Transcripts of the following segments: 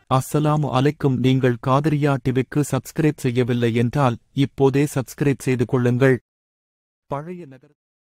அஸ்ஸலாமு அலைக்கும் நீங்கள் காதரியா டிவிக்கு சப்ஸ்கிரைப் செய்யவில்லை என்றால் இப்போதே சப்ஸ்கிரைப் செய்து கொள்ளுங்கள் பழைய நகர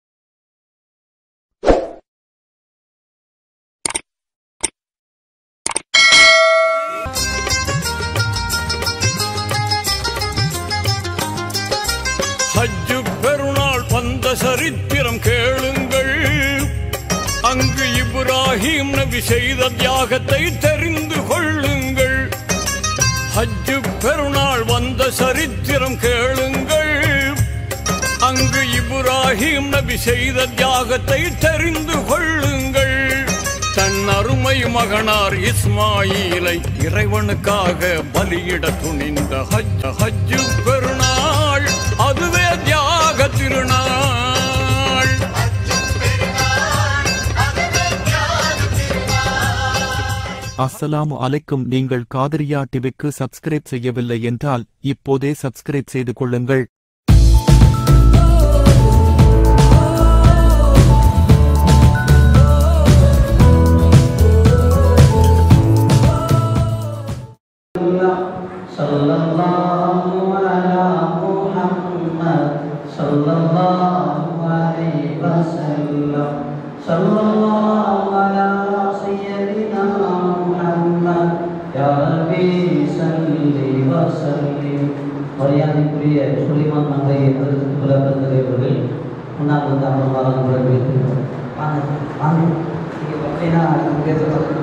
ஹஜ்ஜு பெருநாள் வந்த சரித்திரம் கேளுங்கள் அங்கு இப்ராஹிம் நபி செய்த தியாகத்தை தெரிந்து கொள்ளுங்கள் ஹஜ்ஜு பெருநாள் வந்த சரித்திரம் கேளுங்கள் அங்கு இப்ராஹிம் நபி செய்த தியாகத்தை தெரிந்து கொள்ளுங்கள் தன் அருமை மகனார் இஸ்மாயிலை இறைவனுக்காக பலியிட துணிந்த ஹஜ் ஹஜ்ஜு பெருநாள் அதுவே தியாக திருநாள் அஸ்ஸலாமு அலைக்கும் நீங்கள் காதரியா டிவிக்கு சப்ஸ்கிரைப் செய்யவில்லை என்றால் இப்போதே சப்ஸ்கிரைப் செய்து கொள்ளுங்கள் صلى الله على محمد صلى الله عليه وسلم صلى الله على سيدنا محمد يا ربي صل وسلم மரியாதைக்குரிய சுலிமான் நகரை அதற்கு புலப்பெருந்ததை அவர்கள் முன்னாள் வந்து அமர்வாளர் வரவேற்கிறோம் வாங்க வாங்க நீங்கள் பார்த்தீங்கன்னா நம்ம பேசுகிறது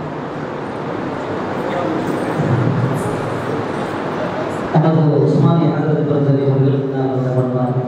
நமது உஸ்மானிய ஹதரத் பிறந்ததை அவர்கள் நான் வந்து அமர்வார்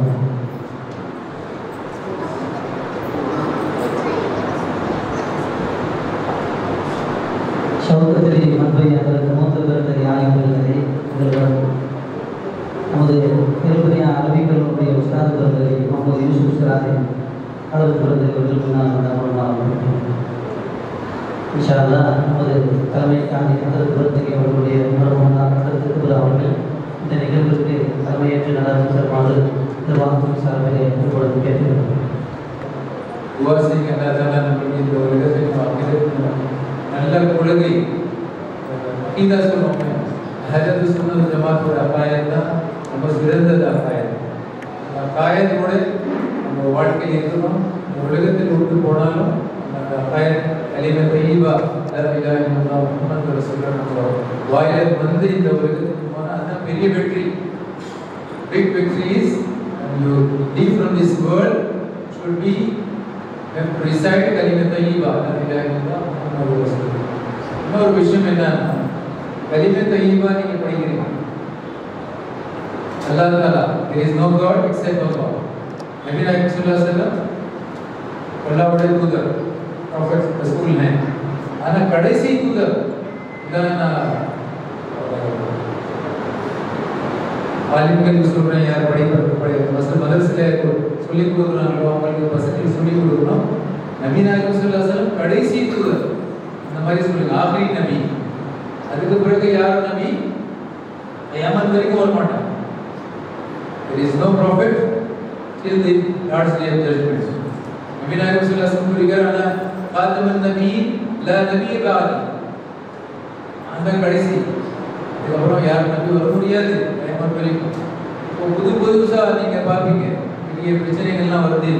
சௌகத்திரி மன்பை அதற்கு மூத்த பிறந்ததை ஆய்வுகளை இவர்கள் நமது திருப்பதியா அரபிகளுடைய உஸ்தாது பிறந்ததை முகமது யூசுப் சிராஜை அதற்கு பிறந்ததை அவர்கள் முன்னால் வந்து அமர்வார் இன்ஷா அல்லாஹ் நமது தலைமை காந்தி அதற்கு பிறந்ததை அவர்களுடைய மருமகனார் அதற்கு அவர்கள் இந்த நிகழ்விற்கு தலைமையேற்று நடந்து செல்லுமாறு நிர்வாகத்தின் சார்பிலே இப்பொழுது கேட்டுக்கிறோம் துவா செய்யுங்க அல்லா தாலா நம்மளுக்கு இந்த உலகத்தில் அகிலத்தில் நல்ல கொள்கை அகீதா சொல்லுவாங்க ஹஜரத் சுன்னத் ஜமாத்தோட அபாயம் தான் நம்ம சிறந்தது அபாயம் அந்த அபாயத்தோட நம்ம வாழ்க்கையில் இருக்கணும் இந்த உலகத்தில் விட்டு போனாலும் அந்த அபாயம் கலிம தெய்வா தரவிலா என்னும் முகமது சொல்ற நம்ம வாயில வந்து இந்த உலகத்துக்கு போனால் அதுதான் பெரிய வெற்றி big victory is when you leave from this world should be when to recite kalima tayyiba la ilaha illallah muhammadur rasulullah இன்னொரு விஷயம் என்னன்னா கலிம தய்யிபா நீங்க படிக்கிறீங்க அல்லாஹ் தஆலா there is no god except Allah நபி நாயகம் ஸல்லல்லாஹு அலைஹி வஸல்லம் அல்லாஹ்வுடைய தூதர் ப்ராஃபட் ரசூல் हैं ஆனா கடைசி தூதர் இதான் ஆலிம்களுக்கு சொல்றேன் யார் படிப்ப மசல் மதரசில் சொல்லி கொடுக்குறாங்களோ அவங்களுக்கு பசங்களுக்கு சொல்லி கொடுக்கணும் நபி நாயகம் சொல்லாசலம் கடைசி தூதர் அந்த மாதிரி சொல்லுங்க ஆஃப்ரி நபி அதுக்கு பிறகு யார் நபி ஏமன் வரைக்கும் வர மாட்டாங்க there is no prophet till the Lord's day of judgment நபி நாயகம் சொல்லாசலம் சொல்லிக்கிறார் ஆனா காத்தமன் நபி லா நபி பாதி அந்த கடைசி இதுக்கப்புறம் யாரும் நம்பி வர முடியாது டைமர் வரைக்கும் இப்போ புது புதுசா நீங்க பார்ப்பீங்க பெரிய பிரச்சனைகள்லாம் வருது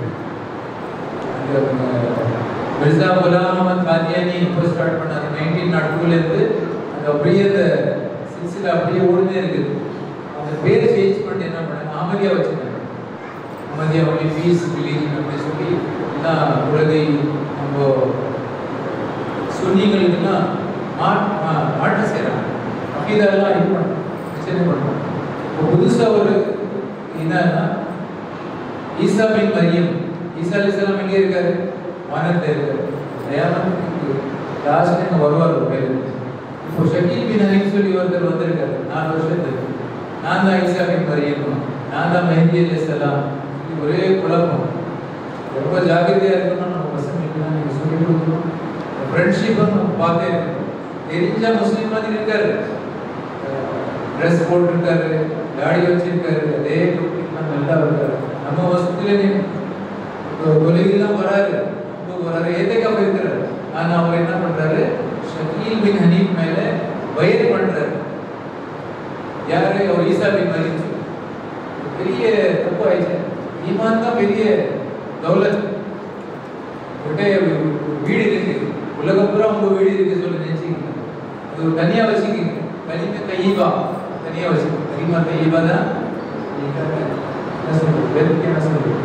அந்த, அஹ், மிர்சா குலாம் அஹமத் காதியானி இப்போ ஸ்டார்ட் பண்ணாரு நைன்டீன் நாட் டூலேருந்து அந்த அப்படியே அந்த சில்சிலா அப்படியே ஓடுதே இருக்குது அந்த பேரை சேஞ்ச் பண்ணி என்ன பண்ணாங்க அகமதியா வச்சுருக்காங்க அகமதியா ஒன்லி பீஸ் ரிலீஜன் அப்படின்னு சொல்லி எல்லாம் உலகை நம்ம சுன்னிகளுக்கெல்லாம் மா- மா- மாற்று செய்கிறாங்க அக்கீதெல்லாம் இது பண்ணுறோம் பிரச்சனை பண்ணுறோம் இப்போ புதுசாக ஒரு என்னன்னா ஈசா பின் மரியம் ஈசா அலிஸ்லாம் எங்கே இருக்காரு வானத்தில் இருக்காரு தயாமத்துக்கு லாஸ்ட் இங்கே வருவார் ஒரு பேர் இப்போ ஷக்கீல் பின் ஹனீஃப் சொல்லி ஒருத்தர் வந்திருக்காரு நாலு வருஷத்துக்கு நான் தான் ஈசா பின் மரியம் நான் தான் மெஹந்தி அலிஸ்லாம் இது ஒரே குழப்பம் ரொம்ப ஜாக்கிரதையாக இருக்கணும் நம்ம பசங்களுக்குலாம் நீங்கள் சொல்லிக் கொடுக்கணும் ஃப்ரெண்ட்ஷிப்பை நம்ம பார்த்தே இருக்கணும் தெரிஞ்சா முஸ்லீம் மாதிரி இருக்காரு ட்ரெஸ் போட்டிருக்காரு தாடி வச்சிருக்காரு அதே குட்டிலாம் நல்லா இருக்காரு நம்ம வசதியில தொலைவிலாம் வராரு இப்போ வராரு ஏத்தேக்கா போயிருக்கிறாரு ஆனா அவர் என்ன பண்றாரு ஷக்கீல் பின் ஹனீப் மேல வயிறு பண்றாரு யாரு அவர் ஈசா பின் மரியம் சொல்லி. பெரிய தப்பு ஆயிடுச்சு ஈமான் தான் பெரிய தௌலத் உங்கள்கிட்ட வீடு இருக்கு உலகம் பூரா உங்க வீடு இருக்கு சொல்லி நினைச்சுக்கீங்க அது ஒரு தனியா வச்சுக்கீங்க கனிம தையீபா தனியா வச்சுக்கோங்க கனிமா தையீபா தான் நீங்க என்ன சொல்றது வெறுப்பு என்ன சொல்றது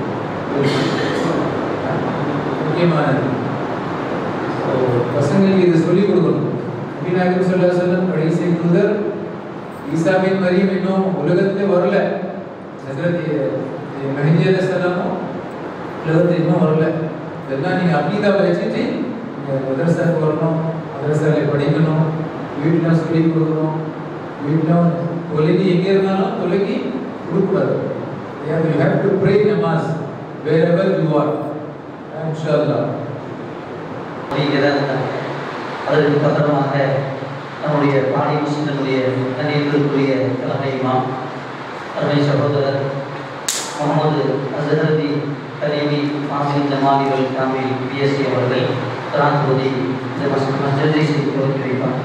முக்கியமானது So, பசங்களுக்கு இதை சொல்லிக் கொடுக்கணும் நபிநாயகம் சொல்ல சொல்ல கடைசி தூதர் ஈசாவின் மரியம் இன்னும் உலகத்திலே வரல ஹசரத் மஹிஜி அலைஹிஸ்ஸலாமும் உலகத்தில் இன்னும் வரல இதெல்லாம் நீங்க அபீதா வச்சுட்டு நீங்க மதரசாக்கு வரணும் மதரசால படிக்கணும் வீட்டில் சொல்லி கொடுக்கணும் வீட்டில் தொலைகி எங்கே இருந்தாலும் தொலைகி கொடுக்கக்கூடாது you have to pray namaz wherever you are இன்ஷா அல்லாஹ் அப்படிங்கிறத அதற்கு பத்திரமாக நம்முடைய பாடி முஸ்லிமுடைய கண்ணியத்திற்குரிய தலைமை இமாம் அருமை சகோதரர் முகமது அசரதி கலீமி மாசின் ஜமாலிகள் காமில் பிஎஸ்சி அவர்கள் தரான்போதி இந்த மசஜை செய்து துவக்கி வைப்பார்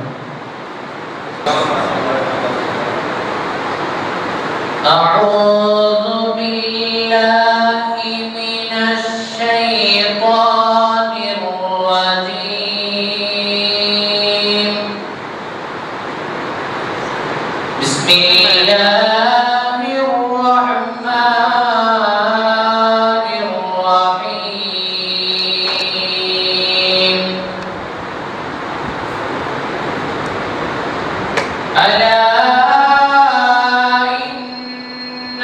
أعوذ بالله من الشيطان الرجيم بسم الله الرحمن الرحيم ألا إن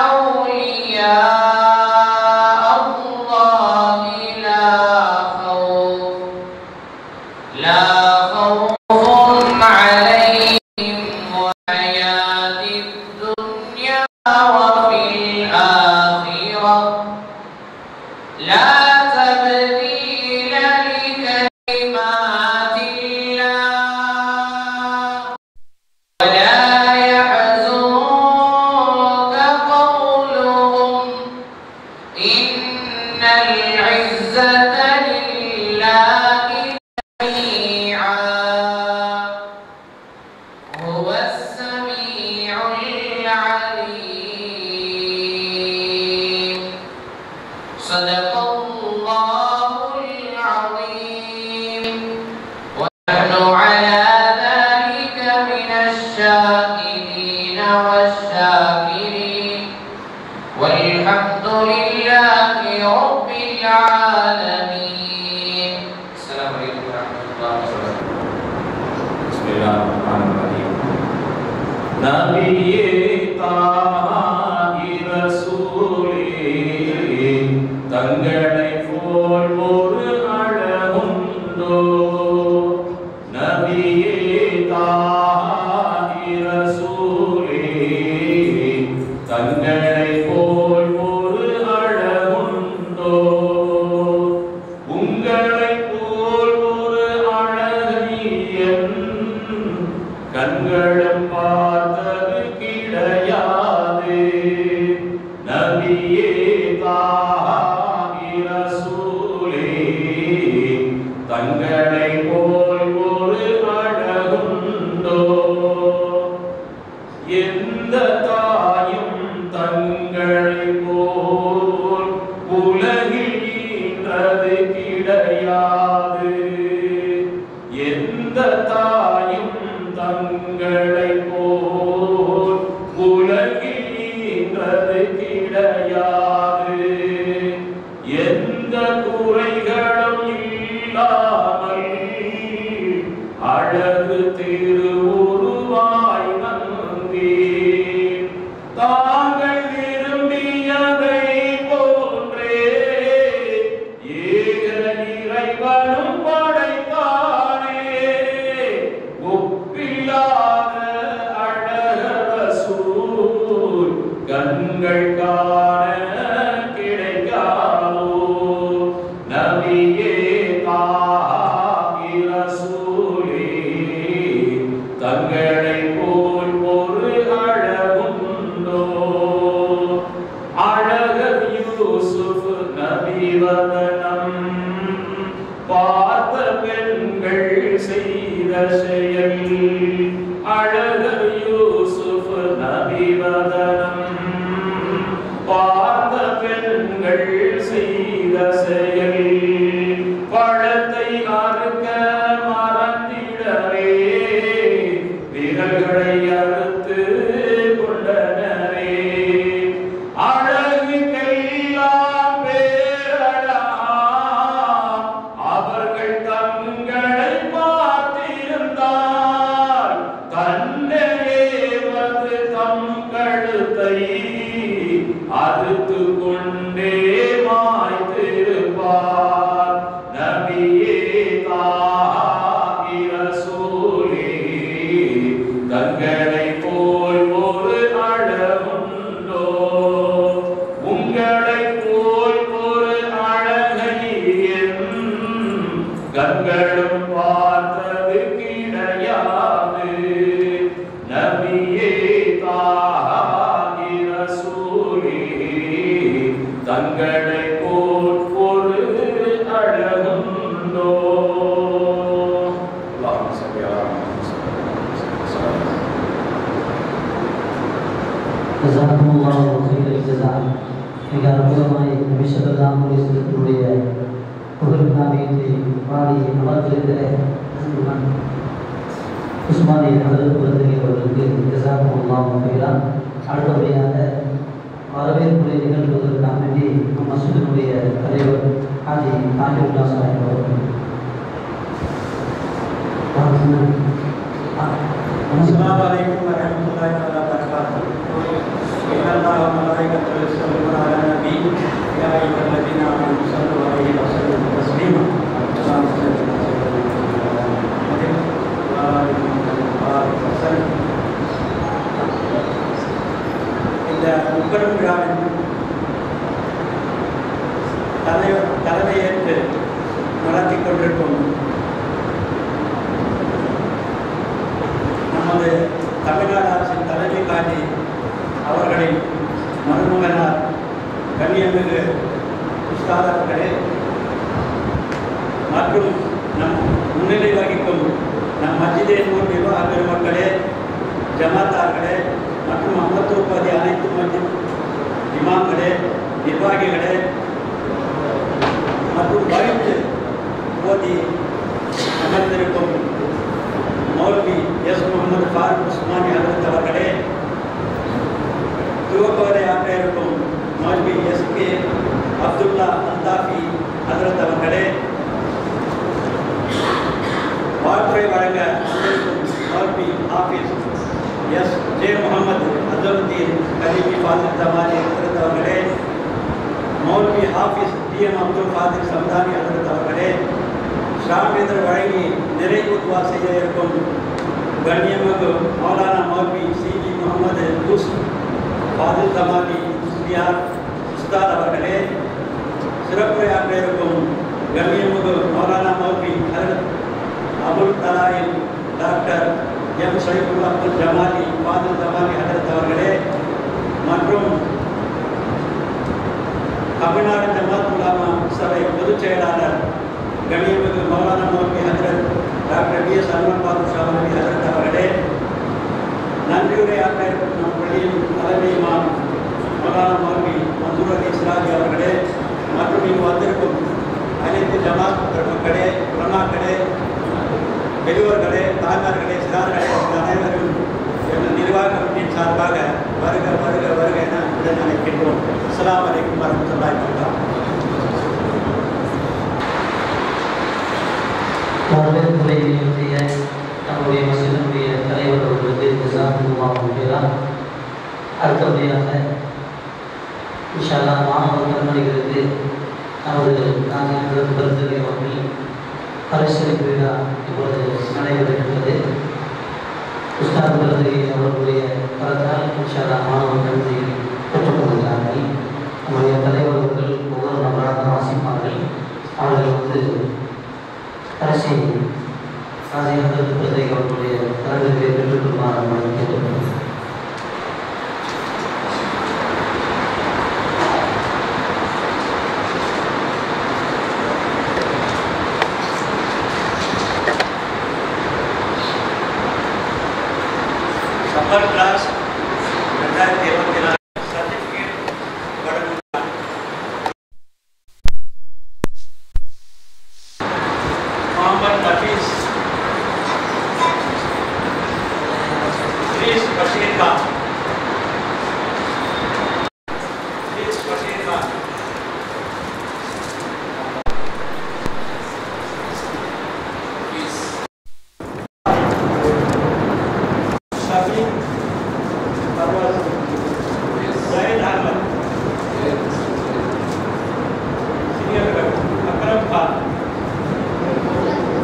أولياء الله لا خوف لا خوف عليهم وحياة الدنيا وفي الآخرة لا تبديل لكلمات الله ولا يحزنك قولهم إن العزة لله جميعا هو السميع العليم صدق الله العظيم ونحن على ذلك من الشاهدين والشاكرين والحمد لله رب العالمين السلام عليكم ورحمة الله وبركاته பிஸ்மில்லாஹிர்ரஹ்மானிர்ரஹீம். நபியே தாஹி ரசூலே, தங்களைப் போல் ஒரு அழகுண்டோ நபியே தாஹி ரசூலே, தங்களைப் போல் ஒரு அழகுண்டோ உங்களைப் போல் ஒரு அழகியன் கண்களும் பார்த்தது கிடையாது நபியே தாஹி ரசூலே தங்களை போல் ஒரு அழகுண்டோ எந்த தாயும் தங்களை போல் உலகில் ஈன்றது கிடையாது எந்த தாயும் தங்களை போல் உலகில் ஈன்றது கிடையாது எந்த குறைகளும் இல்லாமல் அழகு திருவுருவாய் வந்தேன் தாங்கள் விரும்பியதை போன்றே ஏக இறைவனும் படைத்தானே ஒப்பில்லாத அழகர சூர் கண்கள் காண கிடைக்காதோ நபியே தாஹி ரசூலே தங்களை போல் ஒரு அழகுண்டோ அழகர் யூசுப் நபிவதனம் பார்த்த பெண்கள் செய்த செயல் ஜசாக்குமுல்லாஹு ஹைரல் ஜஸா மிக அற்புதமாய் நபி ஸல்லல்லாஹு அலைஹி வஸல்லமுடைய புகழ் காவியத்தை பாடி அமர்ந்திருக்கிற உஸ்மானி ஹதரத் குழந்தைகள் அவர்களுக்கு ஜசாக்குமுல்லாஹு ஹைரா அடுத்தபடியாக வரவேற்புரை நிகழ்த்துவதற்காக வேண்டி நம் மசூதினுடைய தலைவர் ஹாஜி தாஜுல்லா சாஹிப் அவர்கள் السلام عليكم ورحمة الله تعالى وبركاته. إن الله وملائكته يصلون على النبي يا أيها الذين آمنوا صلوا عليه وسلموا تسليما. اللهم صل على سيدنا محمد وآل محمد وبارك وسلم. இந்த முப்பெரும் விழாவின் தலைவர் தலைமையேற்று நடத்தி கொண்டிருக்கும் நமது தமிழ்நாடு அரசின் தலைமை காட்டி அவர்களின் மருமகனார் கண்ணியமிகு உஸ்தாத் அவர்களே மற்றும் நம் முன்னிலை வகிக்கும் நம் மஜிதே நூர் நிர்வாக பெருமக்களே ஜமாத்தார்களே மற்றும் அம்பத்தூர்பதி அனைத்து மஜித் இமாம்களே நிர்வாகிகளே மற்றும் வழித்து போதி அமர்ந்திருக்கும் மௌல்வி எஸ் முகமது ஃபாரூக் உஸ்மானி ஹசரத் அவர்களே துவக்கவரை ஆற்ற இருக்கும் மௌல்வி எஸ் கே அப்துல்லா அல்தாஃபி ஹசரத் அவர்களே வாழ்த்துறை வழங்க வந்திருக்கும் மௌல்வி ஆஃபீஸ் எஸ் ஜே முகமது அசருத்தீன் கலீமி ஃபாசில் தமானி ஹசரத் அவர்களே மௌல்வி ஹாஃபிஸ் டி எம் அப்துல் காதிர் சம்தானி ஹசரத் அவர்களே ஷாமிதர் வழங்கி நிறைவுத்துவா செய்ய இருக்கும் கண்ணியமிகு மௌலானா மௌல்வி சிஜி முகமது யூசுப் ஃபாதில் தமானி முஸ்லியார் உஸ்தாத் அவர்களே சிறப்புரையாற்ற இருக்கும் கண்ணியமிகு மௌலானா மௌல்வி ஹரத் அபுல் தலாயில் டாக்டர் எம் சைபுல் அப்துல் ஜமாலி ஃபாதில் தமானி ஹரத் அவர்களே மற்றும் தமிழ்நாடு ஜமாத் உலாமா சபை பொதுச் செயலாளர் கணியமிகு மௌலானா மௌலவி ஹஜரத் doctor T S Alwan Badusha மௌலவி ஹஜரத் அவர்களே நன்றியுரை ஆற்ற இருக்கும் நம் பள்ளியின் தலைமை இமாம் மௌலானா மௌலவி மன்சூர் அலி இஸ்லாமி அவர்களே மற்றும் இங்கு வந்திருக்கும் அனைத்து ஜமாத் பெருமக்களே உலமாக்களே பெரியவர்களே தாய்மார்களே சிறார்களே உங்கள் அனைவரும் எங்கள் நிர்வாகத்தின் சார்பாக வருக வருக வருக என உடன் அழைக்கின்றோம் அஸ்ஸலாமு அலைக்கும் வரமத்துல்லாஹி வபரகாத்துஹு வரவேற்புரை நிகழ்த்திய நம்முடைய மசிதனுடைய தலைவர் அவர்களுக்கு ஜசாக்குமுல்லாஹு ஹைரா அடுத்தபடியாக இன்ஷால்லா மாணவ கண்மணிகளுக்கு நமது காஞ்சிபுரம் கருத்தரை அவர்கள் பரிசளிப்பு விழா இப்பொழுது நடைபெறுகின்றது உஸ்தாத் கருத்தரை அவர்களுடைய கருத்தால் இன்ஷால்லா மாணவ கண்மணிகள் பெற்றுக்கொள்கிறார்கள் நம்முடைய தலைவர் அவர்கள் ஒவ்வொரு நபராக வாசிப்பார்கள் அவர்கள் வந்து கடைசி காசி ஹதரத் பிரதேக் அவர்களுடைய கரங்களை பெற்றுக்கொள்ளுமாறு நம்மை கேட்டுக்கொள்கிறேன் சம்மர் கிளாஸ் ரெண்டாயிரத்தி இருபத்தி நாலு சர்டிஃபிகேட் வழங்கும் Mohammed Nafees please Bashir Khan please Bashir Khan Shafi Parvez Zahid Ahmed senior Akram Khan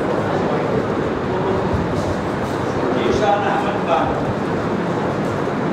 Zeeshan Ahmed Khan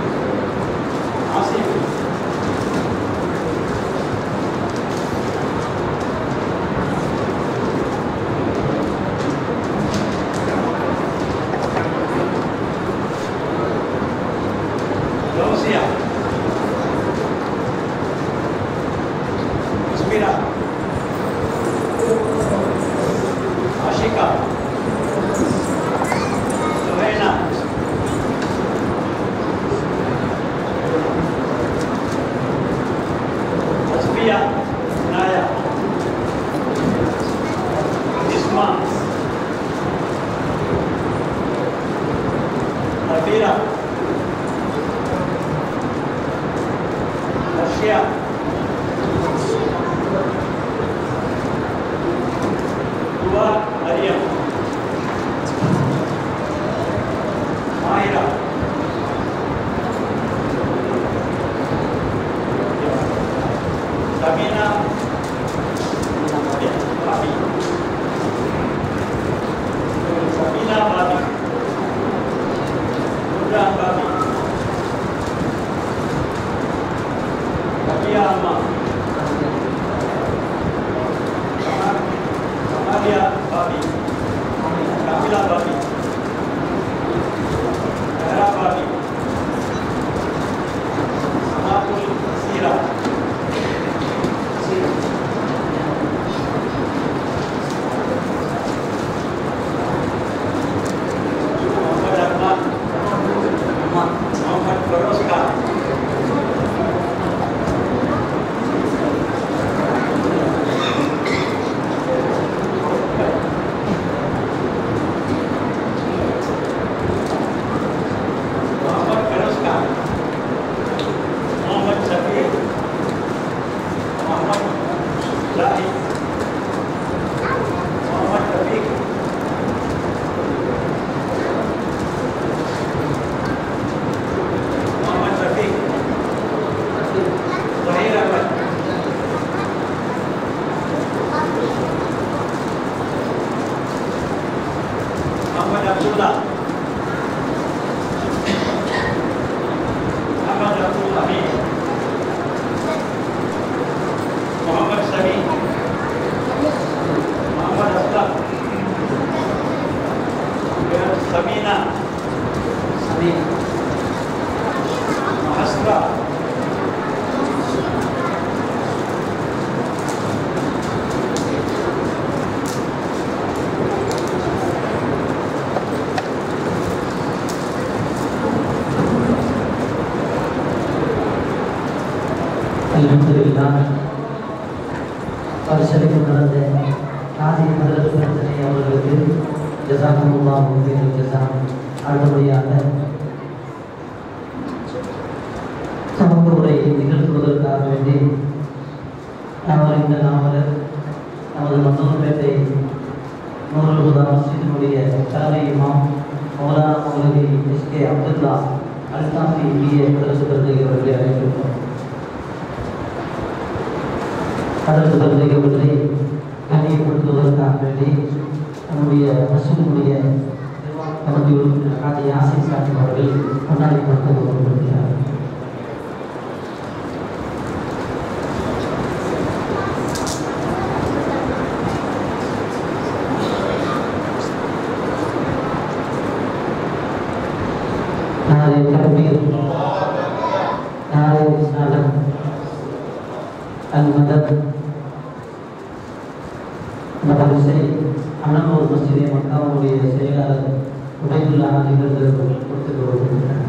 Sabira Rashya Dua Mariam Maira Sameena பாபி சமீனா பாபி நூர்ஜான் பாபி கபியா அம்மா சமாரியா பாபி கபிலா பாபி நகரா பாபி சமாபுல் சீரா मोहम्मद रहमान मोहम्मद फरोज खान मोहम्मद फरोज खान मोहम्मद शफी मोहम्मद जाहिद मोहम्मद रफीक मोहम्मद रफीक जहीर अहमद मोहम्मद अब्दुल्ला मोहम्मद अब्दुल हमीद मोहम्मद समी मोहम्मद असलम समीना சமீர் महस्ता அல்ஹம்துலில்லாஹ் பரிசளிப்பு நடந்த காதி ஹதரத் பிரச்சனை அவர்களுக்கு ஜசாக்குமுல்லாஹ் ஹைரல் ஜஸா அடுத்தபடியாக சமூக உரையை நிகழ்த்துவதற்காக வேண்டி அவர் இந்த நாவலர் நமது மன்னூர்பேட்டை நூறுல் ஹுதா மஸ்ஜிதினுடைய தலைமை இமாம் மௌலானா மௌலவி S K Abdullah Althafi BA பிரசுரத்தை அவர்களை அழைக்கின்றோம் அதற்கு தந்தைகளை கண்ணியப்படுத்துவதற்காக வேண்டி நம்முடைய மசூனுடைய கமிட்டி உறுப்பினர் காதி யாசின் சாஹிப் அவர்கள் முன்னாடி கொடுத்து கொண்டிருக்கிறார் நாளை தக்பீர் நாளை ரிசாலத் المدد மதரசை அண்ணனூர் மஸ்ஜிதை மக்காவுடைய செயலாளர் உபயதுல்லா நிகழ்ந்தவர்கள் கொடுத்து வருகின்றனர்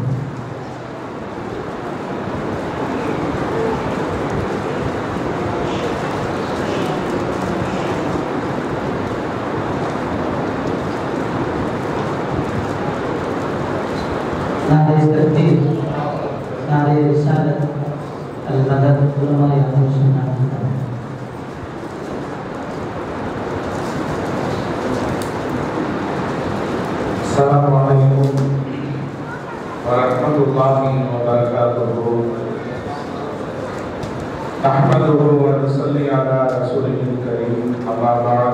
நாளை தக்பீர் நாளை ரிசாலத் المدد علماء أهل السنة والجماعة السلام عليكم ورحمة الله وبركاته نحمده ونصلي على رسوله الكريم أما بعد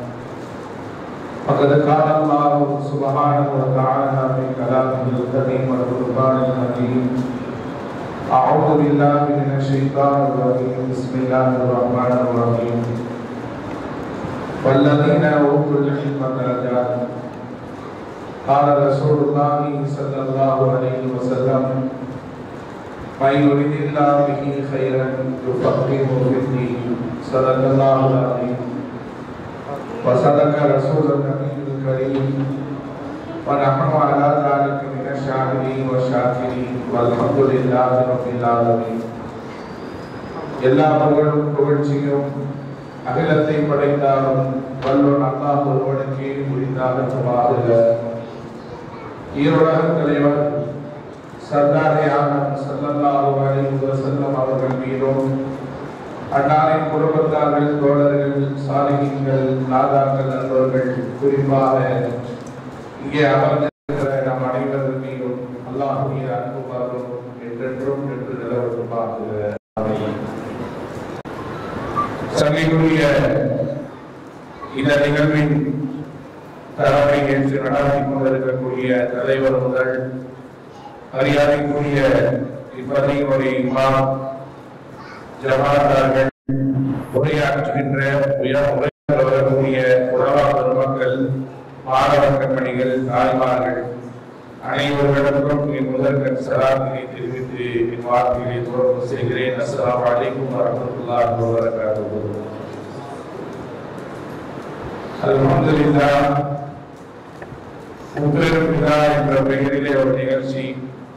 فقد قال الله سبحانه وتعالى في كلامه الكريم والقرآن الحكيم أعوذ بالله من الشيطان الرجيم بسم الله الرحمن الرحيم والذين أوتوا العلم درجات قال رسول الله صلى الله عليه وسلم من يريد الله به خيرا يفقهه في الدين صدق الله العظيم وصدق رسول النبي الكريم ونحن على ذلك من الشاهدين والشاكرين والحمد لله رب العالمين எல்லா புகழும் புகழ்ச்சியும் அகிலத்தை படைத்தாலும் வல்லோன் அல்லாஹ் ஒருவனுக்கே உரித்தாகட்டுமாக ஈரோடக தலைவர் சர்தாரே ஆனம் சல்லல்லாஹு அலைஹி வஸல்லம் அவர்கள் மீதும் அன்னாரின் குடும்பத்தார்கள் தோழர்கள் சாலிகின்கள் நாதாக்கள் நண்பர்கள் குறிப்பாக இங்கே அமர்ந்திருக்கிற நம் அனைவர்கள் மீதும் அல்லாஹுடைய அன்பு பாரும் என்றென்றும் என்று நிலவரமாக சங்கைக்குரிய இந்த நிகழ்வின் தலைமை ஏற்று நடாத்தி கொண்டிருக்கக்கூடிய தலைவர் முதல் மரியாதைக்குரிய இப்பதியினுடைய இமாம் ஜமாத்தார்கள் உரையாற்றுகின்ற உயர் உரையாற்ற வரக்கூடிய உறவா பெருமக்கள் மாணவ கண்மணிகள் தாய்மார்கள் அனைவர்களுக்கும் என் முதற்கண் சலாத்தினை தெரிவித்து என் வார்த்தைகளை தொடர்பு செய்கிறேன் அஸ்ஸலாமு அலைக்கும் வரஹ்மத்துல்லாஹி வபரகாத்துஹு அல்ஹம்துலில்லாஹ் முப்பெரும் விழா என்ற பெயரிலே ஒரு நிகழ்ச்சி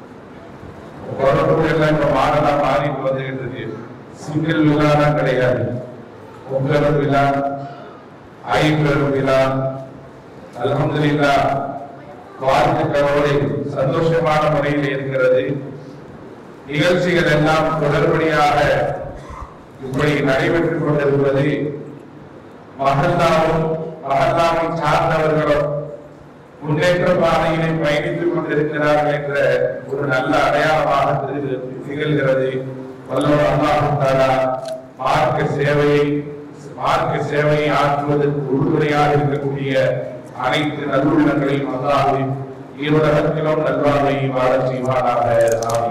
எல்லாம் இப்ப மாடலா மாறிட்டு வந்துகிட்டு சிங்கிள் விழாலாம் கிடையாது முப்பெரும் விழா ஐம்பெரும் விழா அல்ஹம்துலில்லாஹ் வாழ்த்துக்களோடு சந்தோஷமான முறையில் இருக்கிறது நிகழ்ச்சிகள் எல்லாம் தொடர்படியாக இப்படி நடைபெற்றுக் கொண்டிருப்பது மகல்லாவும் மகல்லாவை சார்ந்தவர்களும் முன்னேற்ற பாதையிலே பயணித்துக் கொண்டிருக்கிறார்கள் என்ற ஒரு நல்ல அடையாளமாக திரு- திகழ்கிறது வல்லவர் அல்லாஹு தாலா மார்க்க சேவையை மார்க்க சேவையை ஆற்றுவதற்கு உறுதுணையாக இருக்கக்கூடிய அனைத்து நல்லுள்ளங்களையும் அல்லாஹு ஈரோடகத்திலும் நல்வாழ்வை வாழச் செய்வானாக ஆமீன்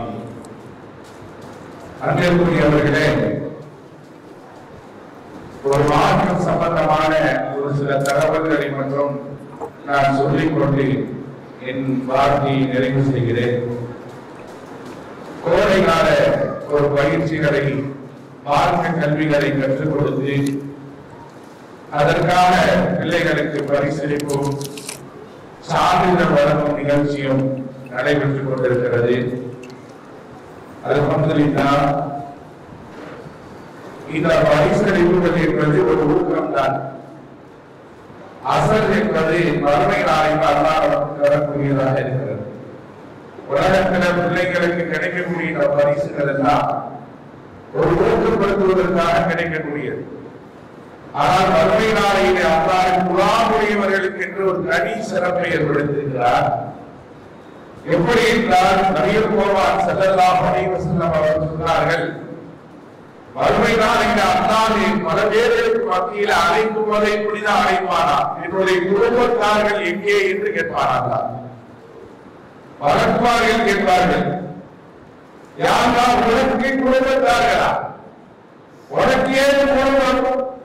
அன்பிற்குரியவர்களே ஒரு மார்க்கம் சம்பந்தமான ஒரு சில தகவல்களை மட்டும் நான் சொல்லிக்கொண்டு என் வார்த்தையை நிறைவு செய்கிறேன் கோடை கால ஒரு பயிற்சிகளை மார்க்க கல்விகளை கற்றுக் கொடுத்து அதற்கான பிள்ளைகளுக்கு பரிசளிப்பும் சான்றிதழ் வழங்கும் நிகழ்ச்சியும் நடைபெற்றுக் கொண்டிருக்கிறது அல்ஹம்துலில்லாஹ் இந்த பரிசளிப்புகள் என்பது ஒரு ஊக்கம்தான் அசல் என்பது மறுமை நாளைக்கு அல்லாஹ் நமக்கு தரக்கூடியதாக இருக்கிறது உலகத்தில பிள்ளைகளுக்கு கிடைக்கக்கூடிய இந்த பரிசுகள் எல்லாம் ஒரு ஊக்கப்படுத்துவதற்காக கிடைக்கக்கூடியது ஆனால் மறுமை நாளையிலே அல்லாஹ் குலாமுடையவர்களுக்கு என்று ஒரு தனி சிறப்பை ஏற்படுத்தியிருக்கிறார் எப்படி என்றால் நபிகள் கோவான் செல்லல்லாம் அலைஹி வஸல்லம் அவர்கள் சொன்னார்கள் வறுமை நாளையில அல்லாது பல பேர்களுக்கு மத்தியில் அழைக்கும் போதை இப்படிதான் அழைப்பானா என்னுடைய குடும்பத்தார்கள் எங்கே என்று கேட்பானா வளர்ப்பார்கள் கேட்பார்கள் யாரா உனக்கு குடும்பத்தார்களா உனக்கு ஏது குடும்பம்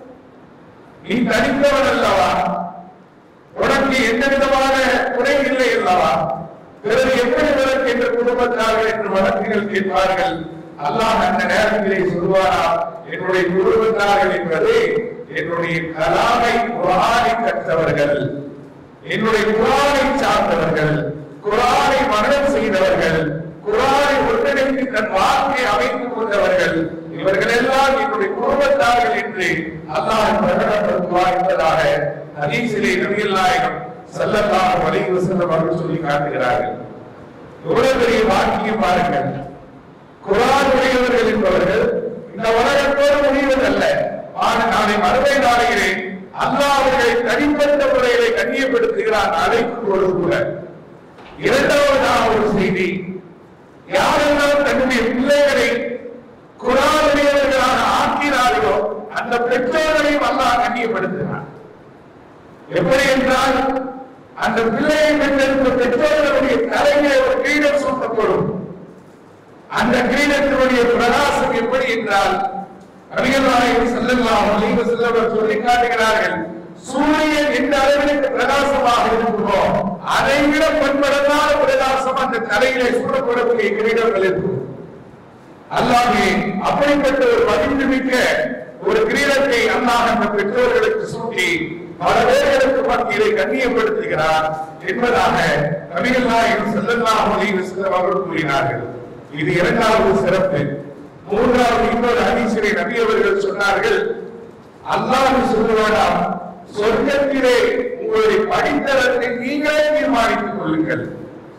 நீ தனித்தவன் அல்லவா உனக்கு எந்த விதமான குறை இல்லை அல்லவா பிறகு எப்படி உனக்கு என்ற குடும்பத்தார்கள் என்று வழக்குகள் கேட்பார்கள் அல்லாஹ் அந்த நேரத்திலே சொல்வாரா என்னுடைய குடும்பத்தார்கள் என்பது என்னுடைய கலாமை குரானை கற்றவர்கள் என்னுடைய குரானை சார்ந்தவர்கள் குரானை மரணம் செய்தவர்கள் குரானை ஒன்றிணைத்து தன் வாழ்க்கையை அமைத்துக் கொண்டவர்கள் இவர்கள் எல்லாம் என்னுடைய குடும்பத்தார்கள் என்று அல்லாஹ் பிரகடனப்படுத்துவார் என்பதாக ஹதீஸிலே நபிகள் நாயகம் ஸல்லல்லாஹு அலைஹி வஸல்லம் அவர்கள் சொல்லி காட்டுகிறார்கள் எவ்வளவு பெரிய வாக்கியம் பாருங்கள் குரான் உடையவர்கள் என்பவர்கள் இந்த உலகத்தோடு முடிவதல்ல ஆனால் நாளை மறுமை நாளையிலே அல்லாஹ் அவர்களை தனிப்பட்ட முறையிலே கண்ணியப்படுத்துகிறான் அழைக்கும் பொழுது கூட இரண்டாவதாக ஒரு செய்தி யாரெல்லாம் தன்னுடைய பிள்ளைகளை குரான் உடையவர்களாக ஆக்கினார்களோ அந்த பெற்றோர்களையும் அல்லாஹ் கண்ணியப்படுத்துகிறான் எப்படி என்றால் அந்த பிள்ளையை பெற்றெடுத்த பெற்றோர்களுடைய தலையிலே ஒரு கிரீடம் சூட்டப்படும் அந்த கிரீடத்தினுடைய பிரகாசம் எப்படி என்றால் நபிகள்நாயகம் ஸல்லல்லாஹு அலைஹி வஸல்லம் சொல்லி காட்டுகிறார்கள் சூரியன் எந்த அளவிற்கு பிரகாசமாக இருக்குமோ அதை விட பன்மடங்கான பிரகாசம் அந்த தலையிலே சூடப்படக்கூடிய கிரீடங்கள் இருக்கும் அல்லாஹே அப்படிப்பட்ட ஒரு மதிப்பு மிக்க ஒரு கிரீடத்தை அல்லாஹ் அந்த பெற்றோர்களுக்கு சூட்டி பல பேர்களுக்கு மத்தியிலே கண்ணியப்படுத்துகிறார் என்பதாக நபிகள் நாயகம் ஸல்லல்லாஹு அலைஹி வஸல்லம் அவர்கள் கூறினார்கள் இது இரண்டாவது சிறப்பு மூன்றாவது இன்னொரு ஹதீஸிலே நபி அவர்கள் சொன்னார்கள் அல்லாஹ் சொல்லுவாராம் சொர்க்கத்திலே உங்களுடைய படித்தரத்தை நீங்களே தீர்மானித்துக் கொள்ளுங்கள்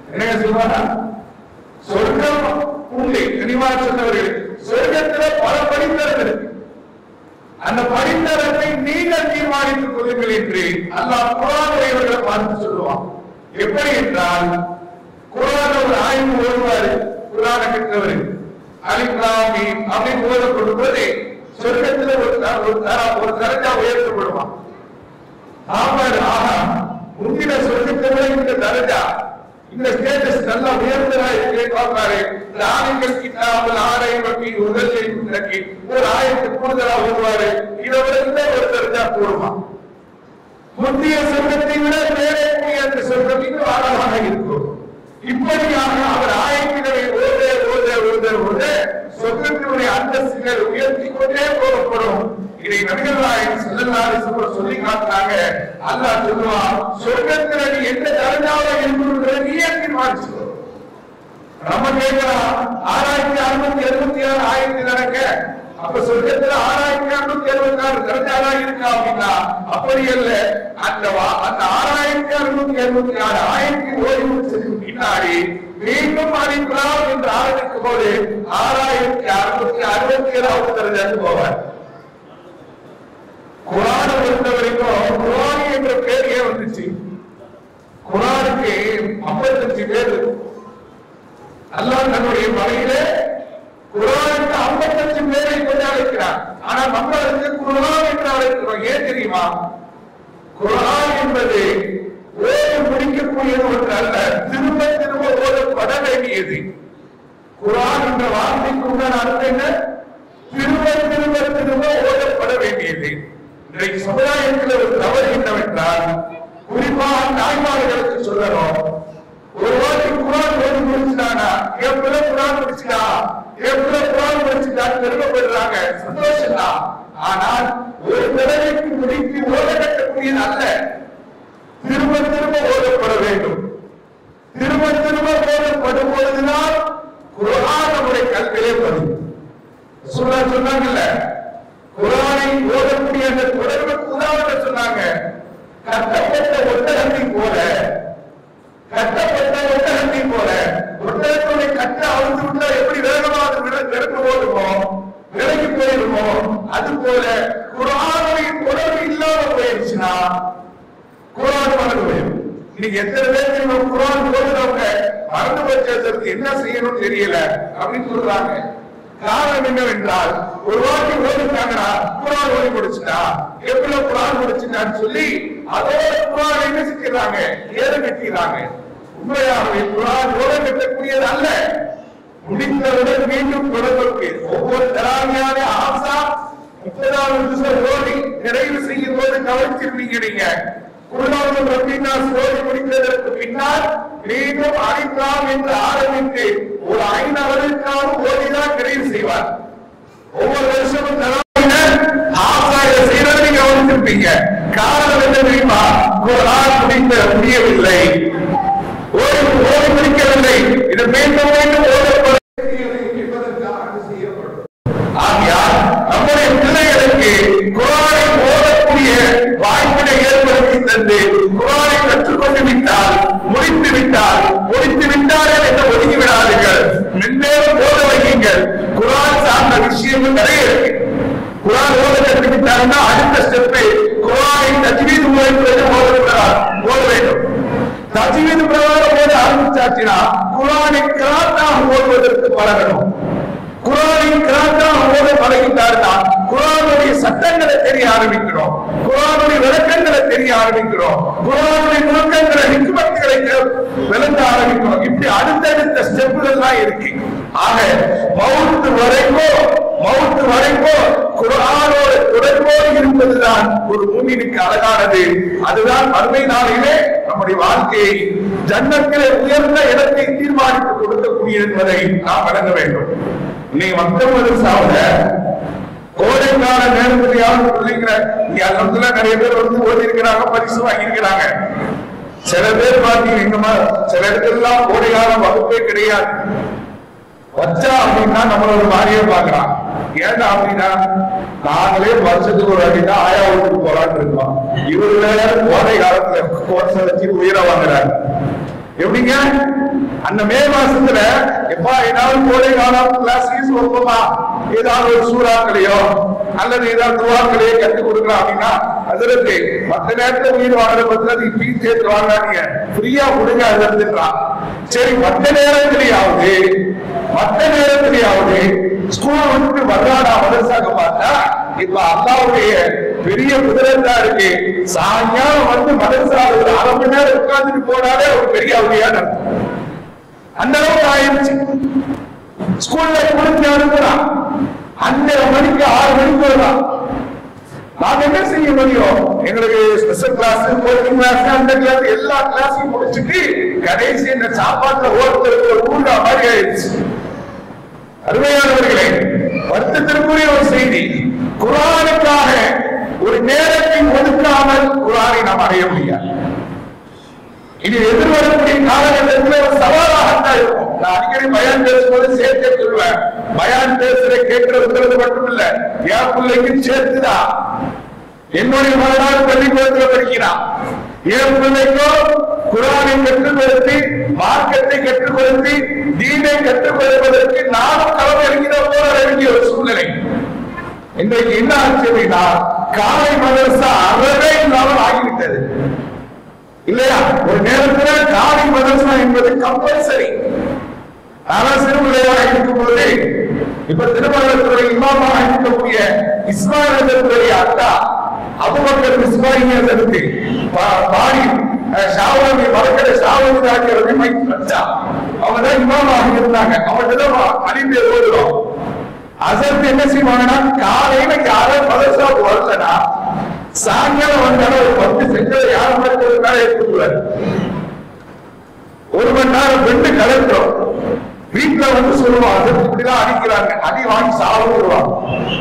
என்ன சொல்லுவாரா சொர்க்கம் உண்டு கனிமா சொன்னவர்கள் சொர்க்கத்துல பல படித்தரம் இருக்கு அந்த படித்தரத்தை நீங்கள் தீர்மானித்துக் கொள்ளுங்கள் என்று அல்லாஹ் குரானை இவர்களை பார்த்து சொல்லுவான் எப்படி என்றால் குரான் ஒரு ஆய்வு ஓடுவாரு குரான கற்றவர் அலிப்ராமி அப்படின்னு ஓதப்படும் போது சொர்க்கத்துல ஒரு த- ஒரு தர ஒரு தரஜா உயர்த்தப்படுவான் ஆமாம் ஆஹா முந்தின சொர்க்கத்தை விட இந்த தரஜா இந்த ஸ்டேட்டஸ் நல்லா உயர்ந்ததா இருக்கு பார்ப்பாரு ராணிகள் கிட்டாமல் ஆரை வக்கி உதவி நக்கி ஒரு ஆயிரத்து கூடுதலா வருவாரு இதை விட இன்னும் ஒரு தரஜா போடுவான் முந்தைய சொர்க்கத்தை விட மேலே கூடிய அந்த சொர்க்கம் இன்னும் ஆழமாக இருக்கும் இப்படியாக அவர் ஆயத்தினரை ஓத ஓத ஓத ஓத சொர்க்கத்தினுடைய அந்தஸ்துகள் உயர்த்தி கொண்டே போகப்படும் இதை நபிகள் நாயகம் செல்லல்லாரு சொல்லி காட்டினாங்க அல்லாஹ் சொல்லுவான் சொர்க்கத்துல நீ எந்த தரஞ்சாவா இருக்கிற நீயே தீர்மானிச்சுக்கோ நம்ம கேட்கலாம் ஆறாயிரத்தி அறுநூத்தி எழுபத்தி ஆறு ஆயிரத்தி நடக்க அப்ப சொர்க்கத்துல ஆறாயிரத்தி அறுநூத்தி எழுபத்தி ஆறு தரஞ்சாலா இருக்கா அப்படின்னா அப்படி அல்ல அந்த வா- அந்த ஆறாயிரத்தி அறுநூத்தி எழுபத்தி ஆறு ஆயிரத்தி ஓடி முடிச்சதுக்கு பின்னாடி மீண்டும் அளிக்கலாம் என்று ஆரம்பிக்கும் போது ஆறாயிரத்தி அறுநூத்தி அறுபத்தி ஏழாவது தரஞ்சாக்கு போவார் குரானை பொறுத்த வரைக்கும் குரானி என்ற பேர் ஏன் வந்துச்சு குரானுக்கு ஐம்பத்தஞ்சு பேர் இருக்கு அல்லாஹ் தன்னுடைய மலையிலே குரானுக்கு ஐம்பத்தஞ்சு பேரை கொண்டு அழைக்கிறார் ஆனா நம்மளுக்கு குரான் என்று அழைக்கிறோம் ஏன் தெரியுமா குரான் என்பது ஓடி முடிக்கக்கூடியது ஒன்று அல்ல திரும்ப திரும்ப ஓதப்பட வேண்டியது குரான் என்ற வார்த்தைக்கு உண்டான அர்த்தம் என்ன திரும்ப திரும்ப திரும்ப ஓதப்பட வேண்டியது இன்றைக்கு சமுதாயத்தில் ஒரு தவறு என்னவென்றால் குறிப்பாக தாய்மார்களுக்கு சொல்லணும் ஒரு வாட்டி குரான் ஓதி முடிச்சுட்டானா என் பிள்ளை குரான் முடிச்சுட்டா என் பிள்ளை குரான் முடிச்சுட்டான்னு பெருமைப்படுறாங்க சந்தோஷம் தான் ஆனால் ஒரு தடவைக்கு முடித்து ஓத கட்டக்கூடியது அல்ல திரும்ப திரும்ப ஓதப்பட வேண்டும் திரும்ப திரும்ப ஓதப்படும் பொழுதுதான் குரான் நம்முடைய கல்வியிலே பதியும் சொல்ல சொன்னாங்கல்ல குரானை ஓதக்கூடிய அந்த தொடர்புக்கு உதாரணம் சொன்னாங்க கட்டப்பட்ட ஒட்டகத்தை போல கட்டப்பட்ட ஒட்டகத்தை போல ஒட்டகத்துடைய கட்டை அவுத்து விட்டா எப்படி வேகமா அது விட விரண்டு ஓடுமோ விலகி போயிருமோ அது போல குரானுடைய தொடர்பு இல்லாம போயிடுச்சுன்னா குரான் மறந்து போயிடும் இன்னைக்கு எத்தனை பேர் தெரியுமா குரான் ஓடுறவங்க மறந்து வச்சதுக்கு என்ன செய்யணும்னு தெரியல அப்படின்னு சொல்றாங்க காரணம் என்னவென்றால் ஒரு வாட்டி ஓடிட்டாங்கன்னா குரான் ஓடி முடிச்சுட்டா எப்படி குரான் முடிச்சுட்டான்னு சொல்லி அதோட குரான் என்ன செஞ்சிடறாங்க ஏற கட்டிடுறாங்க உண்மையாகவே குரான் ஓட கட்டக்கூடியது அல்ல முடித்தவுடன் மீண்டும் தொடர்புடையது ஒவ்வொரு தராமியான ஆசா முப்பதாவது நிமிஷம் ஓடி நிறைவு செய்யும் போது கவனிச்சிருப்பீங்க நீங்க குருநாதன் ரபீனா சோதி முடித்ததற்கு பின்னால் மீண்டும் அழைக்கலாம் என்று ஆரம்பித்து ஒரு ஐநவருக்காவது ஓடிதான் நிறைவு செய்வார் ஒவ்வொரு வருஷமும் தராமினர் ஆசாய செய்யறதை நீங்க கவனிச்சிருப்பீங்க காரணம் என்ன தெரியுமா குரான் முடிக்க முடியவில்லை ஓடி ஓடி முடிக்கவில்லை இது மீண்டும் மீண்டும் ஓடப்பட என்பதற்காக செய்யப்படும் ஆகையால் நம்முடைய பிள்ளைகளுக்கு குரானை ஓதக்கூடிய வாய்ப்பினை ஏற்படுத்தி தந்து குரானை கற்றுக்கொண்டு விட்டால் முடித்து விட்டால் முடித்து விட்டார்கள் என்று ஒதுங்கி விடாதீர்கள் மென்மேலும் ஓத வையுங்கள் குரான் சார்ந்த விஷயங்கள் நிறைய இருக்கு குரான் ஓத கற்றுக்கிட்டாங்கன்னா அடுத்த ஸ்டெப் குரானை தஜ்வீது முறைப்படி ஓதக்கூடாது ஓத வேண்டும் தஜ்வீது பிரகாரம் ஓத ஆரம்பிச்சாச்சுன்னா குரானை கிராத்தாக ஓதுவதற்கு பழகணும் குரானின் கிராத்தாக ஓத பழகிட்டாருன்னா குரானுடைய சட்டங்களை தெரிய ஆரம்பிக்கிறோம் குரானுடைய விளக்கங்களை தெரிய ஆரம்பிக்கிறோம் குரானுடைய நுணுக்கங்களை ஹிக்மத்துகளை விளங்க ஆரம்பிக்கிறோம் இப்படி அடுத்தடுத்த ஸ்டெப்புகள் எல்லாம் இருக்கு ஆக மவுத்து வரைக்கும் மவுத்து வரைக்கும் குரானோட தொடர்போடு இருப்பதுதான் ஒரு மூமினுக்கு அழகானது அதுதான் மறுமை நாளிலே நம்முடைய வாழ்க்கையை ஜன்னத்திலே உயர்ந்த இடத்தை தீர்மானித்து கொடுக்கக்கூடிய என்பதை நாம் வழங்க வேண்டும் இன்னைக்கு மக்கள் மதரசாவில கோடைக்கால நேரத்தில் யாரும் பிள்ளைங்க இங்க அலமதுல நிறைய பேர் வந்து ஓதி இருக்கிறாங்க பரிசு வாங்கியிருக்கிறாங்க சில பேர் பாத்தீங்க எங்க ம- சில இடத்துலாம் கோடைக்கால வகுப்பே கிடையாது வச்சா அப்படின்னா நம்மள ஒரு மாதிரியே பாக்குறான் ஏன்டா அப்படின்னா நாங்களே வருஷத்துக்கு ஒரு வாட்டி தான் ஆயா வீட்டுக்கு போலான்னு இருக்கோம் இவரு வேற கோடை காலத்துல கோர்ஸ் வச்சு உயிரை வாங்குறாரு எப்படிங்க அந்த மே மாசத்துல எப்பா ஏதாவது கோடை காலம் கிளாஸ் ஃபீஸ் கொடுப்போமா ஏதாவது ஒரு சூறாக்களையோ அல்லது ஏதாவது துவாக்களையோ கற்றுக் கொடுக்கலாம் அப்படின்னா அதற்கு மத்த நேரத்துல உயிர் வாங்குற பத்தில ஃபீஸ் சேர்த்து வாங்காதீங்க ஃப்ரீயா கொடுங்க அதுன்றான் சரி மத்த நேரத்திலேயாவது மத்த நேரத்திலேயாவது ஸ்கூல் வந்து வர்றாடா மதரசாக பார்த்தா இப்ப அல்லாவுடைய பெரிய குதிரத்தா இருக்கு சாயங்காலம் வந்து மதரசா ஒரு அரை மணி நேரம் உட்கார்ந்துட்டு போனாலே ஒரு பெரிய அவதியான இருக்கும் அந்த அளவுக்கு ஆயிடுச்சு ஸ்கூல்ல குளிச்சு அனுப்புறான் அஞ்சரை மணிக்கு ஆறு மணிக்கு வருவான் நாங்க என்ன செய்ய முடியும் எங்களுக்கு ஸ்பெஷல் கிளாஸ் கோச்சிங் கிளாஸ் அந்த கிளாஸ் எல்லா கிளாஸையும் முடிச்சுட்டு கடைசி இந்த சாப்பாட்டுல ஓட்டுறதுக்கு ஒரு ஊர்கா மாதிரி ஆயிடுச்சு அருமையானவர்களே வருத்தத்திற்குரிய ஒரு செய்தி குரானுக்காக ஒரு நேரத்தை ஒதுக்காமல் குரானை நாம் அடைய முடியாது இது எதிர்வரக்கூடிய காலகட்டத்தில் ஒரு சவாலாகத்தான் இருக்கும் நான் அடிக்கடி பயான் பேசும்போது சேர்த்தே சொல்லுவேன் பயான் பேசுற கேட்கறதுங்கிறது மட்டுமில்ல என் பிள்ளைக்கு சேர்த்துதான் என்னுடைய மகனார் பள்ளிக்கூடத்தில் படிக்கிறான் என் பிள்ளைக்கோ குரானை கற்றுக் கொடுத்து மார்க்கத்தை கற்றுக் கொடுத்து தீனை கற்றுக் கொடுப்பதற்கு நானும் களம் இருக்கிற போல வேண்டிய ஒரு சூழ்நிலை இன்றைக்கு என்ன ஆச்சு அப்படின்னா காலை மதரசா அறவே இல்லாமல் ஆகிவிட்டது இல்லையா ஒரு நேரத்துல காலை மதரசா என்பது கம்பல்சரி ஆனா சிறு பிள்ளையாக இருக்கும் போது இப்ப திருமணத்துறை இமாமாக இருக்கக்கூடிய இஸ்மாயிலுடைய அக்கா அபுபக்கர் இஸ்மாயிலிய இருக்கு பாடி ஷாவலி வடக்கடை ஷாவலி ஆகியோரை மைக்கு வச்சா அவங்க தான் இமாமாக இருந்தாங்க அவங்கள்ட்ட தான் அழிந்து ஓடுறோம் அதற்கு என்ன செய்வாங்கன்னா காலையில யாரும் மதரசா வரலனா சாயங்காலம் வந்தாலும் ஒரு பத்து செஞ்சதை யார் மாதிரி ஒரு வேலை எடுத்துக்குவார் ஒரு மணி நேரம் பெண்ணு கலக்கிறோம் வீட்டுல வந்து சொல்லுவான் அதற்கு இப்படிதான் அடிக்கிறாங்க அடி வாங்கி சாப்பிடுவான்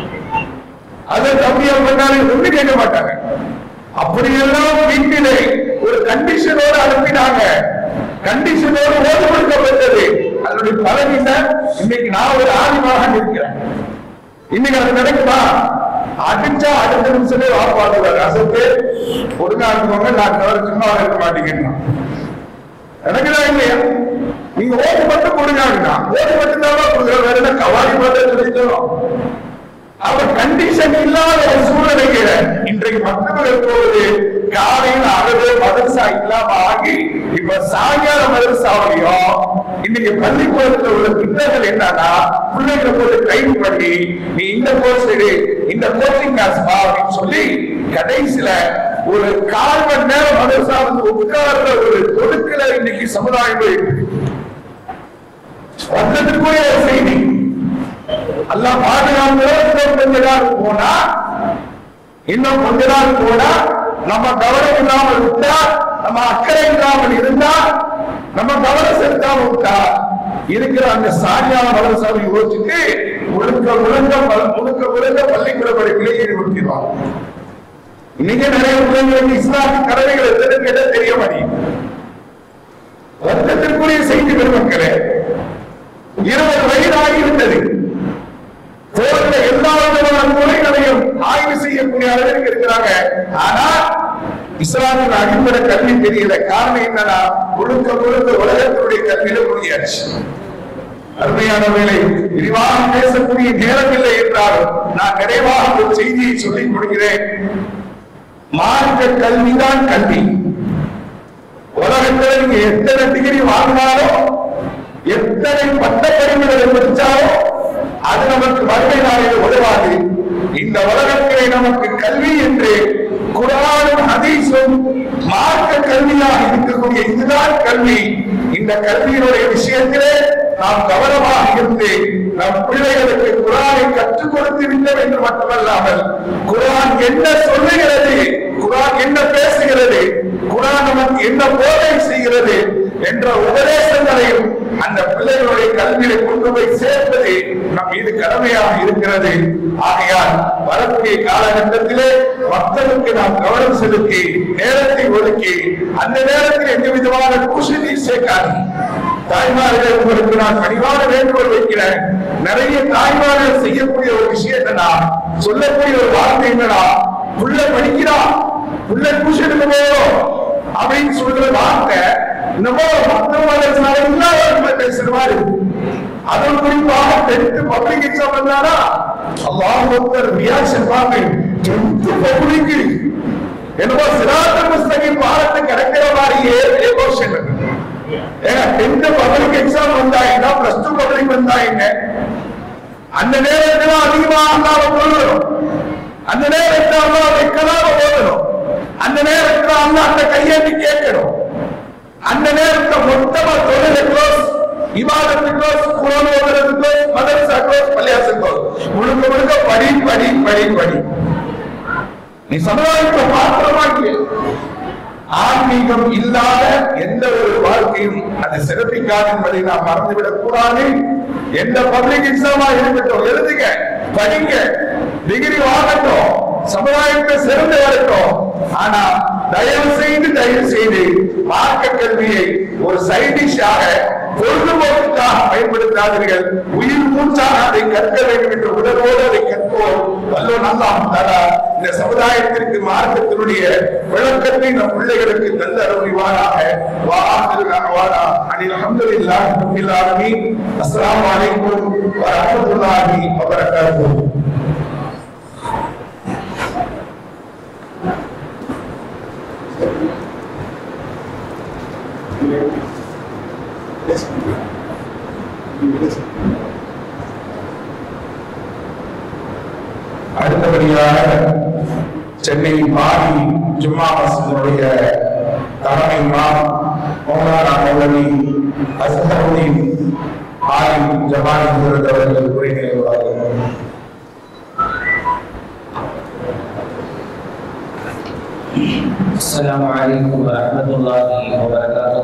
அதை தம்பியா பண்ணாலும் ஒண்ணு கேட்க மாட்டாங்க அப்படியெல்லாம் வீட்டிலே ஒரு கண்டிஷனோடு அனுப்பினாங்க கண்டிஷனோடு ஓடு கொடுக்கப்பட்டது அதனுடைய பலன் என்ன இன்னைக்கு நான் ஒரு ஆதிமாக இருக்கிறேன் இன்னைக்கு அது நடக்குமா அடிச்சா அடுத்த நிமிஷமே வாப்பாடுவார் அசத்து ஒழுங்கா இருக்குவாங்க நான் தவிர சும்மா இருக்க மாட்டேங்கன்னா நடக்குதா இல்லையா நீங்க ஓட்டு மட்டும் கொடுங்க ஓட்டு மட்டும் தான் கொடுக்குற வேற என்ன கவாடி மட்டும் சொல்லித்தரும் அவர் கண்டிஷன் இல்லாத ஒரு சூழ்நிலையில இன்றைக்கு மற்றவர்கள் போவது காலையில் அறவே மதரசா இல்லாம ஆகி இப்ப சாயங்கால மதரசாவையும் இன்னைக்கு பள்ளிக்கூடத்துல உள்ள திட்டங்கள் என்னன்னா பிள்ளைகளை போட்டு கைது பண்ணி நீ இந்த கோர்ஸ் எடு இந்த கோச்சிங் கிளாஸ் வா அப்படின்னு சொல்லி கடைசியில ஒரு கால் மணி நேரம் மதரசா வந்து உட்கார்ற ஒரு தொடுக்கல இன்னைக்கு சமுதாயம் இருக்கு வந்ததுக்குரிய ஒரு செய்தி அல்லாஹ் பாதுகாப்பு கொஞ்ச நாள் போனா இன்னும் கொஞ்ச நாள் போனா நம்ம கவனம் இல்லாமல் விட்டா நம்ம அக்கறை இல்லாமல் இருந்தா நம்ம கவனம் செலுத்தாம விட்டா இருக்கிற அந்த சாரியான மதரசாவை யோசிச்சுட்டு முழுக்க முழுக்க பல- முழுக்க முழுக்க பள்ளிக்கூட படிப்பிலே ஈடுபடுத்திடுவாங்க இன்னைக்கு நிறைய பிள்ளைங்களுக்கு இஸ்லாமிய கடமைகள் எத்தனை கேட்ட தெரிய மாட்டேங்குது வருத்தத்திற்குரிய செய்தி பெருமக்களே இருபது வயதாகி இருந்தது போன்ற எல்லா விதமான துறைகளையும் ஆய்வு செய்யக்கூடிய அளவிற்கு இருக்கிறாங்க ஆனா இஸ்லாமின் அடிப்படை கல்வி தெரியல காரணம் என்னன்னா முழுக்க முழுக்க உலகத்தினுடைய கல்வியில முடியாச்சு அருமையானவர்களை விரிவாக பேசக்கூடிய நேரமில்லை என்றாலும் நான் நிறைவாக ஒரு செய்தியை சொல்லிக் கொடுக்கிறேன் மார்க்க கல்விதான் கல்வி உலகத்தில் நீங்க எத்தனை டிகிரி வாங்கினாலும் எத்தனை பட்ட படிப்புகளை படிச்சாலும் அது நமக்கு வறுமை நாளில் உதவாது இந்த உலகத்திலே நமக்கு கல்வி என்று குரானும் ஹதீஸும் மார்க்க கல்வியாக இருக்கக்கூடிய இதுதான் கல்வி இந்த கல்வியினுடைய விஷயத்திலே நாம் கவனமாக இருந்து நம் பிள்ளைகளுக்கு குரானை கற்றுக் கொடுத்து விட்டோம் என்று மட்டுமல்லாமல் குரான் என்ன சொல்லுகிறது குரான் என்ன பேசுகிறது குரான் நமக்கு என்ன போதை செய்கிறது என்ற உபதேசங்களையும் அந்த பிள்ளைகளுடைய கல்வியை கொண்டு போய் சேர்ப்பது நம் மீது கடமையாக இருக்கிறது ஆகையால் வரக்கூடிய காலகட்டத்திலே மக்களுக்கு நாம் கவனம் செலுத்தி நேரத்தை ஒதுக்கி அந்த நேரத்தில் எந்த விதமான குஷினி சேர்க்காது தாய்மார்கள் உங்களுக்கு நான் பணிவான வேண்டுகோள் வைக்கிறேன் நிறைய தாய்மார்கள் செய்யக்கூடிய ஒரு விஷயம் என்னன்னா சொல்லக்கூடிய ஒரு வார்த்தை என்னன்னா புள்ள படிக்கிறா புள்ள டியூஷனுக்கு போறோம் அப்படின்னு சொல்ற வார்த்தை நம்ம மற்ற மதரசால இல்லாத அதுவும் குறிப்பாக டென்த் பப்ளிக் எக்ஸாம் வந்தாரா அல்லாஹ் ஒருத்தர் ரியாக்ஷன் பாருங்க டென்த் பப்ளிக் என்னமோ சிராத்த புஸ்தகம் பாடத்தை கிடைக்கிற மாதிரியே எமோஷன் ஏன்னா டென்த் பப்ளிக் எக்ஸாம் வந்தா என்ன பிளஸ் டூ பப்ளிக் வந்தா என்ன அந்த நேரத்துல அதிகமா அல்லாஹ் சொல்லணும் அந்த நேரத்துல அல்லாஹ் வைக்கலாம் ஓதணும் அந்த நேரத்துல அல்லாஹ் அந்த கையேந்தி கேட்கணும் அந்த நேரத்துல மொத்தமா தொழில க்ளோஸ் இவாதத்து க்ளோஸ் குரான் ஓதுறது க்ளோஸ் மதரசா க்ளோஸ் பள்ளியாசு க்ளோஸ் முழுக்க முழுக்க படி படி படி படி நீ சமுதாயத்தை மாத்திரமா இல்லை ஆன்மீகம் இல்லாத எந்த ஒரு வாழ்க்கையும் அது சிறப்பிக்காது என்பதை நாம் மறந்துவிடக் கூடாது எந்த பப்ளிக் எக்ஸாமா இருக்கட்டும் எழுதுங்க படிங்க டிகிரி வாங்கட்டும் சமுதாயத்தை சிறந்து வரட்டும் ஆனா தயவு செய்து தயவு செய்து மார்க்க கல்வியை ஒரு சைடிஷாக பொழுதுபோக்குக்காக பயன்படுத்தாதீர்கள் உயிர் மூச்சாக அதை கற்க வேண்டும் என்ற உணர்வோடு அதை கற்போம் வல்லோ நல்லா தரா இந்த சமுதாயத்திற்கு மார்க்கத்தினுடைய விளக்கத்தை நம் பிள்ளைகளுக்கு தந்த அருள்வாராக வாரா அனில் அல்ஹம்துலில்லாஹி ரப்பில் ஆலமீன் அஸ்ஸலாமு அலைக்கும் வரஹ்மத்துல்லாஹி வபரகாத்துஹு அடுத்தபடியாக சென்னை பாடி ஜும்மா மஸ்ஜினுடைய தலைமை இமாம் மௌலானா மௌலவி அஸ்ஹருதீன் ஆலிம் ஜமானி ஹசரத் அவர்கள் உரை நினைவார்கள் السلام عليكم ورحمة الله وبركاته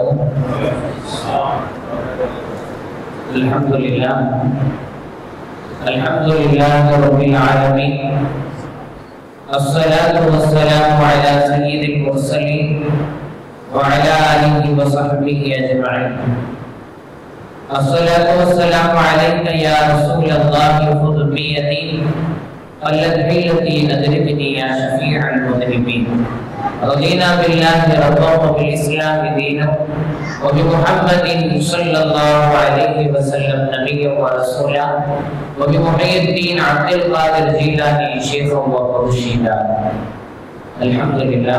الحمد لله الحمد لله رب العالمين الصلاة والسلام على سيد المرسلين وعلى آله وصحبه أجمعين الصلاة والسلام عليك يا رسول الله خذ بيدي قلت حيلتي أدركني يا شفيع المذنبين رضينا بالله ربا وبالإسلام دينا وبمحمد صلى الله عليه وسلم نبيا ورسولا وبمحيي الدين عبد القادر جيلاني شيخا ومرشدا الحمد لله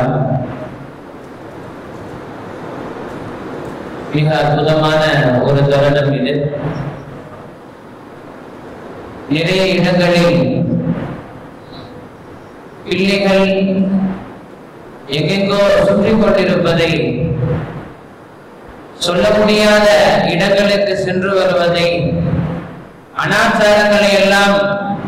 மிக அற்புதமான ஒரு தருணம் இது நிறைய இடங்களில் பிள்ளைகள் எங்கெங்கோ சுற்றி கொண்டிருப்பதை சொல்ல முடியாத இடங்களுக்கு சென்று வருவதை அனாச்சாரங்களை எல்லாம்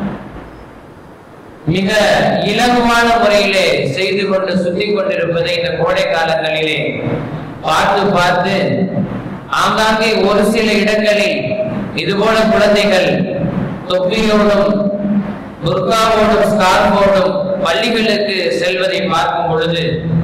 மிக இலகுவான முறையிலே செய்து கொண்டு சுத்தி கொண்டிருப்பதை இந்த கோடை காலங்களிலே பார்த்து பார்த்து ஆங்காங்கே ஒரு சில இடங்களில் இதுபோல குழந்தைகள் தொப்பியோடும் துர்காவோடும் ஸ்கார்போடும் பள்ளிகளுக்கு செல்வதை பார்க்கும் பொழுது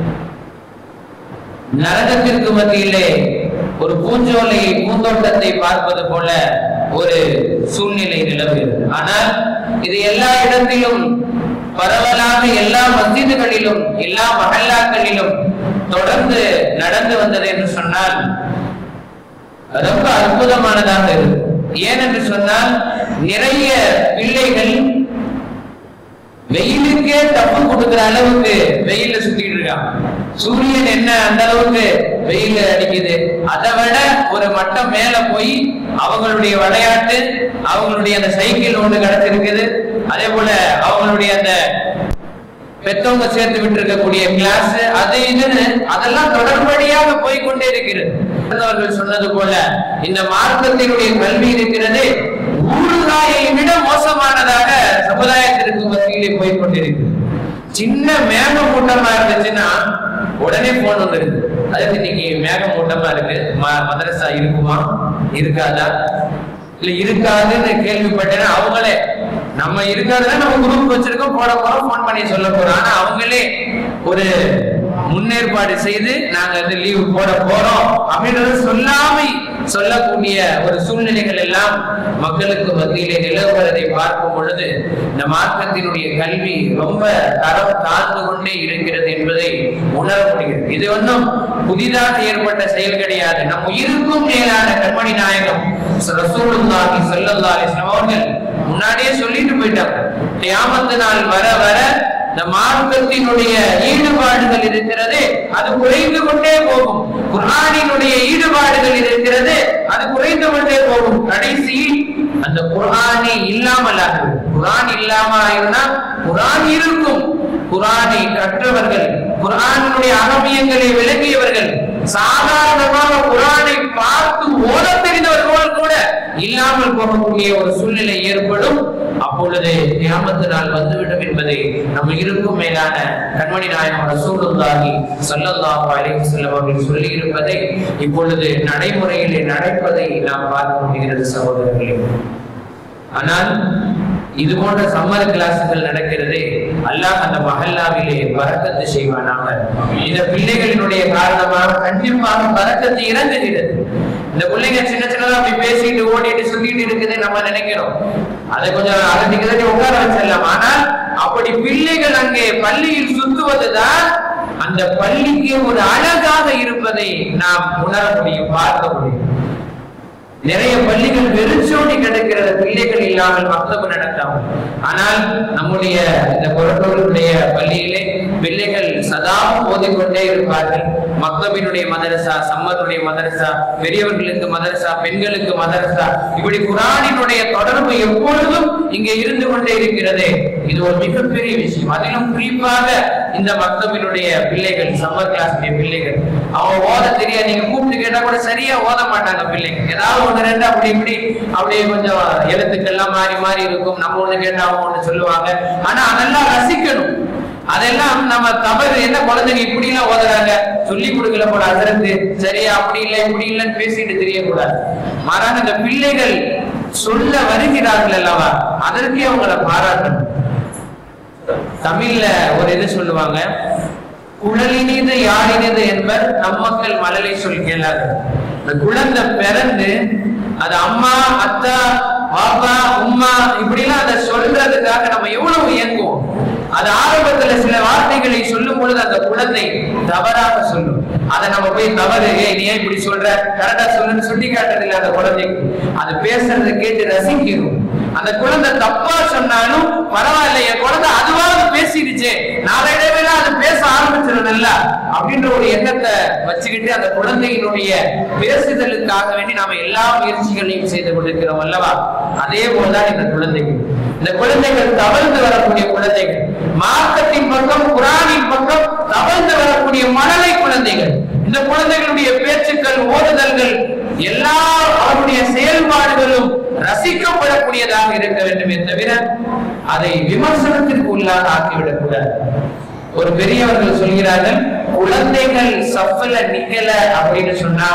நரகத்திற்கு மத்தியிலே ஒரு பூஞ்சோலையை பூந்தோட்டத்தை பார்ப்பது போல ஒரு சூழ்நிலை நிலவுகிறது ஆனால் இது எல்லா இடத்திலும் பரவலாக எல்லா மஸ்ஜிதுகளிலும் எல்லா மஹல்லாக்களிலும் தொடர்ந்து நடந்து வந்தது என்று சொன்னால் ரொம்ப அற்புதமானதாக இருக்கு ஏனென்று சொன்னால் நிறைய பிள்ளைகள் வெயிலுக்கே தப்பு கொடுக்கிற அளவுக்கு வெயில சுத்திட்டு இருக்கான் சூரியன் என்ன அந்த அளவுக்கு வெயில் அடிக்குது அதை விட ஒரு மட்டம் மேல போய் அவங்களுடைய விளையாட்டு அவங்களுடைய அந்த சைக்கிள் ஒண்ணு கிடைச்சிருக்குது அதே போல அவங்களுடைய அந்த பெத்தவங்க சேர்த்து விட்டு இருக்கக்கூடிய கிளாஸ் அது இதுன்னு அதெல்லாம் தொடர்படியாக போய் கொண்டே இருக்கிறது அவர்கள் சொன்னது போல இந்த மார்க்கத்தினுடைய கல்வி இருக்கிறது ஊறுகாயை விட மோசமானதாக சமுதாயத்திற்கு மத்தியிலே போய் கொண்டிருக்கு சின்ன மேக மூட்டமா இருந்துச்சுன்னா உடனே போன் வந்துருது அதுக்கு இன்னைக்கு மேக மூட்டமா இருக்கு ம- மதரசா இருக்குமா இருக்காதா இல்ல இருக்காதுன்னு கேள்விப்பட்டேன்னா அவங்களே நம்ம இருக்காதுன்னா நம்ம குரூப் வச்சிருக்கோம் போட போறோம் ஃபோன் பண்ணி சொல்ல போறோம் ஆனா அவங்களே ஒரு முன்னேற்பாடு செய்து நாங்க வந்து லீவு போட போறோம் அப்படின்றத சொல்லாமை சொல்லக்கூடிய ஒரு சூழ்நிலைகள் எல்லாம் மக்களுக்கு மத்தியிலே நிலவுவதை பார்க்கும் பொழுது இந்த மார்க்கத்தினுடைய கல்வி ரொம்ப தரம் தாழ்ந்து கொண்டே இருக்கிறது என்பதை உணர முடிகிறது இது ஒன்றும் புதிதாக ஏற்பட்ட செயல் கிடையாது நம் உயிருக்கும் மேலான கண்மணி நாயகம் ரசூலுல்லாஹி ஸல்லல்லாஹு அலைஹி வஸல்லம் அவர்கள் முன்னாடியே சொல்லிட்டு போயிட்டாங்க கியாமத்து நாள் வர வர இந்த மார்க்கத்தினுடைய ஈடுபாடுகள் இருக்கிறது அது குறைந்து கொண்டே போகும் குர்ஆனினுடைய ஈடுபாடுகள் இருக்கிறது அது குறைந்து கொண்டே போகும் கடைசியில் அந்த குர்ஆனே இல்லாமல் ஆகும் குர்ஆன் இல்லாம இருந்தா குர்ஆன் இருக்கும் குர்ஆனை கற்றவர்கள் குர்ஆனுடைய அகமியங்களை விளங்கியவர்கள் சாதாரணமாக குர்ஆனை பார்த்து ஓத தெரிந்தவர்கள் கூட இல்லாமல் போகக்கூடிய ஒரு சூழ்நிலை ஏற்படும் அப்பொழுது கியாமத்து நாள் வந்துவிடும் என்பதை நம்ம இருக்கும் மேலான கண்மணி நாயகம் ரசூலுல்லாஹி ஸல்லல்லாஹு அலைஹி வஸல்லம் அவர்கள் சொல்லி இருப்பதை இப்பொழுது நடைமுறையிலே நடப்பதை நாம் பார்க்க முடிகிறது சகோதரர்களே ஆனால் இது போன்ற சம்மர் கிளாஸுகள் நடக்கிறது அல்லாஹ் அந்த மஹல்லாவிலே பறக்கத்து செய்வானாக இந்த பிள்ளைகளினுடைய காரணமாக கண்டிப்பாக பறக்கத்து இறங்குகிறது இந்த பிள்ளைங்க சின்ன சின்னதா அப்படி பேசிட்டு ஓடிட்டு சுத்திட்டு இருக்குது நம்ம நினைக்கிறோம் அதை கொஞ்சம் அகத்திக்கு உட்கார வச்சிடலாம் ஆனால் அப்படி பிள்ளைகள் அங்கே பள்ளியில் சுத்துவதுதான் அந்த பள்ளிக்கு ஒரு அழகாக இருப்பதை நாம் உணர முடியும் பார்க்க முடியும் நிறைய பள்ளிகள் வெறிச்சோடி கிடக்கிறது பிள்ளைகள் இல்லாமல் மக்தபு நடத்தாமல் ஆனால் நம்முடைய இந்த புறத்தோருடைய பள்ளியிலே பிள்ளைகள் சதாவும் ஓதிக்கொண்டே இருப்பார்கள் மக்தபினுடைய மதரசா சம்மத்துடைய மதரசா பெரியவர்களுக்கு மதரசா பெண்களுக்கு மதரசா இப்படி குரானினுடைய தொடர்பு எப்பொழுதும் இங்கே இருந்து கொண்டே இருக்கிறது இது ஒரு மிகப்பெரிய விஷயம் அதிலும் குறிப்பாக இந்த மக்தபினுடைய பிள்ளைகள் சம்மர் கிளாஸ் பிள்ளைகள் அவங்க ஓத தெரியாது நீங்க கூப்பிட்டு கேட்டா கூட சரியா ஓத மாட்டாங்க பிள்ளைங்க ஏதாவது ஒண்ணு ரெண்டு அப்படி இப்படி அப்படியே கொஞ்சம் எழுத்துக்கள்லாம் மாறி மாறி இருக்கும் நம்ம ஒண்ணு கேட்டா அவங்க ஒண்ணு சொல்லுவாங்க ஆனா அதெல்லாம் ரசிக்கணும் அதெல்லாம் நம்ம தவறு என்ன குழந்தைங்க இப்படி எல்லாம் ஓதுறாங்க சொல்லி கொடுக்கல போல அசரத்து சரியா அப்படி இல்லை இப்படி இல்லைன்னு பேசிட்டு தெரியக்கூடாது மாறாக இந்த பிள்ளைகள் சொல்ல வருகிறார்கள் அல்லவா அதற்கே அவங்கள பாராட்டணும் தமிழ்ல ஒரு இது சொல்லுவாங்க குழலினிது யாழினிது என்பர் நம்மக்கள் மழலை சொல் கேளாது இந்த குழந்தை பிறந்து அது அம்மா அத்தா பாப்பா உம்மா இப்படிலாம் அதை சொல்றதுக்காக நம்ம எவ்வளவு இயங்குவோம் அது ஆரம்பத்துல சில வார்த்தைகளை சொல்லும் பொழுது அந்த குழந்தை தவறாக சொல்லும் அதை நம்ம போய் தவறு ஏய் நீ ஏன் இப்படி சொல்ற கரெக்டா சொல்லுன்னு சுட்டி காட்டுறதில்ல அந்த குழந்தைக்கு அது பேசுறதை கேட்டு ரசிக்கிறோம் அந்த குழந்தை தப்பா சொன்னாலும் பரவாயில்ல என் குழந்தை அதுவாவது பேசிடுச்சு நாளையிடவே அது பேச ஆரம்பிச்சிருந்தல்ல அப்படின்ற ஒரு எண்ணத்தை வச்சுக்கிட்டு அந்த குழந்தையினுடைய பேசுதலுக்காக வேண்டி நாம எல்லா முயற்சிகளையும் செய்து கொண்டிருக்கிறோம் அல்லவா அதே போலதான் இந்த குழந்தைகள் இந்த குழந்தைகள் தவழ்ந்து வரக்கூடிய குழந்தைகள் மார்க்கத்தின் பக்கம் குரானின் பக்கம் தவழ்ந்து வரக்கூடிய மழலை குழந்தைகள் இந்த குழந்தைகளுடைய பேச்சுக்கள் ஓதுதல்கள் எல்லா அவருடைய செயல்பாடுகளும் ரசிக்கப்படக்கூடியதாக இருக்க வேண்டுமே தவிர அதை விமர்சனத்திற்கு உள்ளாக ஆக்கிவிடக் கூடாது ஒரு பெரியவர்கள் சொல்கிறார்கள் குழந்தைகள் சஃபல நிக்கல அப்படின்னு சொன்னா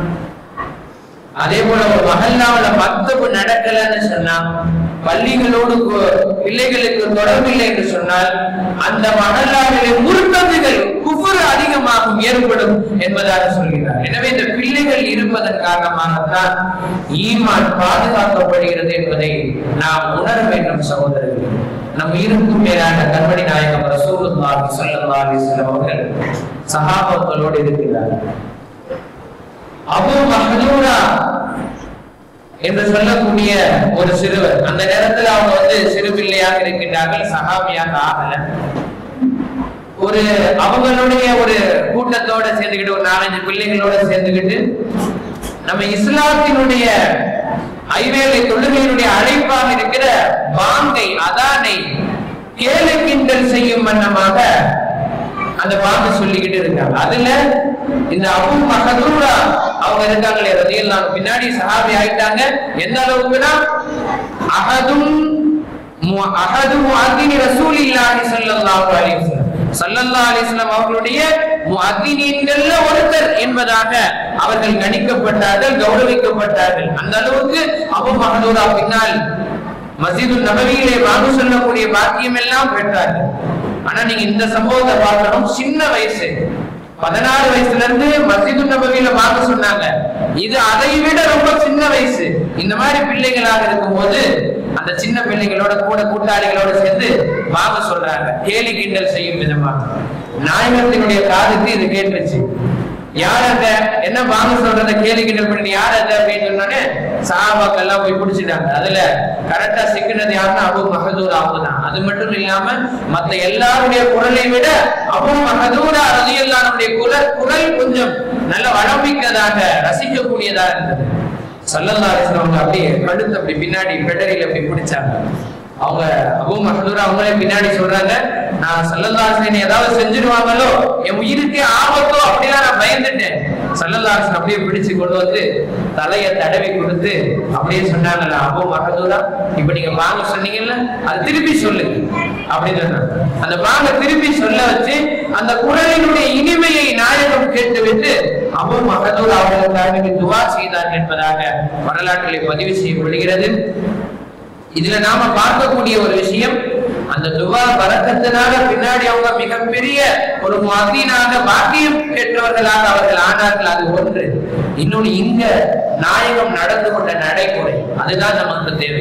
அதே போல ஒரு மகல்லாவுல மக்தபு நடக்கலன்னு சொன்னா பள்ளிகளோடு கு- பிள்ளைகளுக்கு தொடர்பில்லை என்று சொன்னால் அந்த மகல்லாவிலே முருக்கத்துகள் குஃபுர் அதிகமாகும் ஏற்படும் என்பதாக சொல்கிறார் எனவே இந்த பிள்ளைகள் இருப்பதன் காரணமாகத்தான் ஈமான் பாதுகாக்கப்படுகிறது என்பதை நாம் உணர வேண்டும் சகோதரர்கள் நம் இருக்கும் மேலான கண்மணி நாயகம் ரசூலுல்லாஹி ஸல்லல்லாஹு அலைஹி வஸல்லம் அவர்கள் சஹாபாக்களோடு இருக்கிறார்கள் அபு மஹதூரா என்று சொல்லக்கூடிய ஒரு சிறுவர் அந்த நேரத்தில் அவங்க வந்து சிறு பிள்ளையாக இருக்கின்றார்கள் சஹாபியாக ஆகல ஒரு அவங்களுடைய ஒரு கூட்டத்தோட சேர்ந்துக்கிட்டு ஒரு நாலஞ்சு பிள்ளைகளோட சேர்ந்துக்கிட்டு நம்ம இஸ்லாத்தினுடைய ஐவேளை தொழுகையினுடைய அழைப்பாக இருக்கிற பாங்கை அதானை கேலு கிண்டல் செய்யும் வண்ணமாக அந்த பாம்பு சொல்லிக்கிட்டு இருக்காங்க அதுல இந்த அபு மகதூரா அவங்க இருக்காங்களே ரதியெல்லாம் பின்னாடி சஹாபி ஆயிட்டாங்க எந்த அளவுக்குன்னா அகதும் மு- அகது முஅத்தினி ரசூலில்லாஹி ஸல்லல்லாஹு அலைஹி வஸல்லம் ஸல்லல்லாஹு அலைஹி வஸல்லம் அவர்களுடைய முஅத்தினீன்கள்ல ஒருத்தர் என்பதாக அவர்கள் கணிக்கப்பட்டார்கள் கௌரவிக்கப்பட்டார்கள் அந்த அளவுக்கு அபு மகதூரா பின்னால் மஸ்ஜிது நபவியிலே வாங்க சொல்லக்கூடிய பாக்கியம் எல்லாம் பெற்றார்கள் ஆனா நீங்க இந்த சம்பவத்தை பார்க்கணும் சின்ன வயசு பதினாறு வயசுல இருந்து மஸ்ஜிது நபவியில வாங்க சொன்னாங்க இது அதை விட ரொம்ப சின்ன வயசு இந்த மாதிரி பிள்ளைகளாக இருக்கும்போது அந்த சின்ன பிள்ளைகளோட கூட கூட்டாளிகளோட சேர்ந்து வாங்க சொல்றாங்க கேலி கிண்டல் செய்யும் விதமா நாயகத்தினுடைய காதுக்கு இது கேட்டுருச்சு யார் அந்த என்ன வாங்க சொல்றத கேலி கிண்டல் பண்ணி யார் அது அப்படின்னு சொன்னோடனே சஹாபாக்கள் எல்லாம் போய் பிடிச்சிட்டாங்க அதுல கரெக்டா சிக்கினது யாருன்னா அபு மஹதூர் அவங்க தான் அது மட்டும் இல்லாம மத்த எல்லாருடைய குரலை விட அபு மஹதூரா ரலியல்லாஹுடைய குரல் குரல் கொஞ்சம் நல்ல வளமிக்கதாக ரசிக்கக்கூடியதா இருந்தது சல்லல்லா அவங்க அப்படியே கழுத்து அப்படி பின்னாடி பெடரியில் அப்படி பிடிச்சாங்க அவங்க அபு மஹதூர் அவங்களே பின்னாடி சொல்றாங்க நான் சல்லல்லாஹன் ஏதாவது செஞ்சிருவாங்களோ என் உயிருக்கே ஆபத்தோ அப்படிலாம் நான் பயந்துட்டேன் சல்லல்லாஹன் அப்படியே பிடிச்சு கொண்டு வந்து தலையை தடவி கொடுத்து அப்படியே சொன்னாங்கல்ல அபு மஹதூரா இப்ப நீங்க வாங்க சொன்னீங்கல்ல அது திருப்பி சொல்லுங்க அப்படின்னு சொன்னாங்க அந்த பாங்க திருப்பி சொல்ல வச்சு அந்த குரலினுடைய இனிமையை நாயகம் கேட்டுவிட்டு அபு மஹதூர் அவர்களுக்காக துவா செய்தார் என்பதாக வரலாற்றிலே பதிவு செய்யப்படுகிறது இதுல நாம பார்க்கக்கூடிய ஒரு விஷயம் அந்த துவா பறக்கத்தினால பின்னாடி அவங்க மிகப்பெரிய ஒரு மதீனாக பாக்கியம் பெற்றவர்களாக அவர்கள் ஆனார்கள் அது ஒன்று இன்னொன்னு இங்க நாயகம் நடந்து கொண்ட நடைமுறை அதுதான் நமக்கு தேவை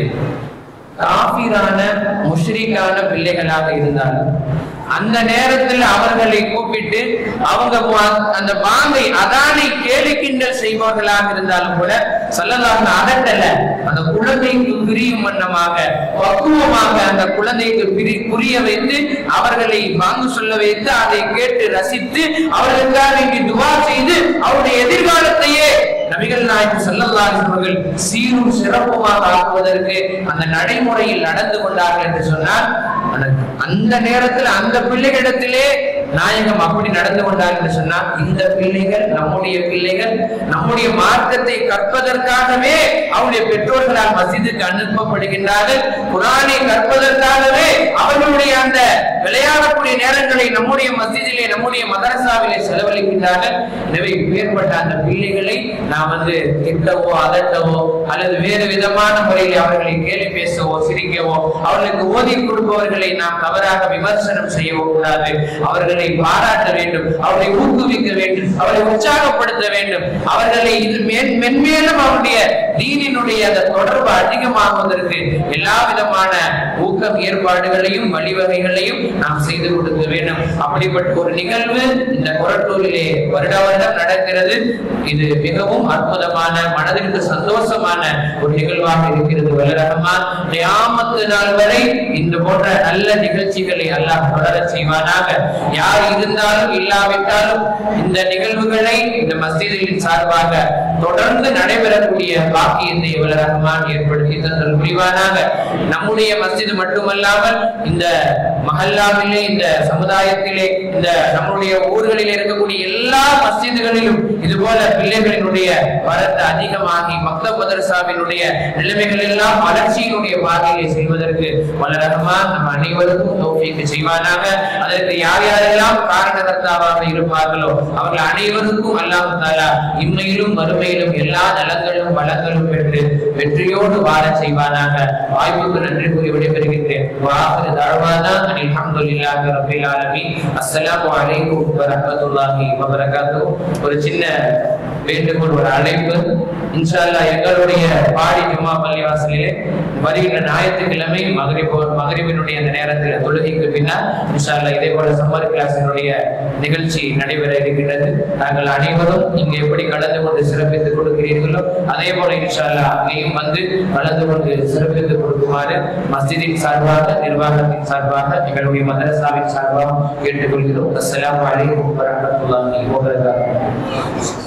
காபிரான முஷ்ரிக்கான பிள்ளைகளாக இருந்தாலும் அந்த நேரத்தில் அவர்களை கூப்பிட்டு அவங்க மு- அந்த பாங்கை அதானை கேலி கிண்டல் செய்பவர்களாக இருந்தாலும் கூட சொல்லலாம் அதட்டல அந்த குழந்தைக்கு பிரியும் வண்ணமாக பக்குவமாக அந்த குழந்தைக்கு பிரி புரிய வைத்து அவர்களை வாங்க சொல்ல வைத்து அதை கேட்டு ரசித்து அவர்களுக்காக வேண்டி துவா செய்து அவருடைய எதிர்காலத்தையே நபிகள் நாயகம் ஸல்லல்லாஹு அவர்கள் சீரும் சிறப்புமாக ஆக்குவதற்கு அந்த நடைமுறையில் நடந்து கொண்டார்கள் என்று சொன்னால் அந்த- அந்த நேரத்தில் அந்த பிள்ளைகளிடத்திலே நாயகம் அப்படி நடந்து கொண்டார் என்று சொன்னால் இந்த பிள்ளைகள் நம்முடைய பிள்ளைகள் நம்முடைய மார்க்கத்தை கற்பதற்காகவே அவருடைய பெற்றோர்களால் மசிதுக்கு அனுப்பப்படுகின்றார்கள் குரானை கற்பதற்காகவே அவர்களுடைய அந்த விளையாடக்கூடிய நேரங்களை நம்முடைய மஸ்ஜிதிலே நம்முடைய மதரசாவிலே செலவழிக்கின்றார்கள் எனவே இப்பேற்பட்ட அந்த பிள்ளைகளை நாம் வந்து திட்டவோ அதட்டவோ அல்லது வேறு விதமான முறையில் அவர்களை கேலி பேசவோ சிரிக்கவோ அவர்களுக்கு ஓதி கொடுப்பவர்களை நாம் தவறாக விமர்சனம் செய்யவோ கூடாது அவர்களை பாராட்ட வேண்டும் அவர்களை ஊக்குவிக்க வேண்டும் அவர்களை உற்சாகப்படுத்த வேண்டும் அவர்களை இது மேன் மென்மேலும் அவருடைய தீனினுடைய அந்த தொடர்பு அதிகமாகுவதற்கு எல்லா விதமான ஊக்கம் ஏற்பாடுகளையும் வழிவகைகளையும் நாம் செய்து கொடுக்க வேண்டும் அப்படிப்பட்ட ஒரு நிகழ்வு இந்த கொரட்டூரிலே வருட வருடம் நடக்கிறது இது மிகவும் அற்புதமான மனதிற்கு சந்தோஷமான ஒரு நிகழ்வாக இருக்கிறது வல்லரகமான் கியாமத்து நாள் வரை இந்த போன்ற நல்ல நிகழ்ச்சிகளை அல்லாஹ் தொடர செய்வானாக யார் இருந்தாலும் இல்லாவிட்டாலும் இந்த நிகழ்வுகளை இந்த மஸ்ஜிதின் சார்பாக தொடர்ந்து நடைபெறக்கூடிய பாக்கியத்தை வல்லரகமான் ஏற்படுத்தி தந்தல் புரிவானாக நம்முடைய மஸ்ஜித் மட்டுமல்லாமல் இந்த மஹல்லாவிலே இந்த சமுதாயத்திலே இந்த நம்முடைய ஊர்களில் இருக்கக்கூடிய எல்லா மஸ்ஜிதுகளிலும் இது போல பிள்ளைகளினுடைய வரத்து அதிகமாகி மக்த மதரசாவினுடைய நிலைமைகள் எல்லாம் வளர்ச்சியினுடைய பாதையிலே செல்வதற்கு வல்லரகமா நம் அனைவருக்கும் தோஃபிக்கு செய்வானாக அதற்கு யார் யாரெல்லாம் காரணகர்த்தாவாக இருப்பார்களோ அவர்கள் அனைவருக்கும் அல்லாஹ் தாலா இம்மையிலும் மறுமையிலும் எல்லா நலங்களும் வளங்களும் பெற்று வெற்றியோடு வாழ செய்வானாக வாய்ப்புக்கு நன்றி கூறி விடைபெறுகின்றேன் வாஹிரு தஅவானா அனில் ஹம்துலில்லாஹி ரப்பில் ஆலமீன் அஸ்ஸலாமு அலைக்கும் வரஹ்மத்துல்லாஹி வபரகாத்துஹு ஒரு சின்ன வேண்டுகோள் ஒரு அழைப்பு இன்ஷா அல்லாஹ் எங்களுடைய பாடி ஜும்மா பள்ளிவாசலிலே வருகின்ற ஞாயிற்றுக்கிழமை மகரிப் மகரிபினுடைய அந்த நேரத்தில் தொழுகைக்கு பின்னால் இன்ஷா அல்லாஹ் இதே போல சம்மர் கிளாஸினுடைய நிகழ்ச்சி நடைபெற இருக்கின்றது நாங்கள் அனைவரும் இங்கு எப்படி கலந்து கொண்டு சிறப்பித்துக் கொடுக்கிறீர்களோ அதே போல இன்ஷா அல்லாஹ் அங்கேயும் வந்து கலந்து கொண்டு சிறப்பித்துக் கொடுக்குமாறு மஸ்ஜிதின் சார்பாக நிர்வாகத்தின் சார்பாக எங்களுடைய மதரசாவின் சார்பாக கேட்டுக்கொள்கிறோம் அஸ்ஸலாமு அலைக்கும் வரஹ்மத்துல்லாஹி வபரகாத்துஹு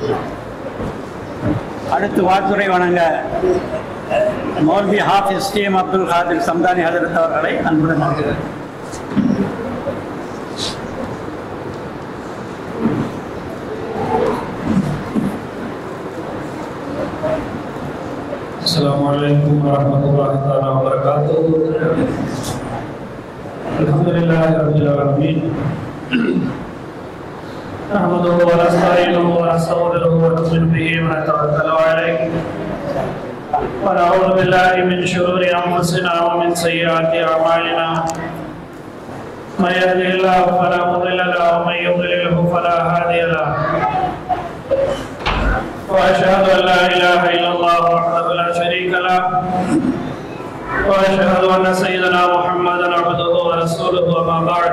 அடுத்து வாழ்த்துறை வணங்க மௌல்வி ஹாஃபிஸ் டி எம் அப்துல் காதிர் சம்தானி ஹதரத் அவர்களை அன்புடன் அழைக்கிறேன் السلام عليكم ورحمة الله تعالى وبركاته الحمد لله رب العالمين نحمده ونستعينه ونستغفره ونؤمن به ونتوكل عليه ونعوذ بالله من شرور أنفسنا ومن سيئات أعمالنا من يهده الله فلا مضل له ومن يضلله فلا هادي له واشهد ان لا اله الا الله وحده لا شريك له واشهد ان سيدنا محمدا عبده ورسوله وما بعد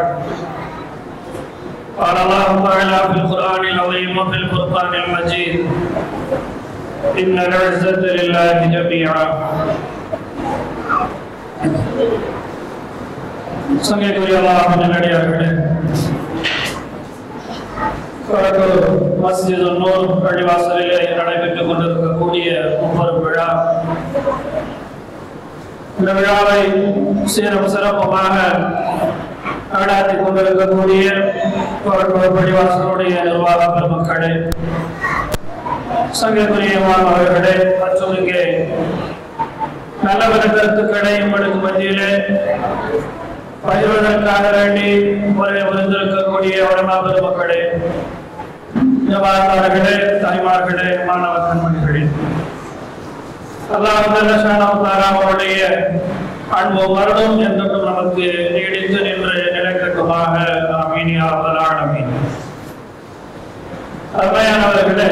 قال الله تعالى في القران العظيم وفي الفرقان المجيد إن العزة لله جميعا சங்கைக்குரிய அல்லாஹின் அடியார்களே கடலூர் மஸ்ஜித் நூர் பள்ளிவாசலிலே நடைபெற்றுக் கொண்டிருக்கக்கூடிய முப்பது விழா இந்த விழாவை சீரும் சிறப்புமாக நடாத்தி கொண்டிருக்கக்கூடிய கடலூர் பள்ளிவாசலுடைய நிர்வாக பெருமக்களே சங்கக்குரிய மாணவர்களே மற்றும் இங்கே நல்லவர கருத்துக்களை உங்களுக்கு மத்தியிலே பகிர்வதற்காக வேண்டி முறை விருந்திருக்கக்கூடிய உடம்பா பெருமக்களே ஜவாத்தார்களே தாய்மார்களே மாணவ கண்மணிகளே அல்லாஹ் அவருடைய அன்பு மரணம் என்றும் நமக்கு நீடித்து நின்று நிலைக்கட்டுமாக அமீனியா ஆலமீன் அருமையானவர்களே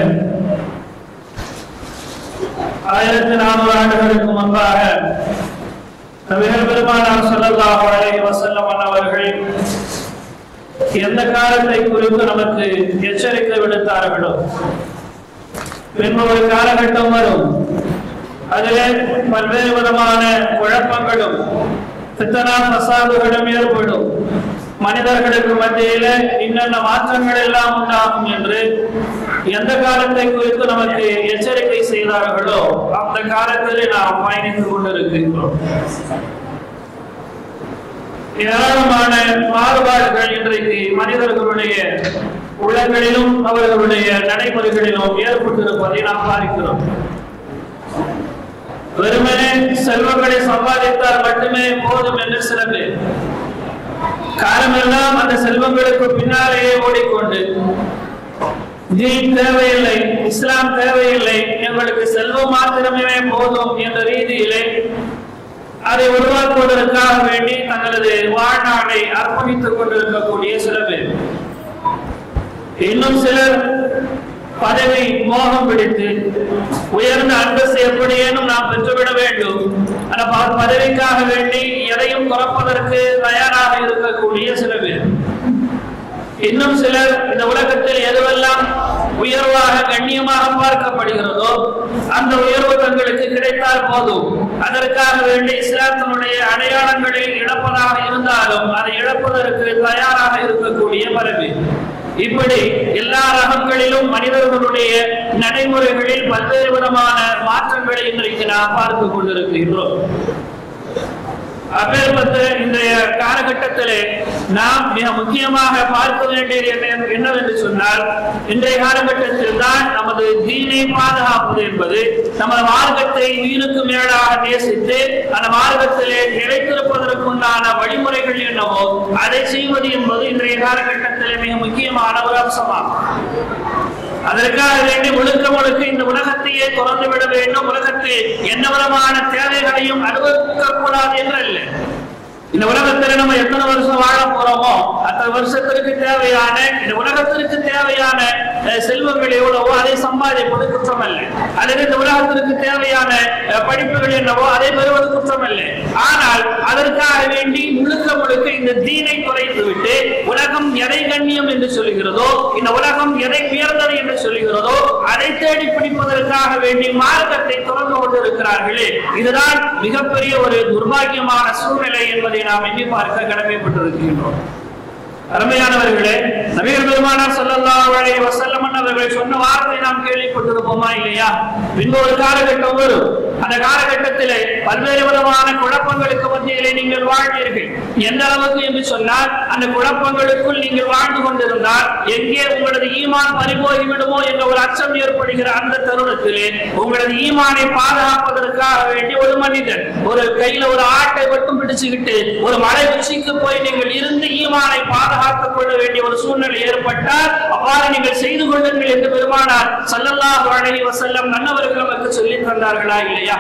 ஆயிரத்தி நானூறு ஆண்டுகளுக்கு முன்பாக நபிகள் பெருமானார் ஸல்லல்லாஹு அலைஹி வஸல்லம் அவர்கள் எந்த காலத்தை குறித்து நமக்கு எச்சரிக்கை விடுத்தார்களோ பின்பு ஒரு காலகட்டம் வரும் அதிலே பல்வேறு விதமான குழப்பங்களும் பித்தனா பசாதுகளும் ஏற்படும் மனிதர்களுக்கு மத்தியில என்னென்ன மாற்றங்கள் எல்லாம் உண்டாகும் என்று எந்த காலத்தை குறித்து நமக்கு எச்சரிக்கை செய்தார்களோ அந்த காலத்திலே நாம் பயணித்துக் கொண்டிருக்கின்றோம் ஏராளமான மாறுபாடுகள் இன்றைக்கு மனிதர்களுடைய உள்ளங்களிலும் அவர்களுடைய நடைமுறைகளிலும் ஏற்பட்டிருப்பதை நாம் பார்க்கிறோம் வெறுமனே செல்வங்களை சம்பாதித்தால் மட்டுமே போதும் என்று சில பேர் காலமெல்லாம் அந்த செல்வங்களுக்கு பின்னாலேயே ஓடிக்கொண்டு தீன் தேவையில்லை இஸ்லாம் தேவையில்லை எங்களுக்கு செல்வம் மாத்திரமே போதும் என்ற ரீதியிலே அதை உருவாக்குவதற்காக வேண்டி தங்களது வாழ்நாளை அர்ப்பணித்துக் கொண்டிருக்கக்கூடிய சில பேர் இன்னும் சிலர் பதவி மோகம் பிடித்து உயர்ந்த அந்தஸ்து எப்படியேனும் நாம் பெற்றுவிட வேண்டும் அந்த ப- பதவிக்காக வேண்டி எதையும் குறைப்பதற்கு தயாராக இருக்கக்கூடிய சில பேர் இன்னும் சிலர் இந்த உலகத்தில் எதுவெல்லாம் உயர்வாக கண்ணியமாக பார்க்கப்படுகிறதோ அந்த உயர்வு தங்களுக்கு கிடைத்தால் போதும் அதற்காக வேண்டி இஸ்லாத்தினுடைய அடையாளங்களை இழப்பதாக இருந்தாலும் அதை இழப்பதற்கு தயாராக இருக்கக்கூடிய பரவி இப்படி எல்லா ரகங்களிலும் மனிதர்களுடைய நடைமுறைகளில் பல்வேறு விதமான மாற்றங்களை இன்றைக்கு நாம் பார்த்து கொண்டிருக்கின்றோம் அப்பேற்பட்ட இன்றைய காலகட்டத்திலே நாம் மிக முக்கியமாக பார்க்க வேண்டியது என்ன என்னவென்று சொன்னால் இன்றைய காலகட்டத்தில் தான் நமது தீனை பாதுகாப்பது என்பது நமது மார்க்கத்தை உயிருக்கு மேலாக நேசித்து அந்த மார்க்கத்திலே நிலைத்திருப்பதற்குண்டான வழிமுறைகள் என்னவோ அதை செய்வது என்பது இன்றைய காலகட்டத்திலே மிக முக்கியமான ஒரு அம்சமாகும் அதற்காக வேண்டி முழுக்க முழுக்க இந்த உலகத்தையே திறந்து விட வேண்டும் உலகத்தில் என்ன விதமான தேவைகளையும் அனுபவிக்க கூடாது என்றல்ல இந்த உலகத்துல நம்ம எத்தனை வருஷம் வாழ போறோமோ அத்தனை வருஷத்திற்கு தேவையான இந்த உலகத்திற்கு தேவையான அஹ், செல்வங்கள் எவ்வளவோ அதை சம்பாதிப்பது குற்றம் அல்ல அல்லது இந்த உலகத்திற்கு தேவையான அஹ், படிப்புகள் என்னவோ அதை பெறுவது குற்றம் அல்ல ஆனால் அதற்காக வேண்டி முழுக்க முழுக்க இந்த தீனை குறைத்து விட்டு உலகம் எதை கண்ணியம் என்று சொல்லுகிறதோ இந்த உலகம் எதை உயர்ந்தது என்று சொல்லுகிறதோ அதை தேடி பிடிப்பதற்காக வேண்டி மார்க்கத்தை திறந்து கொண்டிருக்கிறார்களே இதுதான் மிகப்பெரிய ஒரு துர்பாக்கியமான சூழ்நிலை என்பதை நாம் எண்ணி பார்க்க கடமைப்பட்டிருக்கின்றோம் அருமையானவர்களே நபீர் பெருமானார் ஸல்லல்லாஹு அலைஹி வஸல்லம் அவர்கள் சொன்ன வார்த்தை நாம் கேள்விப்பட்டிருப்போமா இல்லையா பின்பு ஒரு காலகட்டம் வரும் அந்த காலகட்டத்திலே பல்வேறு விதமான குழப்பங்களுக்கு மத்தியிலே நீங்கள் வாழ்வீர்கள் எந்த அளவுக்கு என்று சொன்னால் அந்த குழப்பங்களுக்குள் நீங்கள் வாழ்ந்து கொண்டிருந்தால் எங்கே உங்களது ஈமான் பறிபோகி விடுமோ என்ற ஒரு அச்சம் ஏற்படுகிற அந்த தருணத்திலே உங்களது ஈமானை பாதுகாப்பதற்காக வேண்டி ஒரு மனிதன் ஒரு கையில ஒரு ஆட்டை மட்டும் பிடிச்சுக்கிட்டு ஒரு மலை உச்சிக்கு போய் நீங்கள் இருந்து ஈமானை பாதுகாத்துக் கொள்ள வேண்டிய ஒரு சூழ்நிலை ஏற்பட்டால் அவ்வாறு நீங்கள் செய்து கொள்ளுங்கள் என்று பெருமானார் ஸல்லல்லாஹு அலைஹி வஸல்லம் நல்லவர்கள் நமக்கு சொல்லித் தந்தார்களா இல்லையா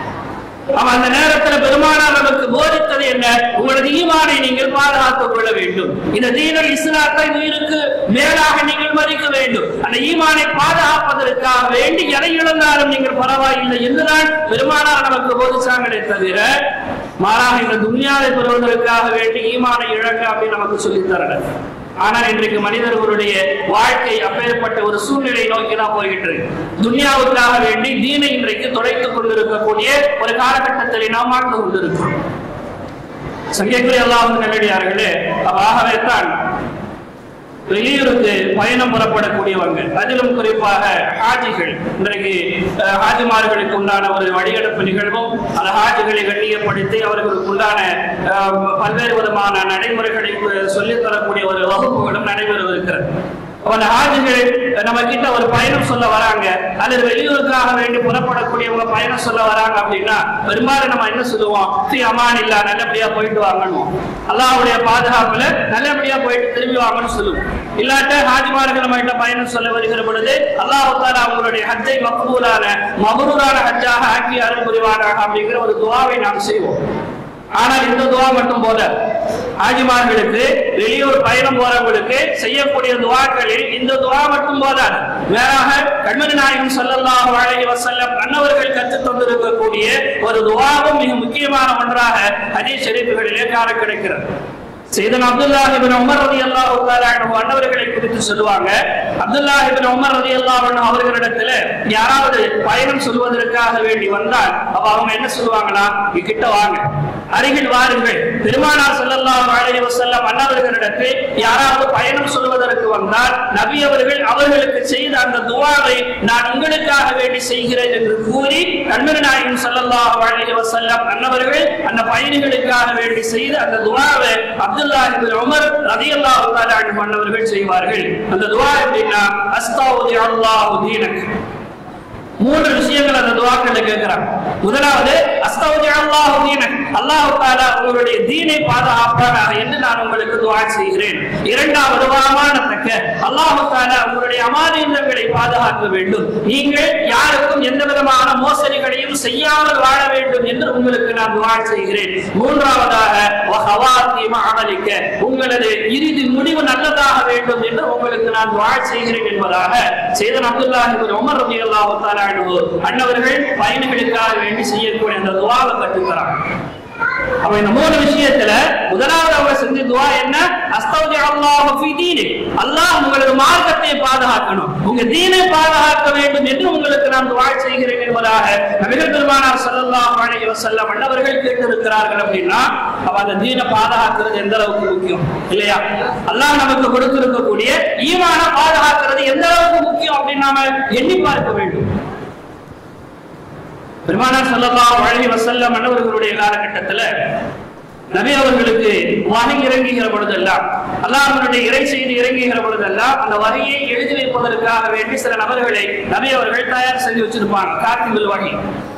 அவன் அந்த நேரத்துல பெருமானார் நமக்கு போதித்தது என்ன உங்களது ஈமானை நீங்கள் பாதுகாத்துக் கொள்ள வேண்டும் இந்த தீனல் இஸ்லாத்தை உயிருக்கு மேலாக நீங்கள் மதிக்க வேண்டும் அந்த ஈமானை பாதுகாப்பதற்காக வேண்டி எதை இழந்தாலும் நீங்கள் பரவாயில்லை என்றுதான் பெருமானார் நமக்கு போதிச்சாங்களே தவிர மாறாக இந்த துன்யாவை பெறுவதற்காக வேண்டி ஈமானை இழக்க அப்படின்னு நமக்கு சொல்லித் தரல ஆனால் இன்றைக்கு மனிதர்களுடைய வாழ்க்கை அப்பேற்பட்ட ஒரு சூழ்நிலை நோக்கி தான் போய்கிட்டு இருக்கு துன்யாவுக்காக வேண்டி தீனை இன்றைக்கு துடைத்துக் கொண்டிருக்கக்கூடிய ஒரு காலகட்டத்தில் நாம் வாழ்ந்து கொண்டிருக்கிறோம் சங்கைக்குரிய எல்லாம் நல்லடியார்களே அப்ப ஆகவே தான் வெளியூருக்கு பயணம் புறப்படக்கூடியவங்க அதிலும் குறிப்பாக ஹாஜிகள் இன்றைக்கு அஹ், ஹாஜிமார்களுக்கு உண்டான ஒரு வழியெடுப்பு நிகழ்வும் அந்த ஹாஜிகளை கண்ணியப்படுத்தி அவர்களுக்கு உண்டான அஹ், பல்வேறு விதமான நடைமுறைகளை அஹ், சொல்லித் தரக்கூடிய ஒரு வகுப்புகளும் நடைபெறவிருக்கிறது அப்ப அந்த ஹாஜிகள் நம்ம கிட்ட ஒரு பயணம் சொல்ல வராங்க அல்லது வெளியூருக்காக வேண்டி புறப்படக்கூடியவங்க பயணம் சொல்ல வராங்க அப்படின்னா பெரும்பாலும் நம்ம என்ன சொல்லுவோம் ஸ்ரீ அமான் இல்லா நல்லபடியா போயிட்டு வாங்கணும் அல்லாஹ்வுடைய பாதுகாப்புல நல்லபடியா போயிட்டு திரும்பி வாங்கன்னு சொல்லுவோம் இல்லாட்ட ஹாஜிமார்கள் நம்ம கிட்ட பயணம் சொல்ல வருகிற பொழுது அல்லாஹ் தாலா அவங்களுடைய ஹஜ்ஜை மக்பூலான மபரூரான ஹஜ்ஜாக ஆக்கி அருள் புரிவாராக அப்படிங்கிற ஒரு துவாவை நாம் செய்வோம் ஆனால் இந்த துவா மட்டும் போத ஆஜிமார்களுக்கு வெளியூர் பயணம் போறவங்களுக்கு செய்யக்கூடிய துவாக்களில் இந்த துவா மட்டும் போதாது வேறாக கண்மணி நாயகம் ஸல்லல்லாஹு அலைஹி வஸல்லம் அன்னவர்கள் கற்றுத் தந்திருக்கக்கூடிய ஒரு துவாவும் மிக முக்கியமான ஒன்றாக ஹதீஸ் ஷரீஃப்களிலே காண கிடைக்கிறது செய்தன் அப்துல்லாஹ் இப்னு உமர் ரலியல்லாஹு தஆலா அன்ஹு அன்னவர்களை குறித்து சொல்லுவாங்க அப்துல்லாஹ் இப்னு உமர் ரலியல்லாஹு அன்ஹு அவர்களிடத்துல யாராவது பயணம் சொல்வதற்காக வேண்டி வந்தால் அப்ப அவங்க என்ன சொல்லுவாங்கன்னா "இங்க கிட்ட வாங்க அருகில் வாருங்கள் பெருமானார் ஸல்லல்லாஹு அலைஹி வஸல்லம் அன்னவர்களிடத்தில் யாராவது பயணம் சொல்வதற்கு வந்தால் நபி அவர்கள் அவர்களுக்கு செய்த அந்த துவாவை நான் உங்களுக்காக வேண்டி செய்கிறேன் என்று கூறி கண்மணி நாயகம் ஸல்லல்லாஹு அலைஹி வஸல்லம் அன்னவர்கள் அந்த பயணிகளுக்காக வேண்டி செய்த அந்த துவாவை அப்துல்லாஹ் இப்னு உமர் ரலியல்லாஹு தஆலா அன்ஹு அன்னவர்கள் செய்வார்கள் அந்த துவா எப்படின்னா அஸ்தௌதி அல்லாஹு தீனக் மூன்று விஷயங்கள் அந்த துவாக்கள்ல கேட்கிறாங்க முதலாவது அஸ்தௌதி அல்லாஹு தீனக் அல்லாஹ் தஆலா உங்களுடைய தீனை பாதுகாப்பானாக என்று நான் உங்களுக்கு துவா செய்கிறேன் இரண்டாவது அமானத்தக்க அல்லாஹ் தஆலா உங்களுடைய அமானியங்களை பாதுகாக்க வேண்டும் நீங்கள் யாருக்கும் எந்த விதமான மோசடிகளையும் செய்யாமல் வாழ வேண்டும் என்று உங்களுக்கு நான் துவா செய்கிறேன் மூன்றாவதாக வஹவாத்திம அமலிக்க உங்களது இறுதி முடிவு நல்லதாக வேண்டும் என்று உங்களுக்கு நான் துவா செய்கிறேன் என்பதாக செய்தன் அப்துல்லாஹி இப்னு உமர் ரலியல்லாஹு தஆலா அன்ஹு அன்னவர்கள் பயணிகளுக்காக வேண்டி செய்யக்கூடிய அந்த துவாவை கற்றுக்கிறாங்க அப்ப இந்த மூணு விஷயத்துல முதலாவது அவங்க செஞ்ச துவா என்ன அஸ்தௌதி அல்லாஹ் ஃபீ தீனி அல்லாஹ் உங்களது மார்க்கத்தை பாதுகாக்கணும் உங்க தீனை பாதுகாக்க வேண்டும் என்று உங்களுக்கு நான் துவா செய்கிறேன் என்பதாக நபிகள் பெருமானார் ஸல்லல்லாஹு அலைஹி வஸல்லம் அன்னவர்கள் கேட்டிருக்கிறார்கள் அப்படின்னா அப்ப அந்த தீனை பாதுகாக்கிறது எந்த அளவுக்கு முக்கியம் இல்லையா அல்லாஹ் நமக்கு கொடுத்திருக்கக்கூடிய ஈமான பாதுகாக்கிறது எந்த அளவுக்கு முக்கியம் அப்படின்னு நாம எண்ணி பார்க்க வேண்டும் பெருமானார் ஸல்லல்லாஹு அலைஹி வஸல்லம் அன்னவர்களுடைய காலகட்டத்துல நபி அவர்களுக்கு வகை இறங்குகிற பொழுதெல்லாம் அல்லாஹ்வுடைய இறை செய்தி இறங்குகிற பொழுதெல்லாம் அந்த வகையை எழுதி வைப்பதற்காக வேண்டி சில நபர்களை நபி அவர்கள் தயார் செஞ்சு வச்சிருப்பாங்க காத்திபில் வகை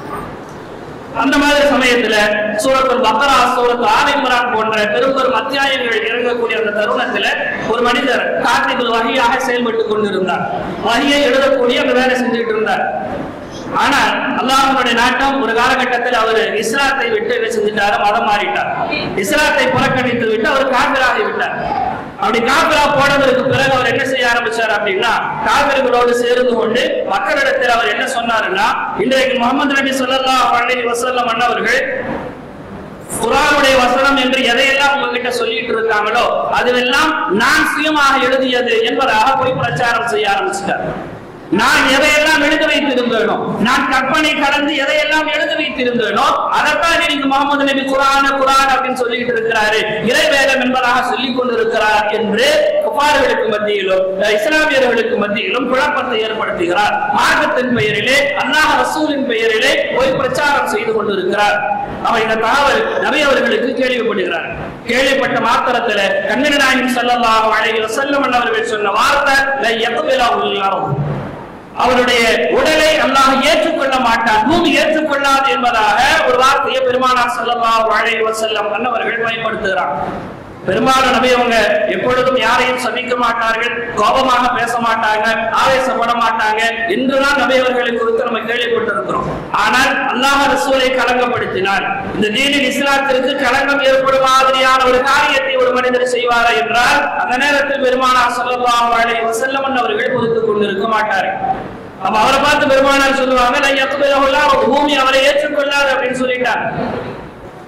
அந்த மாதிரி சமயத்துல சூரத்துல் பக்கரா சூரத்து ஆலை இம்ரான் போன்ற பெரும் பெரும் அத்தியாயங்கள் இறங்கக்கூடிய அந்த தருணத்துல ஒரு மனிதர் காத்திபில் வகையாக செயல்பட்டு கொண்டிருந்தார் வகையை எழுதக்கூடிய அந்த வேலை செஞ்சுட்டு இருந்தார் ஆனால் அல்லாஹ்வுடைய நாட்டம் ஒரு காலகட்டத்தில் அவர் இஸ்லாத்தை விட்டு என்ன செஞ்சிட்டாரு மதம் மாறிட்டார் இஸ்லாத்தை புறக்கணித்து விட்டு அவர் காபிராகி விட்டார் அப்படி காபிரா போனதற்கு பிறகு அவர் என்ன செய்ய ஆரம்பிச்சார் அப்படின்னா காபிர்களோடு சேர்ந்து கொண்டு மக்களிடத்தில் அவர் என்ன சொன்னாருன்னா இன்றைக்கு முகமது நபி ஸல்லல்லாஹு அலைஹி வஸல்லம் அன்னவர்கள் குரானுடைய வசனம் என்று எதையெல்லாம் உங்ககிட்ட சொல்லிட்டு இருக்காங்களோ அதுவெல்லாம் நான் சுயமாக எழுதியது என்பதாக போய் பிரச்சாரம் செய்ய ஆரம்பிச்சிட்டார் நான் எதையெல்லாம் எழுத வைத்திருந்தேனோ நான் கற்பனை கடந்து எதையெல்லாம் எழுத வைத்திருந்தேனோ அதைத்தான் நீங்க முகமது நபி குரான குரான் அப்படின்னு சொல்லிட்டு இருக்கிறாரு இறைவேதம் என்பதாக சொல்லிக் கொண்டிருக்கிறார் என்று குபார்களுக்கு மத்தியிலும் அஹ், இஸ்லாமியர்களுக்கு மத்தியிலும் குழப்பத்தை ஏற்படுத்துகிறார் மார்க்கத்தின் பெயரிலே அல்லாஹ் ரசூலின் பெயரிலே போய் பிரச்சாரம் செய்து கொண்டிருக்கிறார் அவன் இந்த தகவல் நபி அவர்களுக்கு கேள்விப்படுகிறார் கேள்விப்பட்ட மாத்திரத்துல கண்மணி நாயகம் ஸல்லல்லாஹு அலைஹி வஸல்லம் அவர்கள் சொன்ன வார்த்தை "லன் யக்பிலஹு அல்லாஹ்." அவருடைய உடலை அல்லாஹ் ஏற்றுக்கொள்ள மாட்டான் பூமி ஏற்றுக்கொள்ளாது என்பதாக ஒரு வார்த்தையை பெருமானார் ஸல்லல்லாஹு அலைஹி வஸல்லம் அன்னவர்கள் பயன்படுத்துகிறார் பெரும்பாலும் நபி அவங்க எப்பொழுதும் யாரையும் சபிக்க மாட்டார்கள் கோபமாக பேச மாட்டாங்க ஆவேசப்பட மாட்டாங்க என்றுதான் நபி அவர்களை குறித்து நம்ம கேள்விப்பட்டிருக்கிறோம் ஆனால் அல்லாஹ் ரசூலை களங்கப்படுத்தினார் இந்த தீனில் இஸ்லாத்திற்கு களங்கம் ஏற்படும் மாதிரியான ஒரு காரியத்தை ஒரு மனிதர் செய்வாரா என்றால் அந்த நேரத்தில் பெருமானார் ஸல்லல்லாஹு அலைஹி வஸல்லம் அவர்கள் பொறுத்துக் கொண்டிருக்க மாட்டார்கள் அப்ப அவரை பார்த்து பெருமானார் சொல்லுவாங்க நான் எப்ப பூமி அவரை ஏற்றுக்கொள்ளாது அப்படின்னு சொல்லிட்டாங்க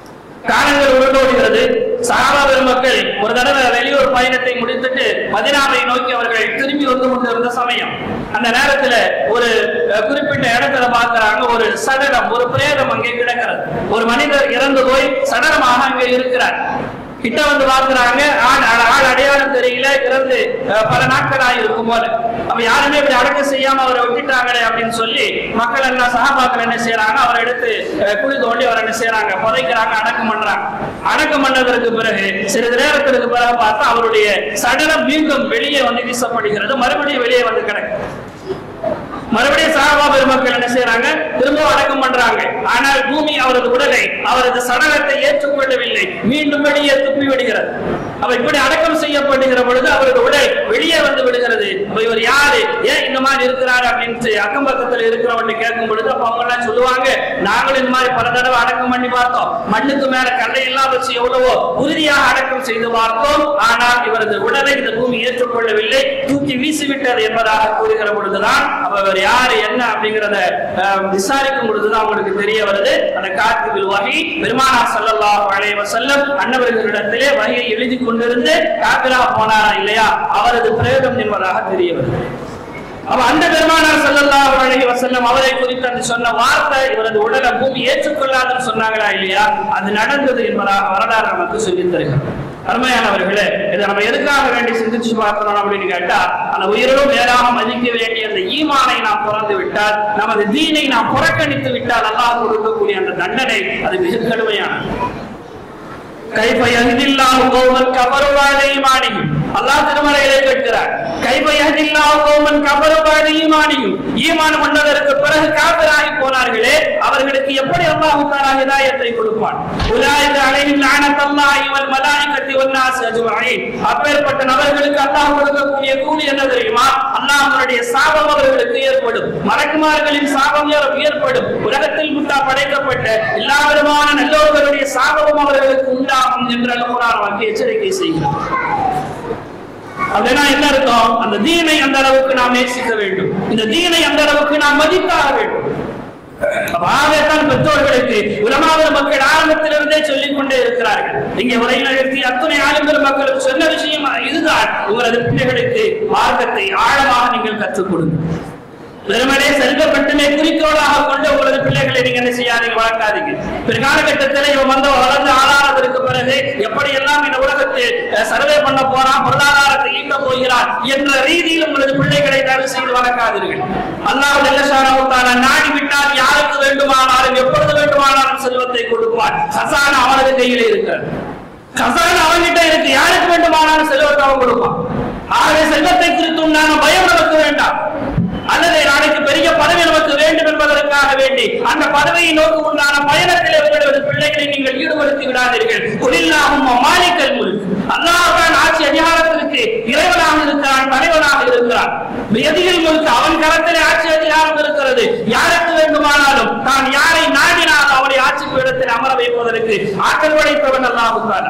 காலங்கள் உருண்டோடுகிறது சகாபா பெருமக்கள் ஒரு தடவை வெளியூர் பயணத்தை முடித்துட்டு மதினாவை நோக்கி அவர்கள் திரும்பி வந்து கொண்டிருந்த சமயம் அந்த நேரத்துல ஒரு அஹ், குறிப்பிட்ட இடத்துல பார்க்கறாங்க ஒரு சடலம் ஒரு பிரேதம் அங்கே கிடக்கிறது ஒரு மனிதர் இறந்து போய் சடலமாக அங்கே இருக்கிறார் கிட்ட வந்து பார்க்கறாங்க ஆள் ஆள் ஆள் அடையாளம் தெரியல இறந்து அஹ், பல நாட்களாக இருக்கும் போல அப்ப யாருமே இப்படி அடக்கம் செய்யாம அவரை விட்டுட்டாங்களே அப்படின்னு சொல்லி மக்கள் எல்லாம் சகாபாக்கள் என்ன செய்யறாங்க அவரை எடுத்து அஹ், குழி தோண்டி அவர் என்ன செய்யறாங்க புதைக்கிறாங்க அடக்கம் பண்றாங்க அடக்கம் பண்ணதற்கு பிறகு சிறிது நேரத்திற்கு பிறகு பார்த்தா அவருடைய சடலம் மீண்டும் வெளியே வந்து வீசப்படுகிறது மறுபடியும் வெளியே வந்து கிடக்கு மறுபடியும் சாபா பெருமக்கள் என்ன செய்யறாங்க திரும்ப அடக்கம் பண்றாங்க ஆனால் பூமி அவரது உடலை அவரது சடலத்தை ஏற்றுக்கொள்ளவில்லை மீண்டும் வெளியே துப்பி விடுகிறது அப்ப இப்படி அடக்கம் செய்யப்படுகிற பொழுது அவரது உடல் வெளியே வந்து விடுகிறது அப்ப இவர் யாரு ஏன் இந்த மாதிரி இருக்கிறாரு அப்படின்னு அக்கம் பக்கத்துல இருக்கிறவங்க கேட்கும் பொழுது அப்ப அவங்க எல்லாம் சொல்லுவாங்க நாங்களும் இந்த மாதிரி பல தடவை அடக்கம் பண்ணி பார்த்தோம் மண்ணுக்கு மேல கல்லையெல்லாம் வச்சு எவ்வளவோ உறுதியாக அடக்கம் செய்து பார்த்தோம் ஆனால் இவரது உடலை இந்த பூமி ஏற்றுக்கொள்ளவில்லை தூக்கி வீசிவிட்டது என்பதாக கூறுகிற பொழுதுதான் அப்ப இவர் யாரு என்ன அப்படிங்கிறத அஹ், விசாரிக்கும் பொழுதுதான் அவங்களுக்கு தெரிய வருது அந்த காத்திபில் வகை பெருமானார் ஸல்லல்லாஹு அலைஹி வஸல்லம் அன்னவர்களிடத்திலே வகையை எழுதி கொண்டிருந்து காபிரா போனாரா இல்லையா அவரது பிரயோகம் என்பதாக தெரிய வருது அப்ப அந்த பெருமானார் ஸல்லல்லாஹு அலைஹி வஸல்லம் அவரை குறித்து அந்த சொன்ன வார்த்தை இவரது உடலை பூமி ஏற்றுக்கொள்ளாதுன்னு சொன்னாங்களா இல்லையா அது நடந்தது என்பதாக வரலாறு நமக்கு சொல்லித் தருகிறது அருமையானவர்களே இதை நம்ம எதுக்காக வேண்டி சிந்திச்சு பார்க்கணும் அப்படின்னு கேட்டா அந்த உயிரிலும் மேலாக மதிக்க வேண்டிய அந்த ஈமானை நாம் பிறந்து விட்டால் நமது தீனை நாம் புறக்கணித்து விட்டால் அல்லாஹ் கொடுக்கக்கூடிய அந்த தண்டனை அது மிக கடுமையானது கைப யஹ்தில்லாஹு கௌமன் கஃபரு பஅத ஈமானிஹிம் அல்லாஹ் திருமறையிலே கேட்கிறார் கைப யஹ்தில்லாஹு கௌமன் கஃபரு பஅத ஈமானிஹிம் ஈமான் கொண்டதற்கு பிறகு காபிராகி போனார்களே அவர்களுக்கு எப்படி அல்லாஹ் தஆலா ஹிதாயத்தை கொடுப்பான் உலாயிக அலைஹிம் லஅனத்துல்லாஹி வல் மலாயிகத்தி வன் நாஸ் அஜ்மஈன் அப்பேற்பட்ட நபர்களுக்கு அல்லாஹ் கொடுக்கக்கூடிய கூலி என்ன தெரியுமா அல்லாஹ்வுடைய சாபம் அவர்களுக்கு ஏற்படும் மலக்குமார்களின் சாபம் ஏற- ஏற்படும் உலகத்தில் முட்டா படைக்கப்பட்ட எல்லா விதமான நல்லோர்களுடைய சாபமும் அவர்களுக்கு உண்டாகும் என்று அல்குரான் வாக்கு எச்சரிக்கை செய்கிறது அப்படின்னா என்ன அர்த்தம் அந்த தீனை அந்த அளவுக்கு நாம் நேசிக்க வேண்டும் இந்த தீனை அந்த அளவுக்கு நாம் மதித்தாக வேண்டும் அப்ப ஆகத்தான் பெற்றோர்களுக்கு உலமாவில மக்கள் ஆரம்பத்திலிருந்தே சொல்லிக் கொண்டே இருக்கிறார்கள் இங்க உரையில் நிறுத்தி அத்துணை ஆளுநர் மக்களுக்கு சொன்ன விஷயம் இதுதான் உங்களது பிள்ளைகளுக்கு மார்க்கத்தை ஆழமாக நீங்கள் கற்றுக் கொடுங்க வெறுமனே செல்வம் மட்டுமே குறிக்கோளாக கொண்டு உங்களது பிள்ளைகளை நீங்க என்ன செய்யாதீங்க வளர்க்காதீங்க பிற்காலகட்டத்தில் இவன் வந்து வளர்ந்து ஆளானதற்கு பிறகு எப்படி எல்லாம் இந்த உலகத்தில் அஹ், சர்வே பண்ண போறான் பொருளாதாரத்தை ஈட்ட போகிறான் என்ற ரீதியில் உங்களது பிள்ளைகளை தயவு செய்து வளர்க்காதீர்கள் அல்லாஹ் ஜல்லஷானஹு நாடி விட்டால் யாருக்கு வேண்டுமானாலும் எப்பொழுது வேண்டுமானாலும் செல்வத்தை கொடுப்பான் ஹசான் அவனது கையில் இருக்கிறது கசான் அவன்கிட்ட இருக்கு யாருக்கு வேண்டுமானாலும் செல்வத்தை அவன் கொடுப்பான் ஆகவே செல்வத்தை குறித்து உண்டான பயம் நமக்கு வேண்டாம் அல்லது நாளைக்கு பெரிய பதவி நமக்கு வேண்டும் என்பதற்காக வேண்டி அந்த பதவியை நோக்கி உண்டான பயணத்தில் உங்களது பிள்ளைகளை நீங்கள் ஈடுபடுத்தி விடாதீர்கள் குடில்லாகும் மாலிக்கல் முழுக்கு அல்லாஹ்தான் ஆட்சி அதிகாரத்திற்கு இறைவனாக இருக்கிறான் தலைவனாக இருக்கிறான் எதிரில் முழுக்க அவன் கரத்திலே ஆட்சி அதிகாரம் இருக்கிறது யாருக்கு வேண்டுமானாலும் தான் யாரை நாடினால் அவனை ஆட்சி பீடத்தில் அமர வைப்பதற்கு ஆற்றல் படைத்தவன் அல்லாஹ்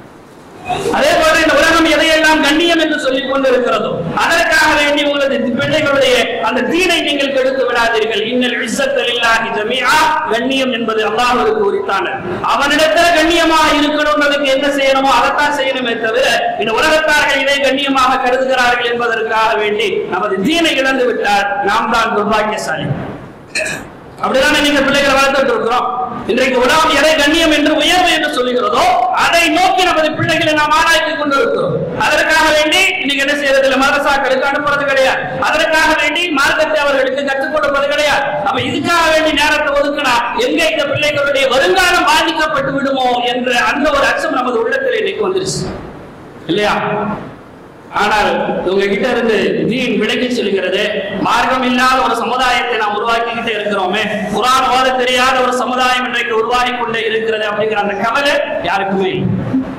அதே போல இந்த உலகம் எதையெல்லாம் கண்ணியம் என்று சொல்லிக் கொண்டிருக்கிறதோ அதற்காக வேண்டி உங்களது பிள்ளைகளுடைய அந்த தீனை நீங்கள் கெடுத்து விடாதீர்கள் இன்னல் இஸ்ஸத்தல் இல்லாஹி ஜமீஆ கண்ணியம் என்பது அல்லாஹ்வுக்கு உரித்தான அவனிடத்துல கண்ணியமாக இருக்கணும்ன்றதுக்கு என்ன செய்யணுமோ அதைத்தான் செய்யணுமே தவிர இந்த உலகத்தார்கள் இதை கண்ணியமாக கருதுகிறார்கள் என்பதற்காக வேண்டி நமது தீனை இழந்து விட்டால் நாம் தான் துர்பாக்கியசாலி அப்படிதானே நீங்க பிள்ளைகளை வளர்த்துட்டு இருக்கிறோம் இன்றைக்கு உலகம் எதை கண்ணியம் என்று உயர்வு என்று சொல்லுகிறதோ அதை நோக்கி நமது பிள்ளைகளை நாம் ஆராய்ச்சி கொண்டு இருக்கிறோம் அதற்காக வேண்டி இன்னைக்கு என்ன செய்யறது இல்ல மதரசாக்களுக்கு அனுப்புறது கிடையாது அதற்காக வேண்டி மார்க்கத்தை அவர்களுக்கு கற்றுக் கொடுப்பது கிடையாது அப்ப இதுக்காக வேண்டி நேரத்தை ஒதுக்கினா எங்க இந்த பிள்ளைகளுடைய வருங்காலம் பாதிக்கப்பட்டு விடுமோ என்ற அந்த ஒரு அச்சம் நமது உள்ளத்தில் இன்னைக்கு வந்துருச்சு இல்லையா ஆனால் உங்ககிட்ட இருந்து தீன் விலகி சொல்கிறது மார்க்கம் இல்லாத ஒரு சமுதாயத்தை நாம் உருவாக்கிக்கிட்டே இருக்கிறோமே குரான் ஓத தெரியாத ஒரு சமுதாயம் இன்றைக்கு உருவாகி கொண்டே இருக்கிறது அப்படிங்கிற அந்த கவலை யாருக்குமே இல்லை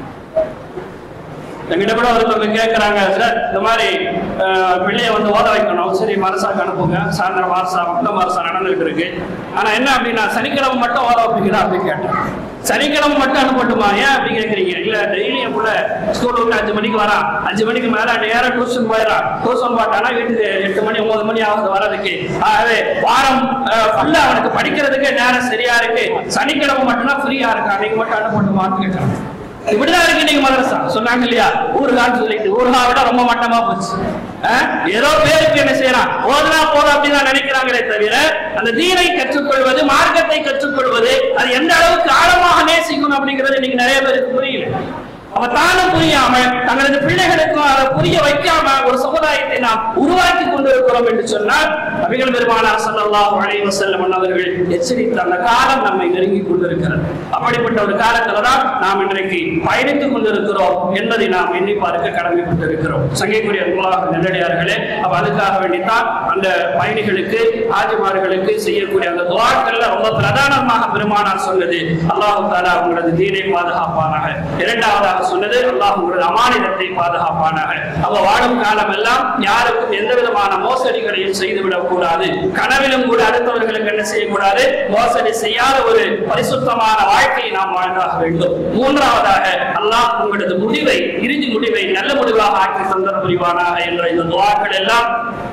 எங்கிட்ட கூட ஒருத்தவங்க கேட்கறாங்க சார் இந்த மாதிரி அஹ், பிள்ளைய வந்து ஓத வைக்கணும் சரி மரசாக்கு அனுப்புங்க சாயந்தரம் மாரசா மட்டும் மரசா நடந்துகிட்டு இருக்கு ஆனா என்ன அப்படின்னா சனிக்கிழமை மட்டும் ஓத வைப்பீங்களா அப்படின்னு கேட்டேன் சனிக்கிழமை மட்டும் அனுப்பட்டுமா ஏன் அப்படி கேக்குறீங்க இல்ல டெய்லி என் புள்ள ஸ்கூல் விட்டு அஞ்சு மணிக்கு வரான் அஞ்சு மணிக்கு மேல நேரம் டியூஷன் போயிடறான் டியூஷன் போட்டானா வீட்டுக்கு எட்டு மணி ஒன்பது மணி ஆகுது வர்றதுக்கு ஆகவே வாரம் ஃபுல்லா அவனுக்கு படிக்கிறதுக்கு நேரம் சரியா இருக்கு சனிக்கிழமை மட்டும்தான் ஃப்ரீயா இருக்கான் நீங்க மட்டும் அனுப்பட்டுமான்னு கேட்டாங்க இப்படிதான் இருக்கு நீங்க மதரசா சொன்னாங்க இல்லையா ஊருகான்னு சொல்லிட்டு ஊருகா விட ரொம்ப மட்டமா போச்சு அஹ்? ஏதோ பேருக்கு என்ன செய்யறான் ஓதுனா போதும் அப்படின்னு நினைக்கிறாங்களே தவிர அந்த தீனை கற்றுக்கொள்வது மார்க்கத்தை கற்றுக்கொள்வது அது எந்த அளவுக்கு ஆழமாக நேசிக்கணும் அப்படிங்கிறது இன்னைக்கு நிறைய பேருக்கு புரியல அவ தானும் புரியாம தங்களது பிள்ளைகளுக்கும் அதை புரிய வைக்காம ஒரு சமுதாயத்தை நாம் உருவாக்கி கொண்டிருக்கிறோம் என்று சொன்னால் நபிகள் பெருமானார் ஸல்லல்லாஹு அலைஹி வஸல்லம் அவர்கள் எச்சரித்த அந்த காலம் நம்மை நெருங்கி கொண்டிருக்கிறது அப்படிப்பட்ட ஒரு காலத்துல தான் நாம் இன்றைக்கு பயணித்துக் கொண்டிருக்கிறோம் என்பதை நாம் எண்ணி பார்க்க கடமைப்பட்டிருக்கிறோம் சங்கைக்குரிய அன்புலாக நெல்லடியார்களே அப்ப அதுக்காக வேண்டித்தான் அந்த பயணிகளுக்கு ஆஜிமார்களுக்கு செய்யக்கூடிய அந்த துவாக்கள்ல ரொம்ப பிரதானமாக பெருமானார் சொன்னது அல்லாஹு தாலா உங்களது தீனை பாதுகாப்பானாக இரண்டாவதாக சொன்னது அல்லாஹ் உங்களது அமானிதத்தை பாதுகாப்பானாக அவ வாழும் காலம் எல்லாம் யாருக்கும் எந்த விதமான மோசடிகளையும் செய்துவிடக் கூடாது கனவிலும் கூட அடுத்தவர்களுக்கு என்ன செய்யக்கூடாது மோசடி செய்யாத ஒரு பரிசுத்தமான வாழ்க்கையை நாம் வாழ்ந்தாக வேண்டும் மூன்றாவதாக அல்லாஹ் உங்களது முடிவை இறுதி முடிவை நல்ல முடிவாக ஆக்கி தந்தர புரிவானாக என்ற இந்த துவாக்கள் எல்லாம்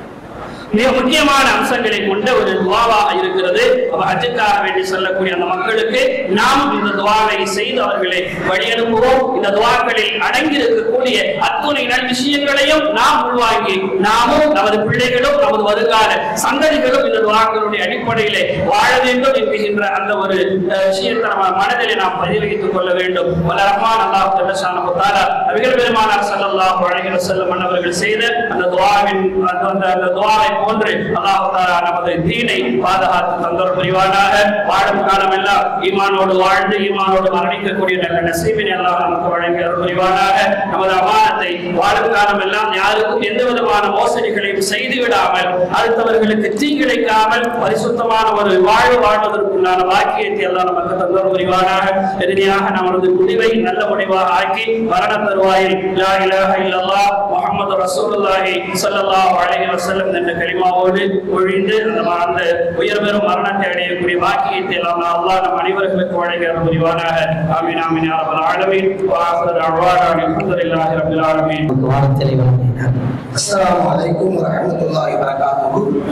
மிக முக்கியமான அம்சங்களை கொண்ட ஒரு துவாவாக இருக்கிறது அப்ப ஹஜ்ஜுக்காக வேண்டி சொல்லக்கூடிய அந்த மக்களுக்கு நாம் இந்த துவாவை செய்து அவர்களை வழி அனுப்புவோம் இந்த துவாக்களில் அடங்கி இருக்கக்கூடிய அத்துணை நல் விஷயங்களையும் நாம் உள்வாங்கி நாமும் நமது பிள்ளைகளும் நமது வருங்கால சந்ததிகளும் இந்த துவாக்களுடைய அடிப்படையிலே வாழ வேண்டும் என்கின்ற அந்த ஒரு அஹ், விஷயத்தை நம்ம மனதிலே நாம் பதிலளித்துக் கொள்ள வேண்டும் வல்ல ரஹ்மான் அல்லாஹ் ஜல்லஷானஹு தஆலா நபிகள் பெருமானார் ஸல்லல்லாஹு அலைஹி வஸல்லம் அவர்கள் செய்த அந்த துஆவின் அந்த அந்த- அந்த துஆவை போன்று அல்லாஹ் தஆலா நமது தீனை பாதுகாத்து தந்தர் புரிவானாக வாழும் காலம் எல்லாம் ஈமானோடு வாழ்ந்து ஈமானோடு மரணிக்கக்கூடிய நல்ல நசீபினை எல்லாம் நமக்கு வழங்கி அருள் புரிவானாக நமது அமானத்தை வாழும் காலம் எல்லாம் யாருக்கும் எந்த விதமான மோசடிகளையும் செய்து விடாமல் அடுத்தவர்களுக்கு தீங்கிழைக்காமல் பரிசுத்தமான ஒரு வாழ்வு வாழ்வதற்குண்டான வாக்கியத்தை எல்லாம் நமக்கு தந்தர் புரிவானாக இறுதியாக நமது முடிவை நல்ல முடிவாக ஆக்கி மரண தருவாயில் லா இலாஹ இல்லல்லாஹ் முஹம்மது ரசூலுல்லாஹி ஸல்லல்லாஹு அலைஹி வஸல்லம் என்ற கலிமாவோடு ஒழிந்து அந்த ம- அந்த உயர்பெறும் மரணத்தை அடையக்கூடிய வாக்கியத்தை எல்லாம் அல்லாஹ் நம் அனைவர்களுக்கு வழங்கி அருள் புரிவானாக ஆமீன் ஆமீன் யா ரப்பல் ஆலமீன் வ ஆஃபிரு தஅவானா அல்ஹம்துலில்லாஹி ரப்பில் ஆலமீன் வானத்திலே வழங்கினார் السلام عليكم ورحمة الله وبركاته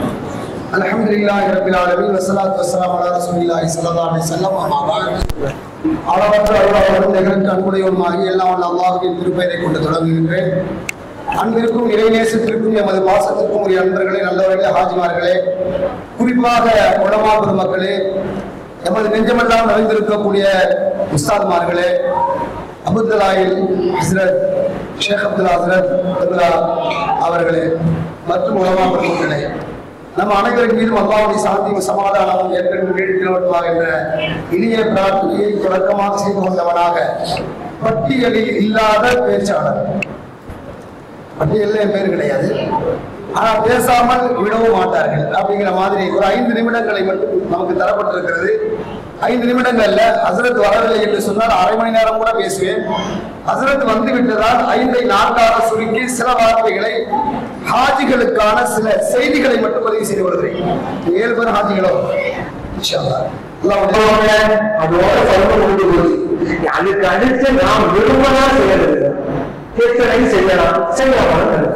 الحمد لله رب العالمين والصلاة والسلام على رسول الله صلى الله عليه وسلم أما بعد அளவற்ற அருளாளரும் நிகழ்ச்சி அன்புடையவருமாகி எல்லாம் வல்ல அல்லாஹுவின் திருப்பெயரை கொண்டு தொடங்குகின்றேன் அன்பிற்கும் இறைநேசத்திற்கும் எமது பாசத்திற்கும் உரிய அன்பர்களே நல்லவர்களே ஹாஜிமார்களே குறிப்பாக உலமா பெருமக்களே எமது நெஞ்சமெல்லாம் நிறைந்திருக்கக்கூடிய உஸ்தாத்மார்களே அபுத்தலாயில் ஹஸ்ரத் ஷேக் அப்துல்லா ஹஸ்ரத் அப்துல்லா அவர்களே மற்றும் உலமா பெருமக்களே நம்ம அனைவரின் மீதும் அல்லாவுடைய சாந்தியும் சமாதானமும் ஏற்கனவே நீடிக்கிறவர்களா என்ற இனிய பிரார்த்தனையை தொடக்கமாக செய்து கொண்டவனாக பட்டியலில் இல்லாத பேச்சாளர் பட்டியலில் என் பேர் கிடையாது ஆனா பேசாமல் விடவும் மாட்டார்கள் அப்படிங்கிற மாதிரி ஒரு ஐந்து நிமிடங்களை மட்டும் நமக்கு தரப்பட்டிருக்கிறது ஐந்து நிமிடங்கள்ல ஹசரத் வரவில்லை என்று சொன்னால் அரை மணி நேரம் கூட பேசுவேன் ஹசரத் வந்து விட்டதால் ஐந்தை நான்காக சுருக்கி சில வார்த்தைகளை ஹாஜிகளுக்கான சில செய்திகளை மட்டும் பதிவு செய்து கொள்கிறேன் ஏழு பேர் ஹாஜிகளோ இன்ஷா அல்லாஹ். அல்லாஹ் அதோட சொல்ல முடிஞ்சு போச்சு அதுக்கு அடுத்து நாம் விரும்பலாம் செய்யறது எத்தனை செய்யலாம் செய்யலாம்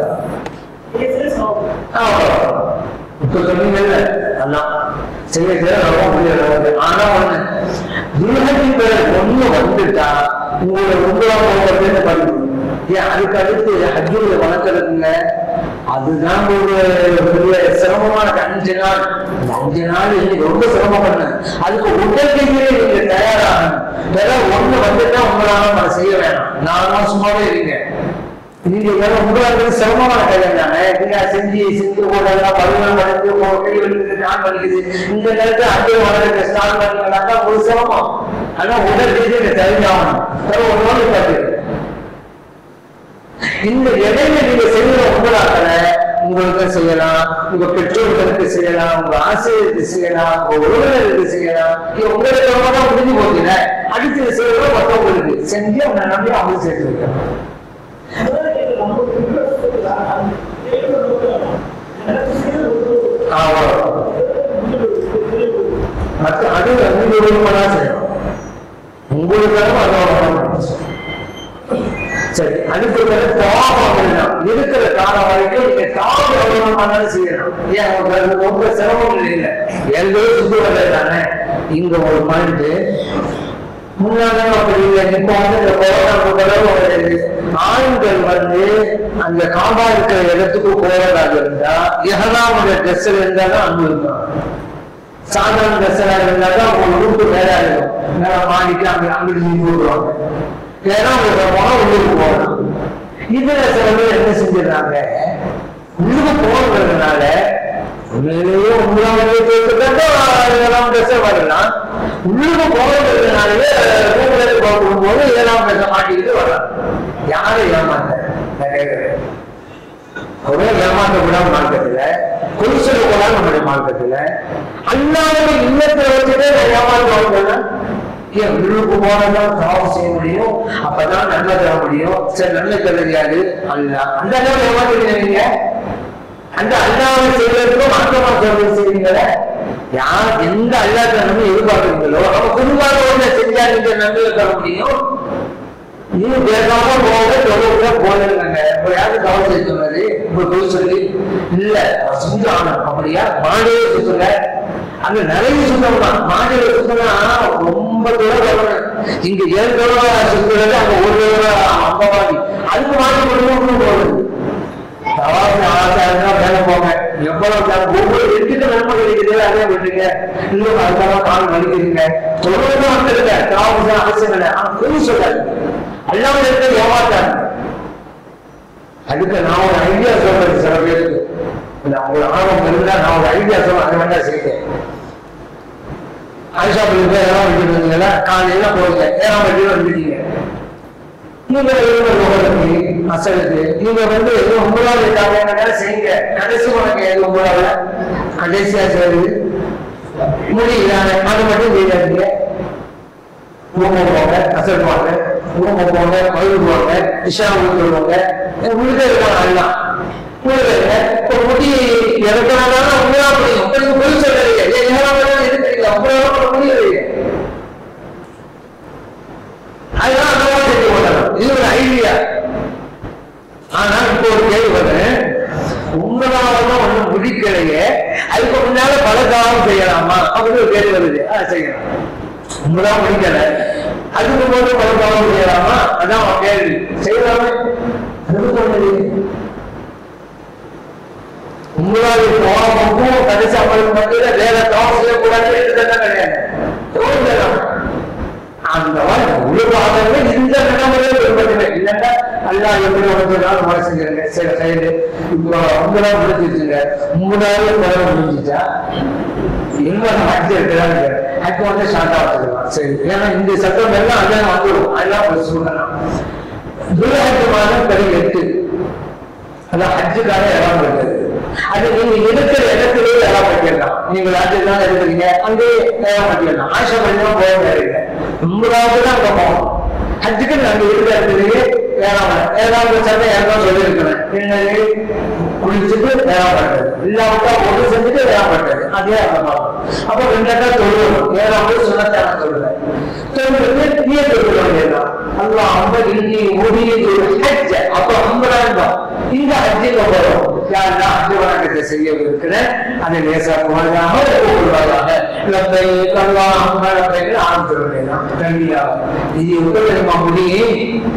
இப்ப சொன்னீங்கல்ல அதான் செய்ய செய்ய ரொம்ப முடியாது ஆனா ஒண்ணு துர்கதி பேர் ஒண்ணு வந்துட்டா உங்களை உங்களா போகிறது படிக்கணும் ஏன் அதுக்கு அடுத்து ஹஜ்ஜுடைய வணக்கத்துக்குங்க அதுதான் ஒரு பெரிய சிரமமான அஞ்சு நாள் அந்த அஞ்சு நாள் இன்னைக்கு ரொம்ப சிரமம் பண்ணேன் அதுக்கு உடற்கையிலே நீங்க தயாராகணும் வேற ஒண்ணு வந்துட்டா உங்களால நான் செய்ய வேணாம் நானும் சும்மாவே இருங்க நீங்க வேற உங்களுக்கு சிரமமான காரியம் தானே நீங்க செஞ்சு செஞ்சு போடலாம் பருவம் வளர்ந்து கை வலிக்குது நான் வலிக்குது இந்த நேரத்தில் அங்கே வளர்ந்து ஸ்டார்ட் பண்ணீங்கன்னாக்கா ஒரு சிரமம் ஆனா உடல் ரீதியாக தெரிஞ்சாகணும் வேற ஒரு நோய் பார்த்து இந்த இடையில நீங்க செய்யற உங்களாக்கல உங்களுக்கு செய்யலாம் உங்க பெற்றோர்களுக்கு செய்யலாம் உங்க ஆசிரியருக்கு செய்யலாம் உங்க உறவினருக்கு செய்யலாம் இது உங்களுக்கு ரொம்ப தான் முடிஞ்சு போச்சுல அடுத்து செய்யறோம் மற்றவங்களுக்கு செஞ்சு அவங்க நம்பி அவங்க சேர்த்து வைக்கணும் ஆமா மற்ற அது நீங்க விருப்பமா செய்யணும் சரி அதுக்கு பிறகு தவாபாகலாம் இருக்கிற காலம் வரைக்கும் நீங்க தாவம் எவ்வளவு செய்யணும் ஏன் உங்களுக்கு ரொம்ப சிரமம் இல்லை எல்லோரும் சுத்தி வர்றது தானே இங்க ஒரு மருந்து முன்னாடி அப்படி இல்லை இப்போ வந்து இந்த கொரோனா முதல்ல ஒரு ஆண்கள் வந்து அந்த காம்பா இருக்கிற இடத்துக்கு போறதாக இருந்தா எஹராமுடைய ட்ரெஸ்ல இருந்தா தான் அனுபவிக்கும் சாதாரண ட்ரெஸ்ஸா இருந்தா தான் அவங்க உறுப்பு வேற இருக்கும் மேல மாடிட்டு அங்க அங்கிட்டு நீங்க போடுவாங்க ஏன்னா அவங்க போனா உள்ளுக்கு போகலாம் இதுல சில பேர் என்ன செஞ்சிடறாங்க உள்ளுக்கு போகிறதுனால உண்மையிலேயே உங்களாலே ஏழாம் ட்ரெஸ்ஸே வரலாம் உள்ளுக்கு போகிறதுனாலே ரூம்ல போகும்போது ஏழாம் ட்ரெஸ்ஸை மாட்டிக்கிட்டு வரலாம் யாரை ஏமாத்த நான் கேட்கிறேன் அவரே ஏமாற்ற கூடாது மார்க்கத்துல குறிச்சல கூடாது நம்முடைய மார்க்கத்துல அல்லாத இல்லத்துல வச்சுட்டு நான் ஏமாற்றுவாங்க ஏன் உள்ளுக்கு போனதான் பாவம் செய்ய முடியும் அப்பதான் நன்மை தர முடியும் சரி நல்ல தெரியாது அல்ல அந்த நேரம் ஏமாற்றுவீங்க அந்த அல்லாவை செய்வதற்கும் மாற்றமா சொல்றது செய்வீங்களே யார் எந்த அல்லாத நன்மை எதிர்பார்க்குறீங்களோ அப்ப குடும்பாக ஒண்ணு செஞ்சா நீங்க நன்மையை தர முடியும் நீ பேசாம போக தொழில போயிருந்தாங்க இப்ப யாரு கவலை செய்ய சொன்னது இப்ப தொழில் சொல்லி இல்ல செஞ்சு ஆகணும் அப்படியா மாடியே சுத்தல அங்க நிறைய சுத்தம் தான் மாடியில சுத்தம்னா ரொம்ப தூரம் வரணும் இங்க ஏழு தூரம் சுத்துறது அங்க ஒரு தூரம் அம்பவாடி அதுக்கு மாடி குடும்பம் போகுது தவாசி ஆச்சாரா வேலை போங்க எவ்வளவு நேரம் ஒவ்வொரு எட்டுக்கு நன்மை கிடைக்குது அதே விட்டுங்க இன்னும் அதுக்காக கால் வலிக்குதுங்க தொழில் வந்துருங்க தவாசி அவசியம் இல்லை ஆனா பொய் சொல்லாது அல்லாமல் இருக்க ஏமாத்தாங்க அதுக்கு நான் ஒரு ஐடியா சொல்றது சில பேருக்கு இல்ல உங்களுக்கு ஆர்வம் இருந்தா நான் ஒரு ஐடியா சொல்றேன் அதை வேண்டாம் செய்யுங்க ஆயிஷா பிள்ளை ஏழாம் வச்சுருந்தீங்களா காலையில போகுங்க ஏழாம் வண்டியில் வந்துட்டீங்க நீங்க நுகருக்கு அசலுக்கு நீங்க வந்து ஒன்பதாவது காலையில செய்யுங்க கடைசி உனக்கு எது ஒன்பதாவது கடைசியா செய்யுது முடியல அது மட்டும் செய்யாதீங்க ரூமுக்கு போங்க அசல் போங்க ரூமுக்கு போங்க கோயிலுக்கு போங்க இஷா ஊற்றுவாங்க உள்ளே இருக்காங்க எல்லாம் உள்ளே இப்போ முடி இறக்கணும் உங்களா முடியும் உங்களுக்கு போய் சொல்றீங்க ஏன் ஏழாம் எது தெரியல உங்களால பண்ண முடியலையே அதெல்லாம் அந்த மாதிரி செஞ்சு கொள்ளலாம் இது ஒரு ஐடியா ஆனா இப்போ ஒரு கேள்வி வருது உங்களால ஒண்ணும் முடிக்கலையே அதுக்கு முன்னால பல காலம் செய்யலாமா அப்படின்னு ஒரு கேள்வி வருது ஆ செய்யலாம் உங்களா முடிக்கல அதுக்கு போது பல காலம் செய்யலாமா அதான் அவன் கேள்வி செய்யலாமே அதுக்கு சொன்னது உங்களால் போகும் கடைசி அமலுக்கு மட்டும் வேற தவறு செய்யக்கூடாது என்று தான் கிடையாது தோன்றலாம் அந்த மாதிரி உருவாகவே இந்த நிலைமையிலே பின்பற்றுவேன் இல்லைன்னா அல்லா எப்படி உனக்கு நாள் மழை செஞ்சிருங்க சில சைடு இப்போ ஒன்பது நாள் முடிஞ்சிருச்சுங்க மூணு நாள் குறைவு முடிஞ்சிச்சா இன்னொரு ஹஜ் இருக்கிறாங்க ஹஜ் வந்து ஷார்ட்டா வச்சுக்கலாம் சரி ஏன்னா இந்த சட்டம் எல்லாம் அதான் வந்துடும் அதெல்லாம் ஒரு சொல்லலாம் துலஹஜ் மாதம் பெரிய எட்டு அதான் ஹஜ்ஜுக்கான இடம் இருக்குது அது நீங்க இருக்கிற இடத்திலேயே இடம் வைக்கலாம் நீங்க ராஜ்யம் தான் இருக்கிறீங்க அங்கேயே இடம் வைக்கலாம் ஆஷா பண்ணிதான் போக முடியாது ஒன்பதாவது தான் அங்க போகணும் ஹஜ்ஜுக்கு நாங்க இருக்கிற இடத்துலயே ஏழாம் ஏழாவது சட்டம் ஏழாம் சொல்லியிருக்கிறேன் என்னது குளிச்சுட்டு வேளாண் பண்றது இல்லாமட்டா ஒன்று செஞ்சுட்டு வேளாண் பண்றது அதே அந்த மாதிரி அப்ப ரெண்டாட்டா தொழுவணும் ஏழாவது சுண்ணத்தான தொழுவேன் தொழுவது நீ தொழுவ வேண்டியதுதான் அல்லா அந்த இன்னி முடிய ஹஜ்ஜ அப்ப ஐம்பதாயிரம் இந்த ஹஜ்ஜுக்கு போறோம் யாருன்னா ஹஜ்ஜு வணக்கத்தை செய்ய இருக்கிறேன் அதை லேசாக்குவதாக கூப்பிடுவதாக லப்பை கல்லா அம்மா லப்பைன்னு ஆரம்பிச்சிட வேண்டியதான் கல்வியாக இது எப்ப தெரியுமா முடியும்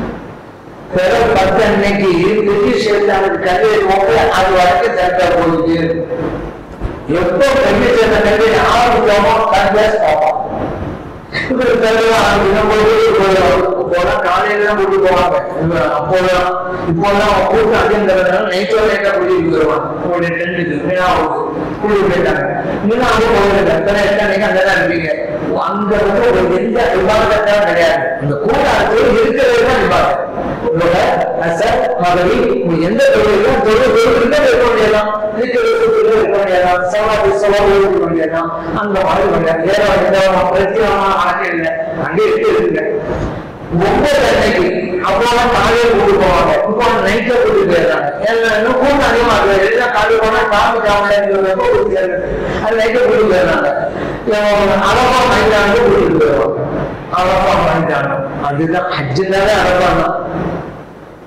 வெறும் பத்து அன்னைக்கு பிரிட்டிஷ் எழுத்தாளர் கல்வியை நோக்கி அது வரைக்கும் சேர்க்க போகுது எப்போ கல்வி சேர்ந்த கல்வி ஆரம்பிச்சோமோ கன்வெஸ் போவோம் இவரு தெரியல ஆரம்பிக்கும் போது போனா காலையில தான் கூட்டு போவாங்க அப்போதான் இப்போதான் கூட்டம் அதிகம் நைட்டோ லைட்டா கூட்டிட்டு வருவாங்க ஒரு டென்ட்டுக்கு மீனாவுக்கு கூட்டிட்டு போயிட்டாங்க மீனாவுக்கு போயிருங்க எத்தனை எத்தனை அங்கே தான் இருப்பீங்க அங்க வந்து ஒரு எந்த விவாதத்தான் கிடையாது இந்த கூட்டாளத்தில் இருக்கிறது தான் விவாதம் உங்களோட அசர் மகவி எந்த தொழிலும் தொழில் தொழில் இருக்க வேண்டியதான் இருக்க வேண்டியதான் சவாதி சவால் இருக்க வேண்டியதான் அந்த மாதிரி வேண்டாம் வேற எந்த பிரத்யேகமான ஆட்சி இல்லை அங்கே இருக்கு இருக்குங்க ஒவ்வொரு அன்னைக்கு அப்போதான் காலையில் கூட்டு போவாங்க இப்போ நைட்ல கூட்டு போயிடுறாங்க ஏன்னா இன்னும் கூட்டம் அதிகமா இருக்கு எல்லாம் காலையில் போனா காமி காமலைங்கிறப்ப கூட்டு அது நைட்ல கூட்டு போயிடுறாங்க அழகா மைதானு கூட்டிட்டு போயிடுவாங்க அழகா மைதானம் அதுதான் ஹஜ்ஜுனாலே அழகா தான்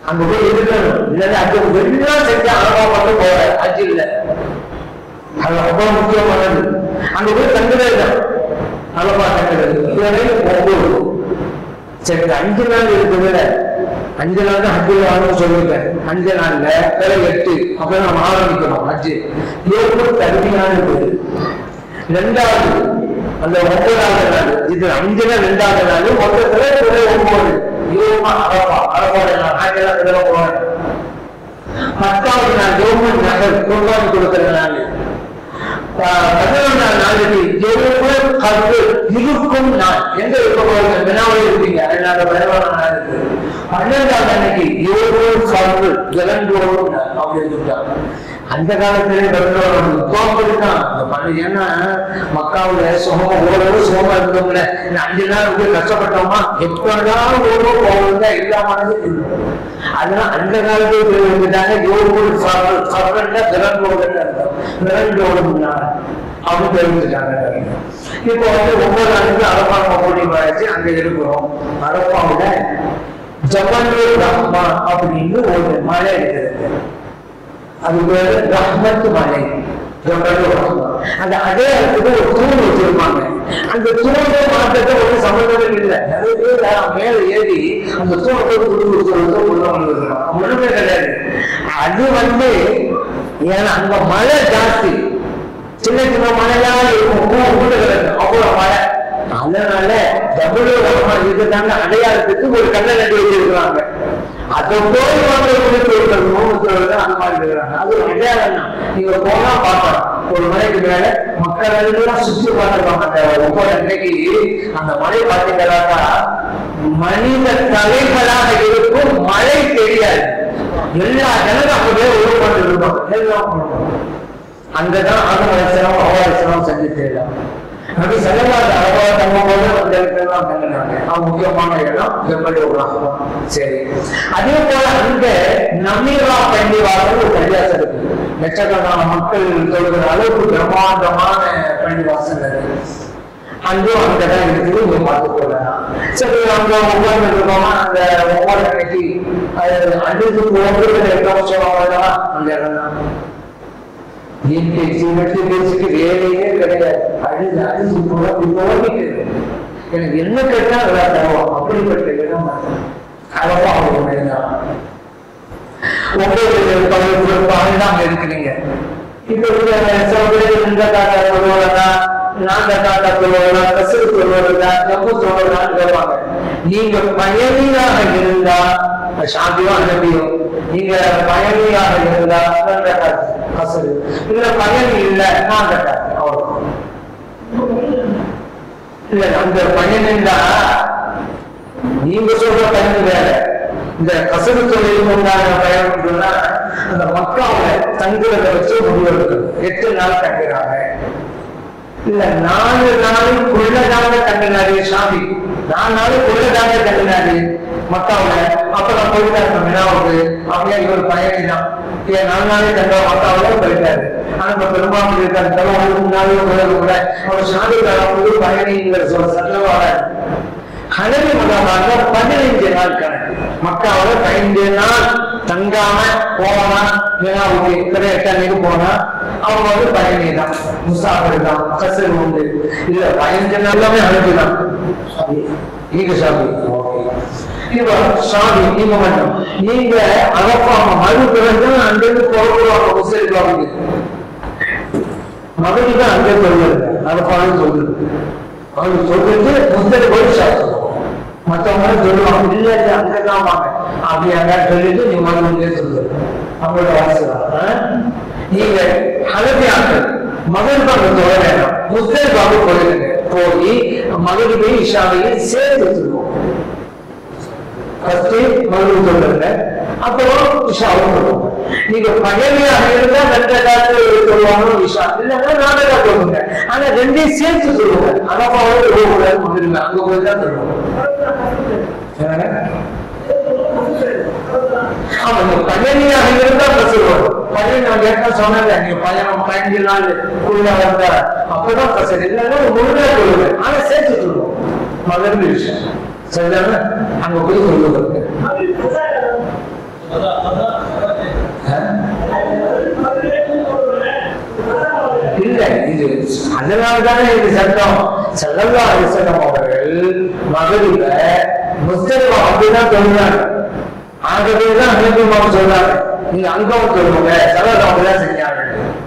அங்க போய் இருக்கணும் இல்லைன்னா அங்க எல்லாம் செஞ்சு அனுபவம் மட்டும் போற அஜி இல்லை அது ரொம்ப முக்கியமானது அங்க போய் தங்குறது தான் அளவா தங்குறது இதுவரை ஒன்பது சரி இந்த அஞ்சு நாள் இருக்குதுல்ல அஞ்சு நாள் தான் ஹஜ்ஜில் வாங்கன்னு சொல்லிட்டேன் அஞ்சு நாள்ல வேற எட்டு அப்புறம் நம்ம ஆரம்பிக்கணும் ஹஜ்ஜு ஏழு தகுதியான இருக்குது ரெண்டாவது அந்த ஒன்பதாவது நாள் இது அஞ்சு நாள் ரெண்டாவது நாள் மொத்தத்துல துறை ஒன்பது இருபது அரபா அரபாடு நாள் ஆயிரம் இதெல்லாம் போவாங்க பத்தாவது நாள் யோகன் நகர் குர்பான் கொடுக்கிற நாள் பதினொன்றாம் நாளைக்கு எவ்வளவு கல்வி இருக்கும் நாள் எங்க இருக்க போறீங்க வினாவில் இருப்பீங்க அதனால பதினொன்றாம் நாள் இருக்கு பன்னெண்டாம் அன்னைக்கு எவ்வளவு கல்வி இளந்தோறும் நாள் அப்படின்னு சொல்லிட்டாங்க அந்த காலத்திலே பிறந்தவர்கள் தோப்பது தான் அந்த பள்ளி ஏன்னா மக்காவுல சுகமா ஓரளவு சுகமா இருந்தவங்கள இந்த அஞ்சு நாள் வந்து கஷ்டப்பட்டோமா எப்பதான் ஓரோ போவதா இல்லாமனது அதெல்லாம் அந்த காலத்துல இருந்துட்டாங்க யோகூர் சர்வன்ல திறந்தோடு திறந்தோடு அவங்க தெரிஞ்சுட்டாங்க இப்போ வந்து ஒவ்வொரு நாளுக்கு அரப்பாங்க போட்டி ஆயிடுச்சு அங்க இருக்கிறோம் அரப்பாவுல ஜபல்லூர் ரஹ்மா அப்படின்னு ஒரு மலை இருக்கிறது அது பேரு ரஹ்மத் மலை ஜபல்லூர் ரஹ்மா அந்த அதே இடத்துக்கு ஒரு தூண் வச்சிருப்பாங்க அந்த தூணை மாற்றத்தை ஒரு சம்பந்தமே இல்லை நிறைய பேர் மேல ஏறி அந்த தூணை போய் குடு சொல்றது உள்ள வந்துருக்காங்க ஒண்ணுமே கிடையாது அது வந்து ஏன்னா அங்க மழை ஜாஸ்தி சின்ன சின்ன மழையா இருக்கும் பூ கூட கிடக்கு அவ்வளவு மழை அதனால டபுள் ரஹ்மா இதுதாங்க அடையாளத்துக்கு ஒரு கண்ணை நட்டி வச்சிருக்கிறாங்க அதை போய் வந்து மூணு சொல்றது அந்த மாதிரி இருக்கிறாங்க அது ஒரு அடையாளம் தான் நீங்க போனா பார்க்கலாம் ஒரு மலைக்கு மேல மக்கள் எல்லாம் சுற்றி பார்த்துருப்பாங்க அந்த ஒவ்வொரு அன்னைக்கு அந்த மலை பார்த்தீங்கன்னாக்கா மனித தலைகளாக இருக்கும் மழை தெரியாது எல்லா ஜனங்களும் அப்படியே உருவப்பட்டு இருப்பாங்க எல்லாம் பண்ணுவாங்க அங்கதான் ஆகமரசனம் அவரசனம் செஞ்சு தெரியலாம் நபி செல்லவாத அளவாக தங்கும் போது அந்த இடத்துலாம் தங்கினாங்க அது முக்கியமான இடம் ஜப்பலி உலகம் சரி அதே போல அங்க நமீரா பள்ளிவாசல் ஒரு பள்ளிவாசல் இருக்கு லட்சக்கணக்கான மக்கள் தொழுகிற அளவுக்கு பிரம்மாண்டமான பள்ளிவாசல் இருக்கு அங்கும் அங்கதான் இருக்குது இங்க பார்த்து போகலாம் சரி அங்க ஒவ்வொரு இருக்கோமா அந்த ஒவ்வொரு அன்னைக்கு அது அடுத்து ஒவ்வொரு எவ்வளவு சொல்லுவாங்க அந்த இடம் தான் இயற்கை சீரட்டு பேச்சுக்கு வேலையே கிடையாது அழுது அழுது போல ஓடிட்டு எனக்கு என்ன கேட்டா நல்லா தருவோம் அப்படிப்பட்ட இடம் அளவா அவங்க ஒவ்வொரு பகுதி பன்னெண்டாம் இருக்கிறீங்க இப்ப சில பேர் இந்த தாத்தா சொல்லுவாங்க நான் தாத்தா சொல்லுவாங்க கசரு சொல்லுவாங்க ஜம்பு சொல்லுவாங்கன்னு கேட்பாங்க நீங்க பயணியாக இருந்தா சாந்தியோ அனுப்பியும் நீங்க பயணியாக இருந்தா கசரு இல்ல பயணி இல்ல நான் தாத்தா அவ்வளவு இல்ல அந்த பயணிந்தா நீங்க சொல்ற பயணம் வேற இந்த கசடு தொழில் உண்டான பயணம் சொன்னா அந்த மக்காவில தங்குறத வச்சு முடிவெடுக்கணும் எட்டு நாள் தங்குறாங்க இல்ல நாலு நாளுக்குள்ளதாங்க தங்கினாரு சாமி நாலு நாளுக்குள்ளதாங்க தங்கினாரு மக்காவில அப்புறம் போயிட்டாரு வினாவுக்கு அப்படியே இவர் பயணி தான் ஏன் நாலு நாளே தங்க மக்காவில போயிட்டாரு ஆனா இப்ப பெரும்பாலும் இருக்காரு தலைவர்கள் முன்னாலும் கூட அவர் சாமி காலம் பயணிங்கிற சொல்ல சட்டம் வராது ஹனவி மதமாக பதினைஞ்சு நாள் கணக்கு மக்காவில பதினஞ்சு நாள் தங்காம போனா வினாவுக்கு இத்தனை எட்டாம் போனா அவங்க வந்து பயணி தான் முசாஃபர் தான் கசர் உண்டு இல்ல பதினஞ்சு நாளாவே அனுப்பிதான் நீங்க சாமி இப்ப சாமி நீங்க மட்டும் நீங்க அகப்பாம மறு பிறகு அங்கிருந்து புறப்படுவாங்க முஸ்லிம் மகனுக்கு தான் அங்கே சொல்லுங்க அகப்பான்னு சொல்லுது அவனுக்கு சொல்லிட்டு முத்தரை போய் சாப்பிடுவோம் மற்றவங்க சொல்லுவாங்க இல்ல இல்ல அங்கதான் வாங்க அப்படி அங்க சொல்லிட்டு நீ மகனுக்கே சொல்லுங்க அவங்களோட வாசலாம் நீங்க ஹலபியாக்கள் மகன் பாபு தொட வேண்டாம் முத்தர் பாபு கொள்ளுங்க போய் மகனுக்கு இஷாவையும் சேர்த்து சொல்லுவோம் ஃபர்ஸ்ட் மகனுக்கு சொல்லுங்க அப்புறம் இஷாவும் சொல்லுவோம் நீங்க பயணியாக இருந்தா ரெண்டு காலத்துல சொல்லுவாங்க விஷா இல்லைன்னா நாடகா சொல்லுங்க ஆனா ரெண்டையும் சேர்த்து சொல்லுவாங்க அனப்பாவோட போகக்கூடாது வந்துருங்க அங்க போய் தான் சொல்லுவாங்க ஆமா நீங்க பயணியாக இருந்தா அப்ப சொல்லுவாங்க பயணம் நான் கேட்டா சொன்னல நீங்க பயணம் பதினஞ்சு நாள் குள்ள வந்தா அப்பதான் பிரச்சனை இல்லைன்னா முழுமையா சொல்லுவேன் ஆனா சேர்த்து சொல்லுவோம் மகன் விஷயம் சரிதானே அங்க போய் சொல்லுவாங்க இல்ல இது அதனால்தானே இது சட்டம் செல்லல்லா அலிசல்லம் அவர்கள் மகளிர முஸ்தலிமா அப்படிதான் சொல்றாங்க ஆகவே தான் அனுபவமாக சொல்றாங்க நீங்க அங்கம் சொல்லுங்க செல்லல்லா அப்படிதான் செஞ்சாங்க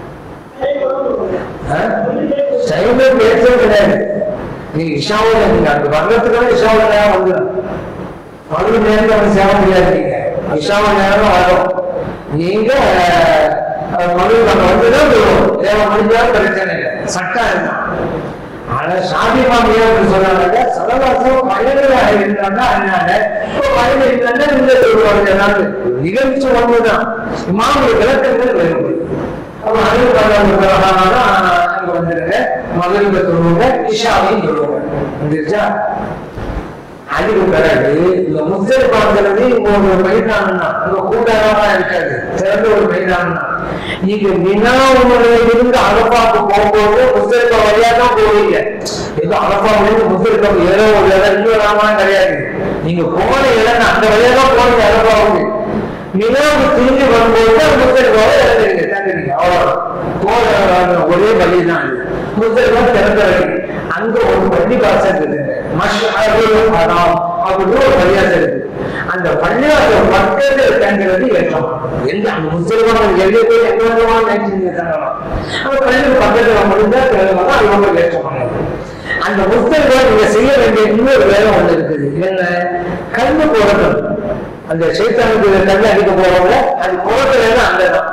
சைவ பேசவே கிடையாது நீ இஷாவில் நீங்க அங்க வர்றதுக்கான இஷாவில் நேரம் வந்துடும் மறு நேரத்தில் வந்து சேவை முடியாது நீங்க இஷாவில் நேரம் வரும் நீங்க அஹ், மறு நம்ம வந்துதான் வருவோம் தேவை முடிஞ்சாலும் பிரச்சனை இல்லை சட்டம் இருந்தான் ஆனா சாதி மாமியார் சொன்னாங்க சதவாசம் வயதுல இருந்தாங்க அதனால இப்போ வயது இல்லைன்னா இந்த சொல்லுவாங்க நிகழ்ச்சி ஒண்ணுதான் இமாமுடைய விளக்கங்கள் வேணும் அப்ப அறிவு பண்ணாங்க அங்க வந்துருங்க மகளிர் சொல்லுவாங்க இஷாவையும் சொல்லுவாங்க வந்துருச்சா அதுக்கு பிறகு இந்த முஸ்லிம் பாங்கிறது இங்க ஒரு மைதானம் தான் அங்க கூட்டாரமா இருக்காது சிறந்த ஒரு மைதானம் தான் நீங்க மினாவுல இருந்து அரப்பாக்கு போகும்போது முஸ்லிம் வழியா தான் போவீங்க ஏதோ அரப்பாவுல இருந்து முஸ்லிம் ஏதோ ஒரு இடம் இன்னொரு இடம்லாம் கிடையாது நீங்க போன இடம் அந்த வழியா தான் போனீங்க அரப்பாவுக்கு மினாவுக்கு திரும்பி வரும்போது முஸ்லிம் இறங்குறீங்க தங்குறீங்க அவ்வளவு போற ஒரே வழி தான் முஸ்லிம் திறந்த வழி அங்க ஒரு பள்ளி வாசல் இருக்குது மஷ்அருல் ஹராம் அப்படின்னு ஒரு பள்ளியாசல் இருக்கு அந்த பள்ளியாசல் பக்கத்தில் தங்குறது ஏற்றம் எந்த அந்த முஸ்லிமான எல்லை போய் எங்க வேணுமா நினைச்சு தங்கலாம் அந்த பள்ளி பக்கத்துல முடிஞ்சா தேவையான அது ரொம்ப ஏற்றமானது அந்த முஸ்லிம்கள் நீங்க செய்ய வேண்டிய இன்னொரு வேலை ஒண்ணு இருக்குது என்ன கல்வி போறது அந்த சைத்தானுக்கு கல்வி அடிக்க போறவங்க அது போறது அந்த தான்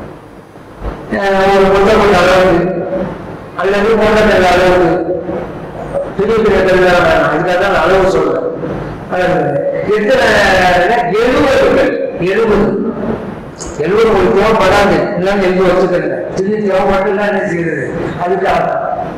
ஒரு புத்தகம் அளவுக்கு அல்லது போன்ற அளவுக்கு பெரிய பெரிய கல்வியாக வேணாம் அதுக்காக தான் நான் அளவு சொல்றேன் அஹ் எத்தனை எழுபதுகள் எழுபது எழுபது ஒரு தேவைப்படாது இல்லைன்னு எழுதி வச்சுக்கிறேன் திரும்பி தேவைப்பட்டு என்ன செய்யுது அதுக்காக தான்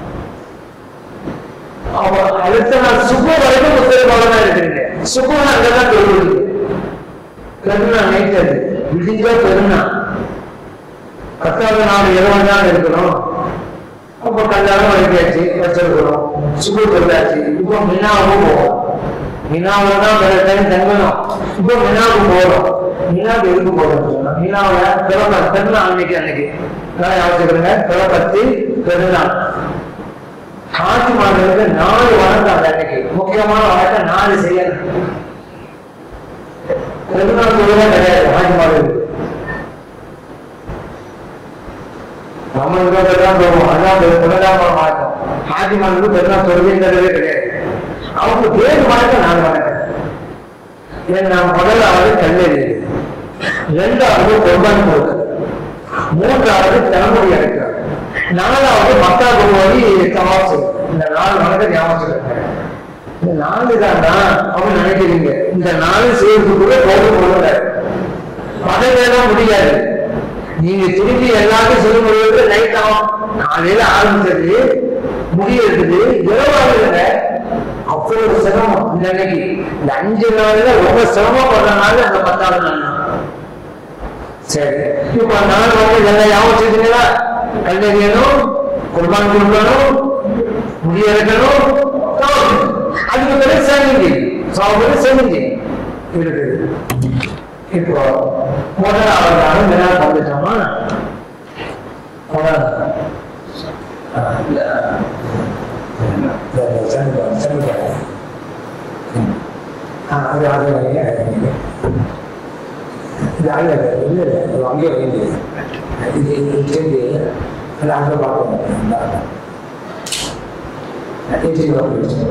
அப்ப அடுத்த நாள் சுப வரைக்கும் புத்தகமாக தான் இருக்கிறீங்க சுபம் அங்கதான் தொழுவது பெருநா நைட் அது விடிஞ்சா பெருநா பத்தாவது நாள் இருபது நாள் இருக்கணும் அப்போ கல்யாணம் வரைக்காச்சு வச்சிருக்கிறோம் சுபு தொழிலாச்சு இப்போ மினாவும் போவோம் மினாவில் தான் வேற டைம் தங்கணும் இப்போ மினாவுக்கு போகிறோம் மினாவுக்கு எதுக்கு போகிறோம் சொன்னா மினாவில் பிறந்த பெருநாள் அன்னைக்கு அன்னைக்கு நான் யோசிக்கிறேங்க பிறப்பத்தி பெருநாள் காட்சி மாநிலத்துக்கு நாலு வணக்கம் அந்த அன்னைக்கு முக்கியமான வணக்கம் நாலு செய்யணும் பெருநாள் தொழிலே கிடையாது காட்சி மாநிலத்துக்கு நம்ம இங்க தான் போவோம் அதான் பெருநாள் மாட்டோம் காட்சி மாநிலத்துக்கு பெருநாள் தொழில்ங்கிறதே கிடையாது அவங்க வேறு வணக்கம் நான் வணக்கம் ஏன்னா முதலாவது கல்லறி ரெண்டாவது குர்பான் கொடுக்குறது மூன்றாவது தலைமுறை எடுக்கிறது நாலாவது மக்கா குருவாரி தவாசு இந்த நாலு வணக்கம் ஞாபகம் வச்சுக்கோங்க. இந்த நாலு தானா அவங்க நினைக்கிறீங்க இந்த நாலு செய்யறதுக்குள்ள போதும் போதும் பதவியெல்லாம் முடியாது நீங்க திரும்பி எல்லாத்தையும் செய்ய முடியாது நைட் ஆகும் காலையில ஆரம்பிச்சது முடியறது இரவாகுதுங்க அவ்வளவு சிரமம் இந்த அன்னைக்கு இந்த அஞ்சு நாள்ல ரொம்ப சிரமப்படுறதுனால அந்த பத்தாவது நாள் தான். சரி இப்ப நான் வந்து இதெல்லாம் ஞாபகம் வச்சுருக்கீங்களா கல்லறியணும் குர்பான் கொடுக்கணும் முடிய இருக்கணும் தவறு. அதுக்கு பிறகு சேமிங்க சாப்பிட்டு சேமிங்க இருக்குது இப்போ முதலாவதாக வினா வந்துட்டோமா முதலாவது. ஆ, இல்ல. இல்ல, இல்ல, சேமிப்பா, சேமிப்பா. ஆ, அது அது வைங்க, அது வைங்க. இது அல்ல இல்ல இல்ல இல்ல அது அங்கே வைங்க இது இது சேர்ந்து அது அங்கே பார்க்கணும் ஏற்றி வைக்கணும்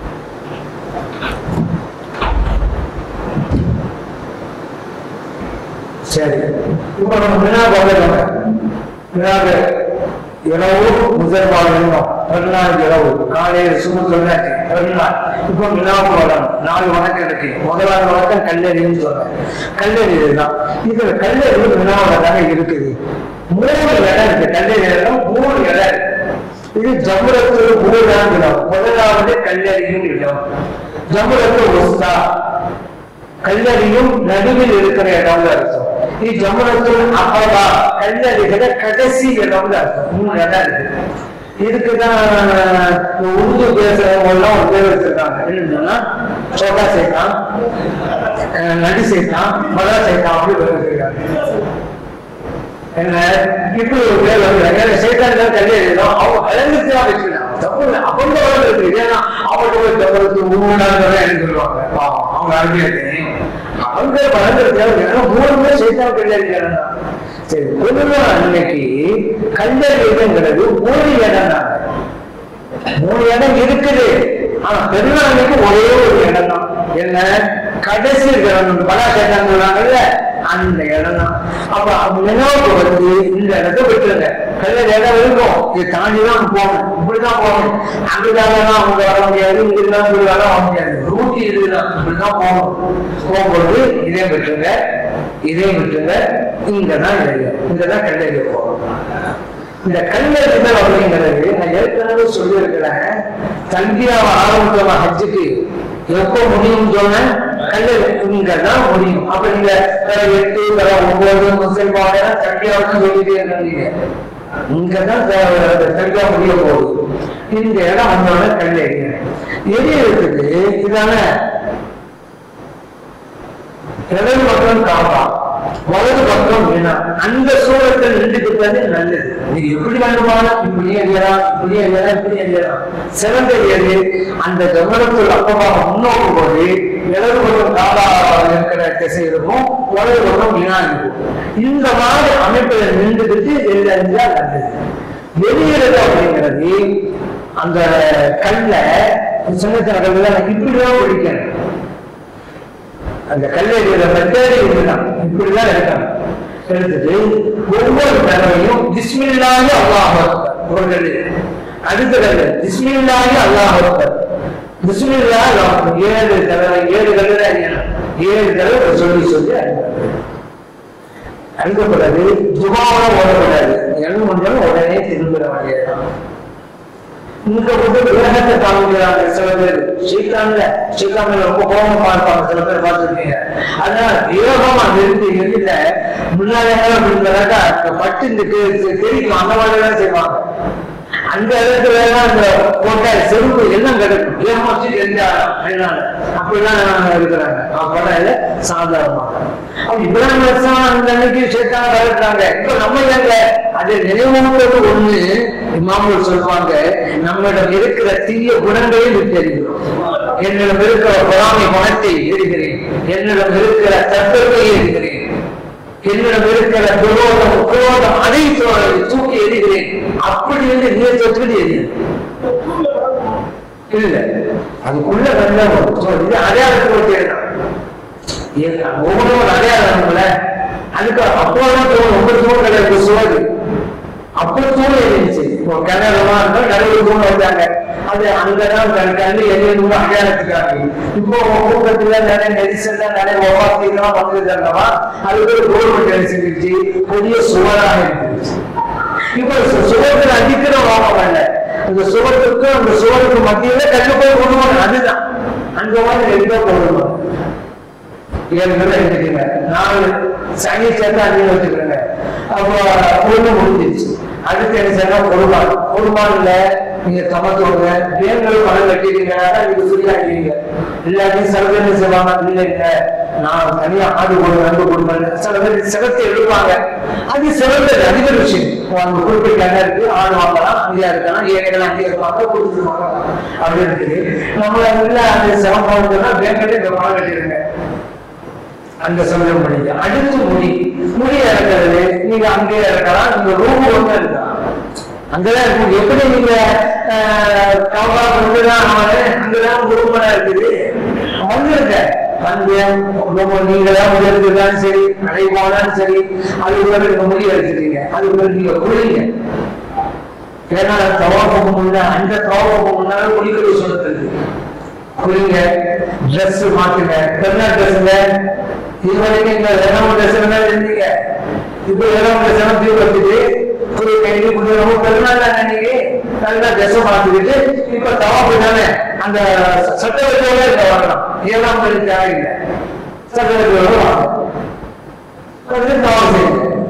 சரி இப்போ நம்ம வினா பார்க்கணும் வினாக்கு இரவு முதல் பாடணும் மறுநாள் இரவு காலையில் சும சொன்னாச்சு மறுநாள் இப்போ வினாவுக்கு வரணும் நாலு வணக்கம் இருக்கு முதலாவது வணக்கம் கல்லறின்னு சொல்றேன் கல்லறி தான் இதுல கல்லறி வினாவோட தானே இருக்குது மூணு இடம் இருக்கு கல்லறி இடம் மூணு இடம் இருக்கு இது ஜம்புரத்து மூணாம் இடம் முதலாவது கல்லறியும் இடம் ஜம்புரத்து ஒஸ்தா கல்லறியும் நடுவில் இருக்கிற இடம்னு அர்த்தம் இது ஜமுனத்துல் அகபா கல்லறிகிற கடைசி இடம்னு அர்த்தம் மூணு இடம் இருக்கு இதுக்கு தான் உருது பேசுறவங்க எல்லாம் ஒரு பேர் வச்சிருக்காங்க என்னன்னா சோட்டா சேத்தான் அஹ் நடி சேத்தான் மதா சேத்தான் அப்படி பேர் வச்சிருக்காங்க என்ன இப்படி ஒரு பேர் வந்து சேத்தான் தான் கல்யாணம் அவங்க வளர்ந்துச்சு தான் வச்சுக்கலாம் தப்பு இல்லை அவங்க வளர்ந்துருக்கு ஏன்னா அவங்க போய் தவறுக்கு உண்மையான எனக்கு சொல்லுவாங்க பாவம் அவங்க அறிவியல் அவங்க வளர்ந்துருக்கு மூணு பேர் சேத்தான் கல்யாணம் தான் சரி பொதுவா அன்னைக்கு கல்லறிங்கிறது மூணு இடம் தான் மூணு இடம் இருக்குது ஆனா பெருநாளைக்கு ஒரே ஒரு இடம் தான் என்ன கடைசி இடம் பலாசேட்டம் சொல்றாங்கல்ல அந்த இடம் தான் அப்ப நினைவுக்கு வந்து இந்த இடத்தை விட்டுருங்க கல்லர் இடம் இருக்கும் இது தாண்டி தான் போகணும் இப்படிதான் போகணும் அங்குதான் அவங்க வர முடியாது இங்கிருந்தான் இப்படி வர முடியாது ரூட் இதுதான் இப்படிதான் போகணும் போகும்போது இதே விட்டுருங்க இதே விட்டுருங்க இங்கதான் இடையில இங்கதான் கல்லறிய போகணும் இந்த கல்லறிதல் அப்படிங்கிறது நான் ஏற்கனவே சொல்லியிருக்கிறேன் தல்பியாவை ஆரம்பிச்சவங்க ஹஜ்ஜுக்கு எப்போ முடியும் சொன்னேன் கல்லறி இங்கதான் முடியும் அப்ப நீங்க தர எட்டு தர ஒன்பது முஸ்லிம் தல்பியாவுக்கு சொல்லிட்டே இருந்தீங்க இங்கதான் தல்பியா முடிய போகுது இந்த இடம் வந்தோட கல்லறி எரியறதுக்கு இதான இடது பக்கம் காப்பா வலது பக்கம் வீணா அந்த சூழத்தில் நின்றுக்கிட்டது நல்லது நீங்க எப்படி வேணுமானா இப்படி எரியலாம் இப்படி எரியலாம் இப்படி எரியலாம் சிறந்த எது அந்த கவனத்தில் அப்பமாக முன்னோக்கு போய் இடது பக்கம் காலா இருக்கிற திசை இருக்கும் வலது பக்கம் வீணா இருக்கும் இந்த மாதிரி அமைப்பில் நின்றுக்கிட்டு எரிஞ்சா நல்லது எரிகிறது அப்படிங்கிறது அந்த கல்ல சின்ன சின்ன கல்ல இப்படிதான் பிடிக்கணும் அந்த கல்லறியில மெத்தேடி இதுதான் இப்படிதான் இருக்காங்க எடுத்துட்டு ஒவ்வொரு தடவையும் பிஸ்மில்லாஹி அல்லாஹ் அக்பர் ஒரு கல்லு அடுத்த கல்லு பிஸ்மில்லாஹி அல்லாஹ் அக்பர் பிஸ்மில்லாஹ் அல்லாஹ் அக்பர் ஏழு தடவை ஏழு கல்லு தான் அறியணும் ஏழு தடவை சொல்லி சொல்லி அறியணும் அதுக்கு பிறகு துபாவோட ஓடக்கூடாது என்ன முடிஞ்சாலும் உடனே திரும்புற வழியதான் இங்க வந்து கிரகத்தை காமிக்கிறாங்க சில பேர் ஸ்ரீகாந்த்ல ஸ்ரீகாந்த்ல ரொம்ப கோபமா இருப்பாங்க சில பேர் பார்த்துருக்கீங்க அதனால வேகமா நிறுத்தி எதிர முன்னாடி அப்படிங்கிறதா பட்டு இந்த தெரியும் அந்த மாதிரி தான் செய்வாங்க அந்த இடத்துல எல்லாம் அந்த போட்ட செருப்பு எல்லாம் கிடக்கும் வேகமா தெரிஞ்சா அதனால அப்படிலாம் இருக்கிறாங்க அப்பதான் இல்ல சாதாரணமாக அப்ப இப்ராஹிம் அலிஸ்லாம் அந்த அன்னைக்கு சேர்த்தாங்க வளர்க்குறாங்க இப்ப நம்ம எங்க அது நினைவுங்கிறது ஒண்ணு இமாமுல் சொல்லுவாங்க நம்மிடம் இருக்கிற தீய குணங்களையும் விட்டறிகிறோம் என்னிடம் இருக்கிற பொறாமை குணத்தை எரிகிறேன் என்னிடம் இருக்கிற தற்பெருமையை எரிகிறேன் என்னிடம் இருக்கிற துரோகம் குரோதம் அதை தூக்கி எறிகிறேன் அப்படி வந்து நீர் தொற்றுட்டு எரியும் இல்ல அதுக்குள்ள வெள்ளம் வரும். இது அடையாளத்தை தேடலாம் ஒவ்வொரு அடையாளம்ல அதுக்கு அப்போதான் தோணும் ஒவ்வொரு தூண் கிடையாது சுவது அப்போ தூண் இருந்துச்சு இப்போ கிணறுமா இருந்தா நடுவில் தூண் வச்சாங்க அது அங்கதான் கண் கண்டு எரியணும் அடையாளத்துக்காக இப்போ கூட்டத்துல நிறைய நெரிசல்ல நிறைய ஒவ்வாத்திலாம் வந்தது அல்லவா அதுக்கு ஒரு கவர்மெண்ட் செஞ்சிருச்சு புதிய சுவராக இருந்துச்சு இப்போ சு- சுவத்துல அடிக்கிற வாகம் இல்ல அந்த சுவத்துக்கு அந்த சுவருக்கு மத்தியில கல்லு போய் கொண்டு போகணும் அதுதான் அந்த மாதிரி எங்க போடணும் ஏழு பேர் எடுத்துக்கங்க நாலு சனி சேர்த்து அஞ்சு வச்சுக்கிறேங்க அப்போ ஒண்ணு முடிஞ்சிருச்சு அடுத்து என்ன செய்யணும் கொடுமான் கொடுமான்ல நீங்க சமத்துவங்க வேர்கள் பணம் கட்டிட்டீங்கன்னா நீங்க சுரியாக்கிறீங்க இல்லாட்டி சில பேர் என்ன செய்வாங்க இல்ல இல்ல நான் தனியா ஆடு கொடுங்க நம்பு கொடுப்பேன் சில பேர் சிரத்தை எடுப்பாங்க அது சிறந்தது அதிக விஷயம் அவங்க குறிப்பிட்ட இடம் இருக்கு ஆடு வாங்கலாம் அங்கேயா இருக்கலாம் ஏழைகள் அங்கேயே இருப்பாங்க கொடுத்துருவாங்க அப்படின்னு இருக்குது நம்ம இல்ல அந்த சிரமம் பேங்கிட்ட இந்த பணம் கட்டிடுங்க அந்த சமயம் பண்ணிக்க அடுத்து முடி முடி இறக்கிறது நீங்க அங்கே இறக்கலாம் நீங்க ரூம் ஒண்ணு இருக்கலாம் அங்கதான் இருக்கும் எப்படி நீங்க கவலா வந்துதான் அவனு அங்கதான் ரூமனா இருக்குது வந்துருங்க வந்து ரொம்ப நீங்களாம் முடியிருந்தாலும் சரி கடை போனாலும் சரி அதுக்கு பிறகு நீங்க முடி எடுத்துட்டீங்க அதுக்கு பிறகு நீங்க குளிங்க ஏன்னா தவாப்புக்கு முன்னா அந்த தவாப்புக்கு முன்னால குளிக்கடி சொல்லுறது குளிங்க ட்ரெஸ் மாத்துங்க என்ன ட்ரெஸ்ங்க இது வரைக்கும் இந்த வேணாம் ட்ரெஸ் தான் இருந்தீங்க இப்போ வேணாம் ட்ரெஸ் எல்லாம் தீவு வச்சுட்டு புதிய கைது புதிய ரொம்ப பெருநாள் தானே நீங்க நல்லா ட்ரெஸ் மாத்திக்கிட்டு இப்ப தவாப்பு தானே அந்த சட்டவர்களோட இருக்க வரலாம் ஏழாம் தேதி தேவையில்லை சட்டவர்களோட வாங்க வந்து தவாப்பு செய்யுங்க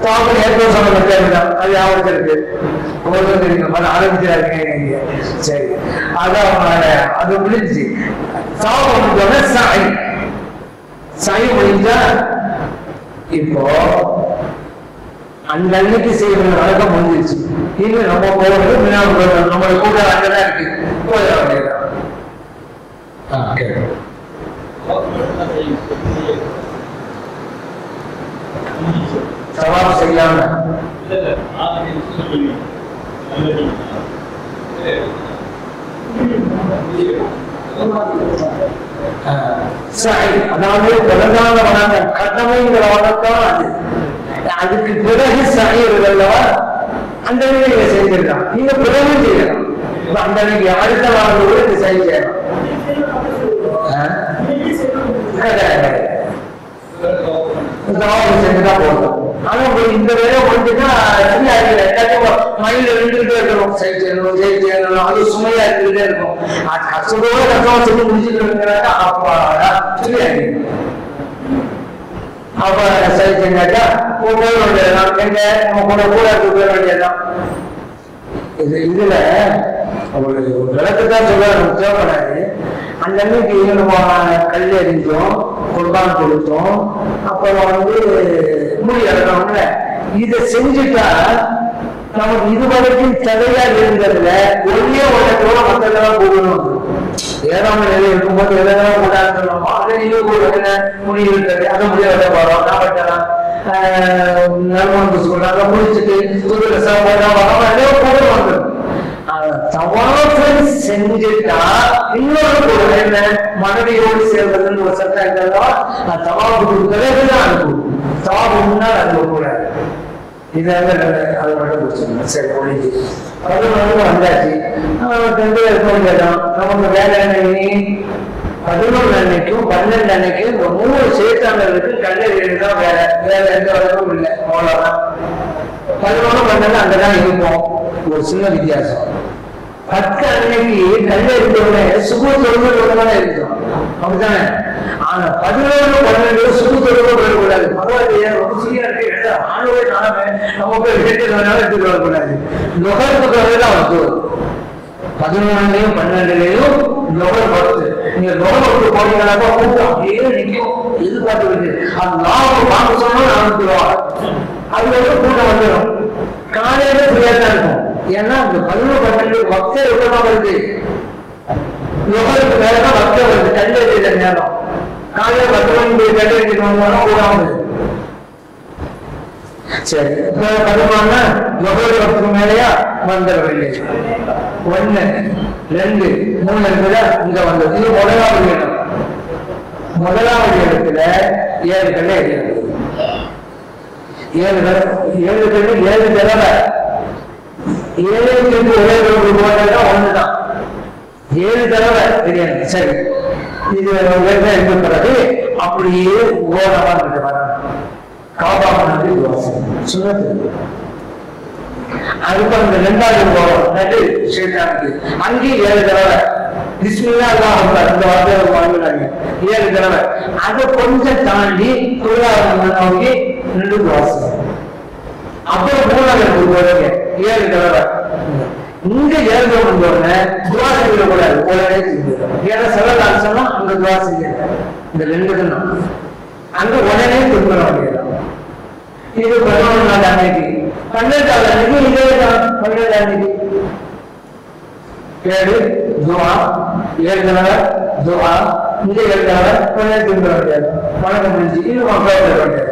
தாவல் ஏற்கனவே சொன்ன மெத்தேட் தான் அது யாருக்கு இருக்கு உங்களுக்கு தெரியும் அது ஆரம்பிச்சாருங்க சரி அதான் அது முடிஞ்சு தாவல் முடிஞ்சோடனே சாய் சாய் முடிஞ்சா இப்போ அந்த அன்னைக்கு செய்யற வழக்கம் முடிஞ்சிருச்சு இனி நம்ம போறது மீனாவது போறது நம்ம கூட அங்கதான் இருக்கு போயிட வேண்டியதுதான் ஆ, கேட்கணும். சவால் செய்யாம ஆ, சரி அதாவது பிரதான வணக்கம் கடமைங்கிற வணக்கம் அது அதுக்கு பிறகு சகையல்லவா அந்த நீங்க செஞ்சிடலாம் நீங்க பிறகு செய்யலாம் இப்ப அந்த அன்னைக்கு அடுத்த வாரம் கூட இது சரி செய்யலாம் ஆ? கிடையாது. சவால் செஞ்சுதான் போதும் ஆனா உங்களுக்கு இந்த வேலை முடிஞ்சுன்னா சரியா இருக்கு எல்லாத்தையும் மைண்ட்ல இருந்துகிட்டே இருக்கணும் சரி செய்யணும் சரி செய்யணும் அது சுமையா இருந்துகிட்டே இருக்கும் அது கஷ்டத்தோட கஷ்டமா செஞ்சு முடிச்சுட்டு அப்பா சரியா இருக்கு அப்ப சரி செஞ்சாக்கா போக வேண்டியதுதான் எங்க நம்ம கூட கூட இருக்க போக வேண்டியதுதான் இது இதுல ஒரு விளக்கு தான் சொல்ல நமக்கு தேவைப்படாது அந்த அன்னைக்கு நம்ம கல் எறிஞ்சோம் குர்பான் கொடுத்தோம் அப்புறம் வந்து முடி இறக்கணும்ல இதை செஞ்சுட்டா நமக்கு இது வரைக்கும் தடையா இருந்ததுல ஒன்னே ஒன்றத்தோட மத்தெல்லாம் போகணும் ஏழாம் நிலை இருக்கும்போது எதெல்லாம் கூடாதுன்னு சொல்லணும் அதை நீங்க கூட என்ன முடி இருக்கிறது அதை முடியாத வரோம் நான் பட்டலாம் நல்மணம் சொல்றாங்க முடிச்சுட்டு புது சாப்பாடு வரோம் கூட வந்துடும் தவாஃபை செஞ்சுட்டா இன்னொரு பொருள் என்ன மனைவியோடு சேர்வதுன்னு ஒரு சட்டம் இருக்கிறதா நான் தவாஃபுக்கு பிறகுதான் அனுப்பும் தவாஃபு முன்னால் அனுப்பக்கூடாது இது வந்து அதை மட்டும் பிடிச்சிருந்தேன் சரி ஒழிஞ்சு அது வந்து வந்தாச்சு ரெண்டு பேருக்கும் கேட்டோம் நமக்கு வேலை என்ன இனி பதினொன்று அன்னைக்கும் பன்னெண்டு அன்னைக்கும் இந்த மூணு சேர்த்தாண்டர்களுக்கு கல்லறிவு தான் வேலை வேலை எந்த வழக்கும் இல்லை அவ்வளவுதான் பதினொன்று பன்னெண்டு அங்கதான் இருப்போம் ஒரு சின்ன வித்தியாசம் பத்து அன்னைக்கு கல்லறிந்தவுடனே சுகு தொழுகிறவங்க இருக்கும் அப்படித்தானே ஆனா பதினொன்று பன்னெண்டு சுகு தொழுக போயிடக்கூடாது பரவாயில்லையே ரொம்ப ஃப்ரீயா இருக்கு ஆளுவே நாமே நம்ம போய் கேட்டதுனால எடுத்துட்டு வரக்கூடாது நுகர்வுக்கு தான் வந்து பதினொன்னுலயும் பன்னெண்டுலயும் நுகர் பத்து நீங்க நுகர் பத்து போனீங்கன்னாக்கா கூட்டம் அப்படியே நிற்கும் எதிர்பார்த்து அந்த லாபம் வாங்க சொன்னா நானூத்தி ரூபா அது வந்து கூட்டம் வந்துடும் காலையில ஃப்ரீயா தான் இருக்கும் ஏன்னா இந்த பதினொன்று பன்னெண்டு பக்தர் எவ்வளவு வருது நுகருக்கு மேலதான் பக்தர் வருது கல்லெறியில நேரம் காலையில பத்து மணிக்கு கல்லெறிஞ்சிட்டு வந்தாலும் கூடாது சரி இப்ப பதினொன்னா நுகர் பத்துக்கு மேலேயா வந்துடவில்லை ஒண்ணு ரெண்டு மூணு இருக்குல்ல இங்க வந்தது இது முதலாவது இடம் முதலாவது இடத்துல ஏழு கல்லை அடிக்கிறது ஏழு தடவை ஏழு கல்லு ஏழு தடவை ஏழுக்கு ஒரே ஒரு போட்டா ஒண்ணுதான் ஏழு தடவை பிரியாணி சரி இது வேற இருந்த பிறகு அப்படியே ஓரமா இருக்கு வரணும் காபா பண்ணது துவாசம் சுண்ணத்து அதுக்கு அந்த ரெண்டாவது போறோம் நடு ஷேட்டானுக்கு அங்கேயும் ஏழு தடவை பிஸ்மில்லா அல்லாஹ் அக்பர் இந்த வார்த்தையை வாங்கினாங்க ஏழு தடவை அதை கொஞ்சம் தாண்டி தொழிலாளர் நோக்கி நின்று வாசம் அப்புறம் மூணாவது போறீங்க ஏழு தடவை இங்க ஏழு தடவை உடனே துவா செய்ய கூடாது உடனே செஞ்சிடும் ஏன்னா செலவு சொன்னா அங்க துவா செய்ய இந்த ரெண்டு தினம் அங்க உடனே திரும்ப வேண்டியதான் இது பதினொன்று நாள் அன்னைக்கு பன்னெண்டாவது அன்னைக்கு இதே தான் பன்னெண்டாம் அன்னைக்கு ஏழு துவா ஏழு தடவை துவா இந்த ஏழு தடவை உடனே திரும்ப வேண்டியது வணக்கம் முடிஞ்சு இது மக்கள் வேண்டியது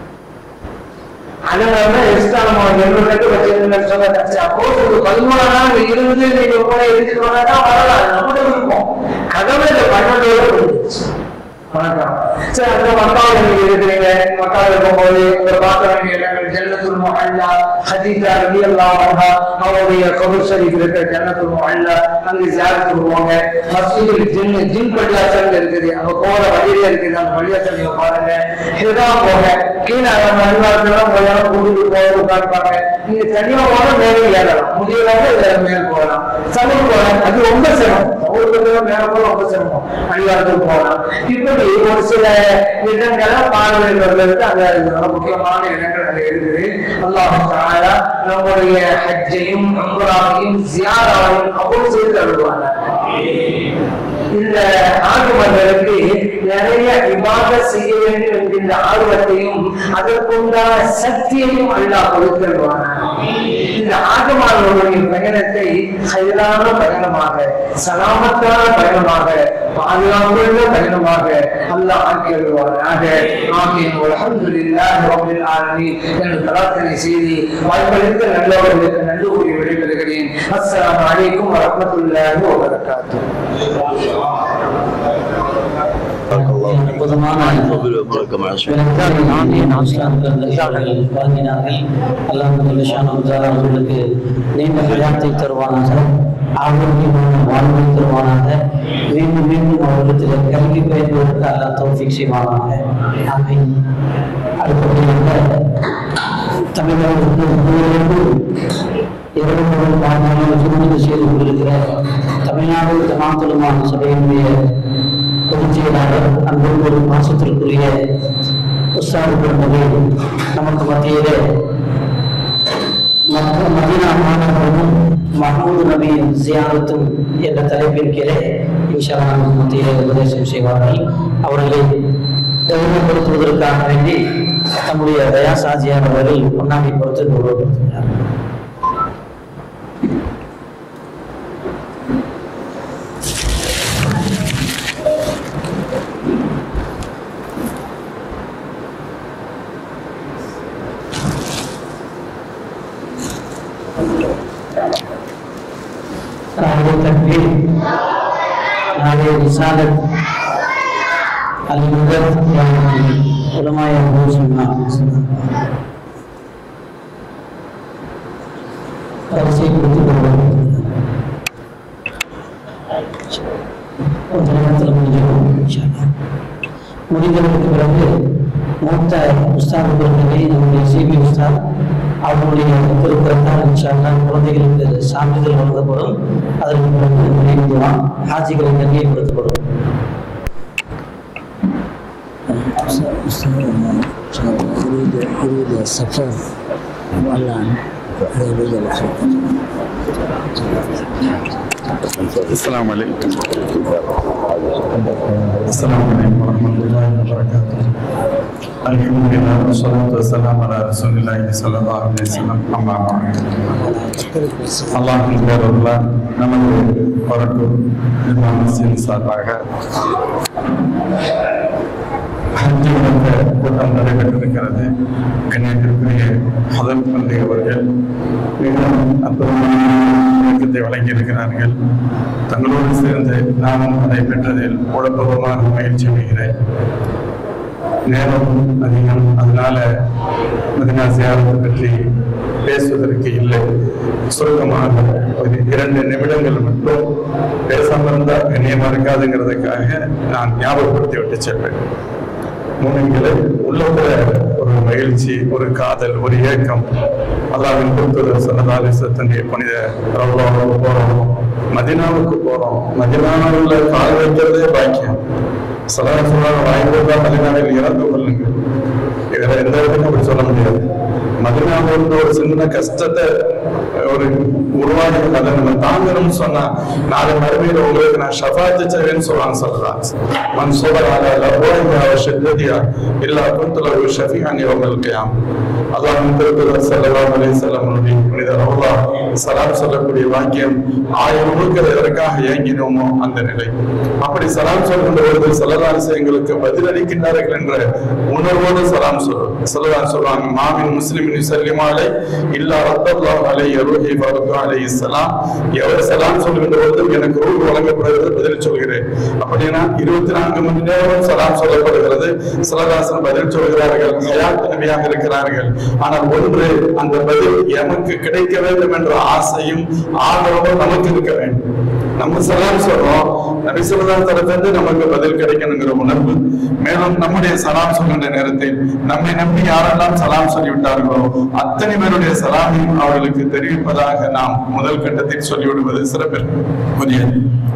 அதனால எக்ஸ்ட்ரா எண்ணூறு வச்சிருந்தேன்னு சொன்ன அப்போ ஒரு பதிமூணாம் நாள் இருந்து நீங்க கூட எடுத்துக்கணும்னா தான் வரலாம் நம்மகிட்ட இருக்கும் கதவுல பன்னெண்டோட முடிஞ்சிச்சு வணக்கம் சரி அந்த மக்காவில் நீங்க இருக்கிறீங்க மக்காவில் இருக்கும்போது உங்க பார்க்க வேண்டிய இடங்கள் ஜன்னத்துல் முஹல்லா ஹதீஜா ரலியல்லாஹு அன்ஹா அவருடைய கபர் ஷரீஃப் இருக்கிற ஜன்னத்துல் முஹல்லா அங்க ஜியாரத்துக்கு போவாங்க மஸ்ஜிதுல் ஜின் ஜின் பள்ளியாசல் இருக்குது அங்க போற வழியில இருக்குது அந்த பள்ளியாசல் நீங்க பாருங்க ஹிரா போங்க கீழே நம்ம அலுவலகத்தெல்லாம் போயாலும் கூட்டிட்டு போய் உட்காந்துப்பாங்க நீங்க தனியா போனா மேலே ஏறலாம் முதியவங்க இதுல மேல் போகலாம் சமூக போகலாம் அது ரொம்ப சிரமம் சமூகத்துல மேல போக ரொம்ப சிரமம் அலுவலகத்துக்கு போகலாம் இப்படி ஒரு சில இடங்களை பார்வையிடுவதற்கு அந்த ரொம்ப முக்கியமான இடங்கள் அங்க இருக்குது அல்லாஹ் தஆலா நம்முடைய ஹஜ்ஜையும் உம்ராவையும் ஜியாராவையும் கபூல் செய்து தருவாங்க இந்த ஆர்வங்களுக்கு நிறைய விவாத செய்ய வேண்டும் என்கின்ற ஆர்வத்தையும் அதற்குண்டான சக்தியையும் அல்லாஹ் கொடுத்துருவாங்க இந்த ஆகமானவர்களுடைய பயணத்தை சைலான பயணமாக சலாமத்தான பயணமாக பாதுகாப்புள்ள பயணமாக அல்லாஹ் ஆக்கி வருவாராக ஆமீன் அல்ஹம்துலில்லாஹி ரப்பில் ஆலமீன் என்று பிரார்த்தனை செய்து வாய்ப்பளித்த நல்லவர்களுக்கு நன்றி கூறி விடைபெறுகிறேன் அஸ்ஸலாமு அலைக்கும் வரஹ்மத்துல்லாஹி வபரகாத்துஹு அற்புதமான வழங்கினார்கள் அல்லாஹ் அவர்களுக்கு நீண்ட விளையாட்டை தருவானாக ஆரோக்கியமான வாழ்வை தருவானாக மீண்டும் மீண்டும் அவர்களுக்கு கல்வி பயிர்வதற்கு அல்லாஹ் தௌஃபிக் செய்வானாக ஆமீன் அடுத்தபடியாக தமிழகத்துக்கு இரவு முதல் பாடமாக சுருண்டு செய்து கொண்டிருக்கிற தமிழ்நாடு ஜமாத்துலமான சபையினுடைய பொதுச் செயலாளர் அன்போடு ஒரு மாசத்திற்குரிய உற்சாக பெருமதி நமக்கு மத்தியிலே மற்ற மதீனா மாணவர்களும் மஹமூது நபியின் ஜியாரத்தும் என்ற தலைப்பின் கீழே இன்ஷா அல்லாஹ் நமக்கு மத்தியிலே உபதேசம் செய்வார்கள் அவர்களை கௌரவப்படுத்துவதற்காக வேண்டி தம்முடைய தயா சாஜியார் அவர்கள் பொன்னாடி பொறுத்து கௌரவப்படுத்துகிறார் நாளைய தக்பீர் நாளைய ரிசாலத் அல்-முதர் உலமாய சொன்னா பரிசை கொடுத்து கொள்வோம் கொஞ்ச நேரத்தில் முடிஞ்சிடும் இன்ஷா அல்லாஹ். முடிந்ததற்கு பிறகு மூத்த உஸ்தாத் அவர்களை நம்முடைய சிபி உஸ்தாத் அவர்களுடைய திருப்பத்தால் இன்ஷால்லாம் குழந்தைகளுக்கு சான்றிதழ் வழங்கப்படும் அதற்கு பிறகு நினைவுவான் ஹாஜிகளை கண்ணியப்படுத்தப்படும் يريد السفر والآن يريد الحج السلام عليكم السلام عليكم ورحمة الله وبركاته الحمد لله والصلاة والسلام على رسول الله صلى الله عليه وسلم أما بعد அல்லாஹின் பேரல்ல நமது வரட்டும் நிர்மாணத்தின் சார்பாக ஹஜ்ஜி என்ற கூட்டம் நடைபெற்றிருக்கிறது கன்னியாகுமரிய முதல் பள்ளி அவர்கள் மிகவும் அற்புதமான விளக்கத்தை வழங்கியிருக்கிறார்கள் தங்களோடு சேர்ந்து நாமும் அதை பெற்றதில் உடற்பூர்வமான மகிழ்ச்சி அடைகிறேன் நேரம் அதிகம் அதனால மதினா சியாரத்தை பற்றி பேசுவதற்கு இல்லை சுருக்கமாக ஒரு இரண்டு நிமிடங்கள் மட்டும் பேசாம இருந்தா கண்ணியமா இருக்காதுங்கிறதுக்காக நான் ஞாபகப்படுத்தி விட்டு செல்வேன் மூமின்களை உள்ளத்துல ஒரு மகிழ்ச்சி ஒரு காதல் ஒரு ஏக்கம் அல்லாவின் கொடுத்தது சன்னதாலிசத்தினுடைய புனித ரவுலாவுக்கு போறோம் மதினாவுக்கு போறோம் மதினாவில் கால் வைக்கிறதே பாக்கியம் சலா சொல்றாங்க வாய்ப்பு மதினாவில் இறந்து கொள்ளுங்க இதுல எந்த இடத்துக்கும் அப்படி சொல்ல முடியாது மதினாவில் இருந்த ஒரு சின்ன கஷ்டத்தை ஒரு உருவாகி அதை நம்ம தாங்கணும்னு சொன்னா நாளை மறுமையில உங்களுக்கு நான் ஷஃபாத்து செய்வேன்னு சொல்லுவாங்க சொல்லலாம் மன் சோதரால லபோய்யா ஷெத்ததியா இல்லா குந்துல ஒரு ஷஃபிஹான் யோகல் கியாம் அல்லாஹ் திருக்குறள் ஸல்லல்லாஹு அலைஹி வஸல்லமுடைய புனித ரவுலா சலாம் சொல்லக்கூடிய வாக்கியம் ஆயிரம் முழுக்கள் எதற்காக இயங்கினோமோ அந்த நிலை அப்படி சலாம் சொல்கின்ற பொழுது ஸல்லல்லாஹு அலைஹி வஸல்லம் எங்களுக்கு பதிலளிக்கின்றார்கள் என்ற உணர்வோடு சலாம் சொல் ஸல்லல்லாஹு சொல்றாங்க மாமின் முஸ்லிமின் யுஸல்லிமாலை இல்லா ரத்தல்லாஹு அலைஹி ரூஹி ஃபரது அலைஹி ஸலாம் எவர் சலாம் சொல்கின்ற பொழுது எனக்கு ரூஹ் வழங்கப்படுகிறது பதில் சொல்கிறேன் அப்படின்னா இருபத்தி நான்கு மணி நேரம் சலாம் சொல்லப்படுகிறது சிலதாசன் பதில் சொல்கிறார்கள் ஹயாத் நபியாக இருக்கிறார்கள் ஆனால் ஒன்று அந்த பதில் எமக்கு கிடைக்க வேண்டும் என்ற ஆசையும் ஆதரவும் நமக்கு இருக்க வேண்டும் நம்ம சலாம் சொல்றோம் நபி சொல்லலாம் தரத்திலிருந்து நமக்கு பதில் கிடைக்கணுங்கிற உணர்வு மேலும் நம்முடைய சலாம் சொல்கின்ற நேரத்தில் நம்மை நம்பி யாரெல்லாம் சலாம் சொல்லிவிட்டார்களோ அத்தனை பேருடைய சலாமையும் அவர்களுக்கு தெரிவிப்பதாக நாம் முதல் கட்டத்தில் சொல்லிவிடுவது சிறப்பிற்குரியது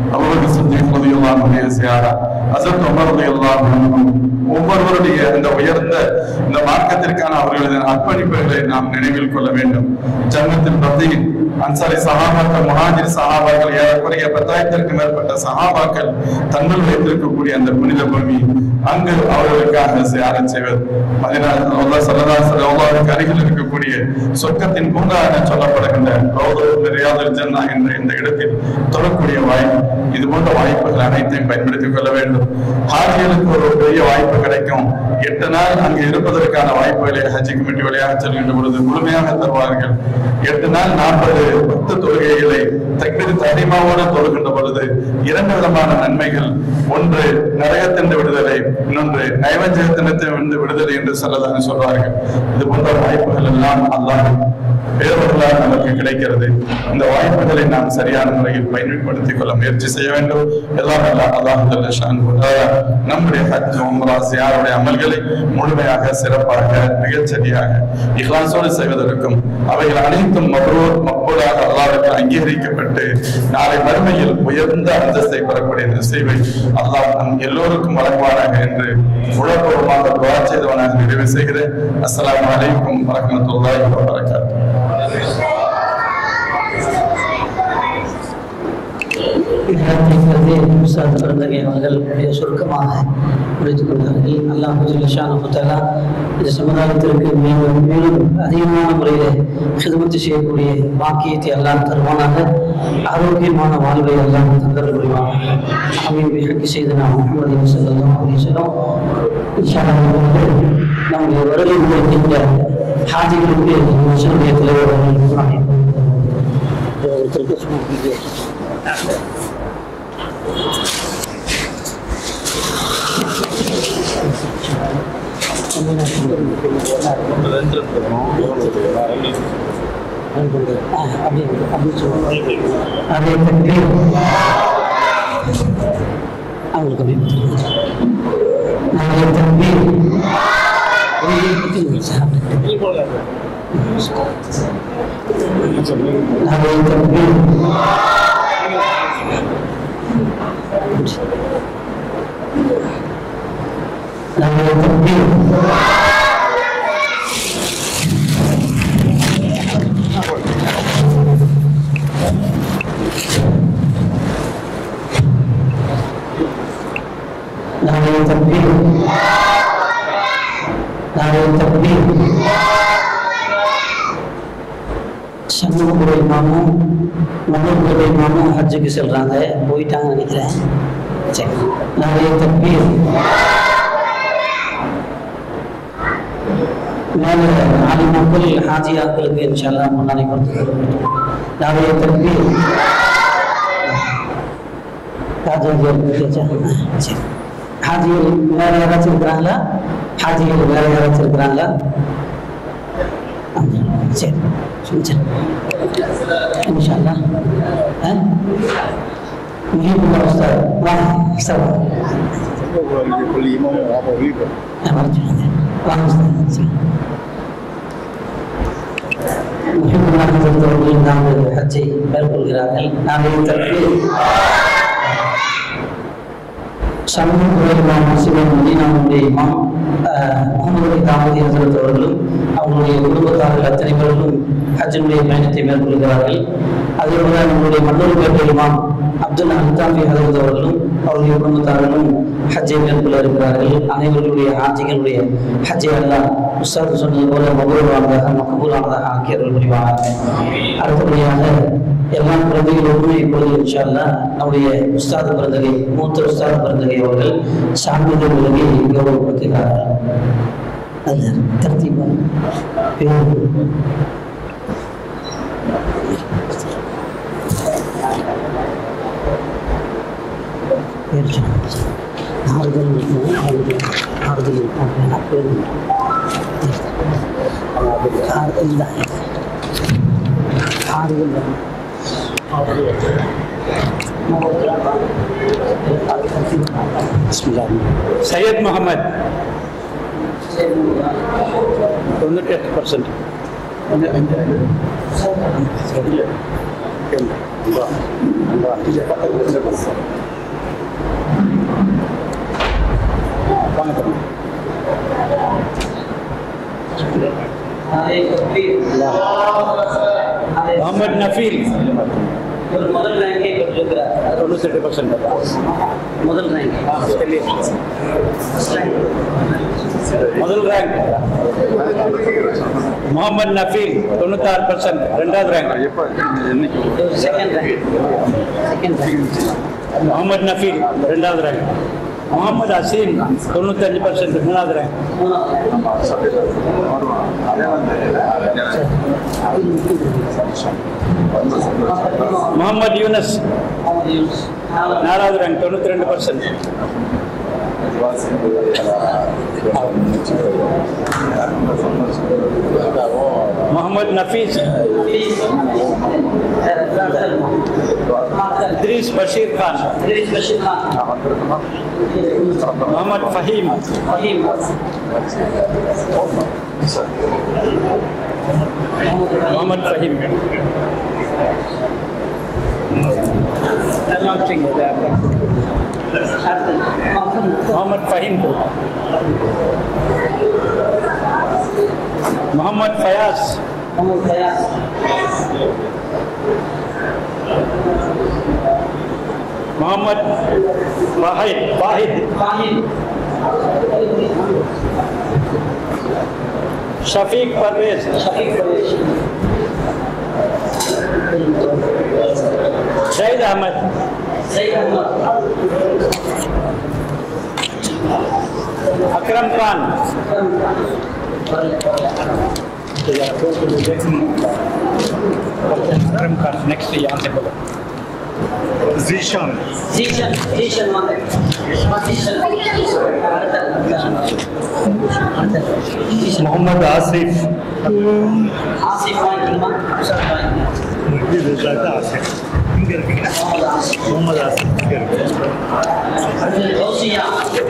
அவருக்கு சித்திக் ரலியல்லாஹுடைய சியாரா ஹசரத் உமர் ரலியல்லாஹு அன்ஹு ஒவ்வொருவருடைய இந்த உயர்ந்த இந்த மார்க்கத்திற்கான அவர்களின் அர்ப்பணிப்புகளை நாம் நினைவில் கொள்ள வேண்டும் ஜன்னத்தில் பத்தியின் அன்சாரி சஹாபாக்கள் முஹாஜிர் சஹாபாக்கள் ஏறக்குறைய பத்தாயிரத்திற்கும் மேற்பட்ட சஹாபாக்கள் தன்னுள் வைத்திருக்கக்கூடிய அந்த புனித பூமி அங்கு அவர்களுக்காக சியாரம் செய்வது மதினா அல்லாஹ் ஸல்லல்லாஹு அலைஹி வஸல்லம் அருகில் இருக்கக்கூடிய சொர்க்கத்தின் பூங்கா என சொல்லப்படுகின்ற ரோதோ ரியாதுல் ஜன்னா என்ற இந்த இடத்தில் தொழக்கூடிய வாய்ப்பு இது போன்ற வாய்ப்புகள் அனைத்தையும் பயன்படுத்திக் கொள்ள வேண்டும் ஹாஜிகளுக்கு ஒரு பெரிய வாய்ப்பு கிடைக்கும் எட்டு நாள் அங்கு இருப்பதற்கான வாய்ப்புகளை ஹஜ் கமிட்டி வழியாக செல்கின்ற பொழுது முழுமையாக தருவார்கள் எட்டு நாள் நாற்பது பத்து தொழுகைகளை தக்பீர் தனிமாவோடு தொழுகின்ற பொழுது இரண்டு விதமான நன்மைகள் ஒன்று நரகத்தின் விடுதலை இன்னொன்று நைவஞ்சகத்தினத்திலிருந்து விடுதலை என்று சொல்லதான் சொல்வார்கள் இது போன்ற வாய்ப்புகள் எல்லாம் அல்லாஹ் பேரவர்களால் நமக்கு கிடைக்கிறது இந்த வாய்ப்புகளை நாம் சரியான முறையில் பயன்படுத்திக் கொள்ள முயற்சி செய்ய வேண்டும் எல்லாம் அல்லாஹ் ஜல்ல ஷானுஹு தஆலா நம்முடைய ஹஜ் உம்ரா சியாருடைய அமல்களை முழுமையாக சிறப்பாக மிகச்சரியாக இஹ்லாசோடு செய்வதற்கும் அவைகள் அனைத்தும் மக்ரூர் மக்பூலாக அல்லாஹ்வுக்கு அங்கீகரிக்கப்பட்டு நாளை மறுமையில் உயர்ந்த அந்தஸ்தை பெறக்கூடிய நசீவை அல்லாஹ் நம் எல்லோருக்கும் வழங்குவாராக என்று உளப்பூர்வமாக துவா செய்தவனாக நிறைவு செய்கிறேன் அஸ்ஸலாமு அலைக்கும் வரஹ்மத்துல்லாஹி வபரகாத்துஹு நேரத்தை உஸ்தாத் பிறந்தகை அவர்கள் மிக சுருக்கமாக முடித்துக் கொண்டார்கள் அல்லாஹ் ஜுல்லஷான முத்தலா இந்த சமுதாயத்திற்கு மேலும் மேலும் அதிகமான முறையில் ஹிதமத்து செய்யக்கூடிய பாக்கியத்தை எல்லாம் தருவானாக ஆரோக்கியமான வாழ்வை எல்லாம் தந்தர் புரிவானாக அமீன் பிஹக்கி செய்து நாம் முகமது செல்லம் செல்லும் நம்முடைய வருகை இருக்கின்ற ஹாஜிகளுக்கு முஸ்லிமிய தலைவர்கள் ஒருத்தருக்கு அவங்களுக்கு நாளைய தம்பி நாளைய தம்பி நாளைய தம்பி நாளைய தம்பி நாளைய தம்பி சண்முகபுர இமாமும் மன்னர்புர இமாமும் ஹஜ்ஜுக்கு செல்றாங்க போயிட்டாங்கன்னு நினைக்கிறேன் சரி நாளைய தம்பி மேல ஆலி மக்கள் ஹாஜியாக்களுக்கு இன்ஷால்லா முன்னாடி கொடுத்து நாளைய தம்பி ராஜாஜி சரி ஹாஜிகள் வேற யாராச்சும் இருக்கிறாங்களா ஹாஜிகள் வேற யாராச்சும் இருக்கிறாங்களா சரி சரி சரி இன்ஷால்லா முஹிபுல்லா உஸ்தாத் வாங்க உஸ்தாத் வாங்க உஸ்தாத் சரி முஹிபுல்லா ஹசரத் அவர்கள் நாங்கள் ஹஜ்ஜை மேற்கொள்கிறார்கள் நாங்கள் தற்போது சமூக இமாம் சிவன் மதீனாவுடைய இமாம் முகமது தாமதி ஹசரத் அவர்களும் அவங்களுடைய குடும்பத்தார்கள் அத்தனை பேர்களும் ஹஜ்ஜனுடைய பயணத்தை மேற்கொள்கிறார்கள் அதேபோல நம்முடைய மன்னூர்பேட்டை இமாம் அப்துல் அல்தாஃபி ஹசரத் அவர்களும் அவருடைய குடும்பத்தார்களும் ஹஜ்ஜை மேற்கொள்ள இருக்கிறார்கள் அனைவர்களுடைய ஹாஜிகளுடைய ஹஜ்ஜை எல்லாம் உஸ்தாது சொன்னது போல மகூரானதாக மகபூலானதாக ஆக்கியவர்கள் புரிவாங்க அடுத்தபடியாக எல்லா குழந்தைகளோடும் இப்பொழுது இன்ஷால்லா நம்முடைய உஸ்தாது பிறந்தகை மூத்த உஸ்தாது பிறந்தகை அவர்கள் சான்றிதழ் விலகி கௌரவப்படுத்துகிறார்கள் அது தர்த்தீபா பேர் பேர் சொல்லுங்க. ஆறுதல் இருக்கும் ஆறுதல் ஆறுதல் இருக்கும் அப்படின்னா பேர் ஆறுதல் தான் ஆறுதல் தான் சையத் முகமது தொண்ணூற்றி எட்டு பர்சன்ட் முகமது நஃபீல் ஒரு முதல் ரேங்கே பெற்றிருக்கிறார் தொண்ணூத்தெட்டு பர்சன்ட் முதல் ரேங்க் முதல் ரேங்க் முகமது நஃபீல் தொண்ணூத்தாறு பர்சன்ட் ரெண்டாவது rank second rank second rank Mohammed Nafeel ரெண்டாவது ரேங்க் முகமது அசீம் தொண்ணூத்தஞ்சு பர்சன்ட் மூணாவது ரேங்க் முகமது யூனஸ் நாலாவது ரேங்க் தொண்ணூத்தி ரெண்டு பர்சன்ட் முகமது நஃபீஸ் இத்ரீஸ் பஷீர் கான் இத்ரீஸ் பஷீர் கான் முகமது ஃபஹீம் ஃபஹீம் முகமது ஃபஹீம் முகமது ஃபஹீம் முகமது ஃபயாஸ் முகமது ஃபயாஸ் முகமது வாஹித் வாஹித் வாஹித் ஷஃபீக் பர்வேஸ் ஷஃபீக் பர்வேஸ் ஷஹீத் அஹமத் சையத் அஹமத் அக்ரம் கான் अकरम खान नेक्स्ट यहाँ से बोलो जीशान ஜீஷன் ஜீஷன் வாங்க ஜீஷன் मोहम्मद आसिफ ஆசிஃப் வாங்கிக்கணுமா சார் வாங்கிக்கலாம் आसिफ मोहम्मद आसिफ அடுத்தது கௌசியா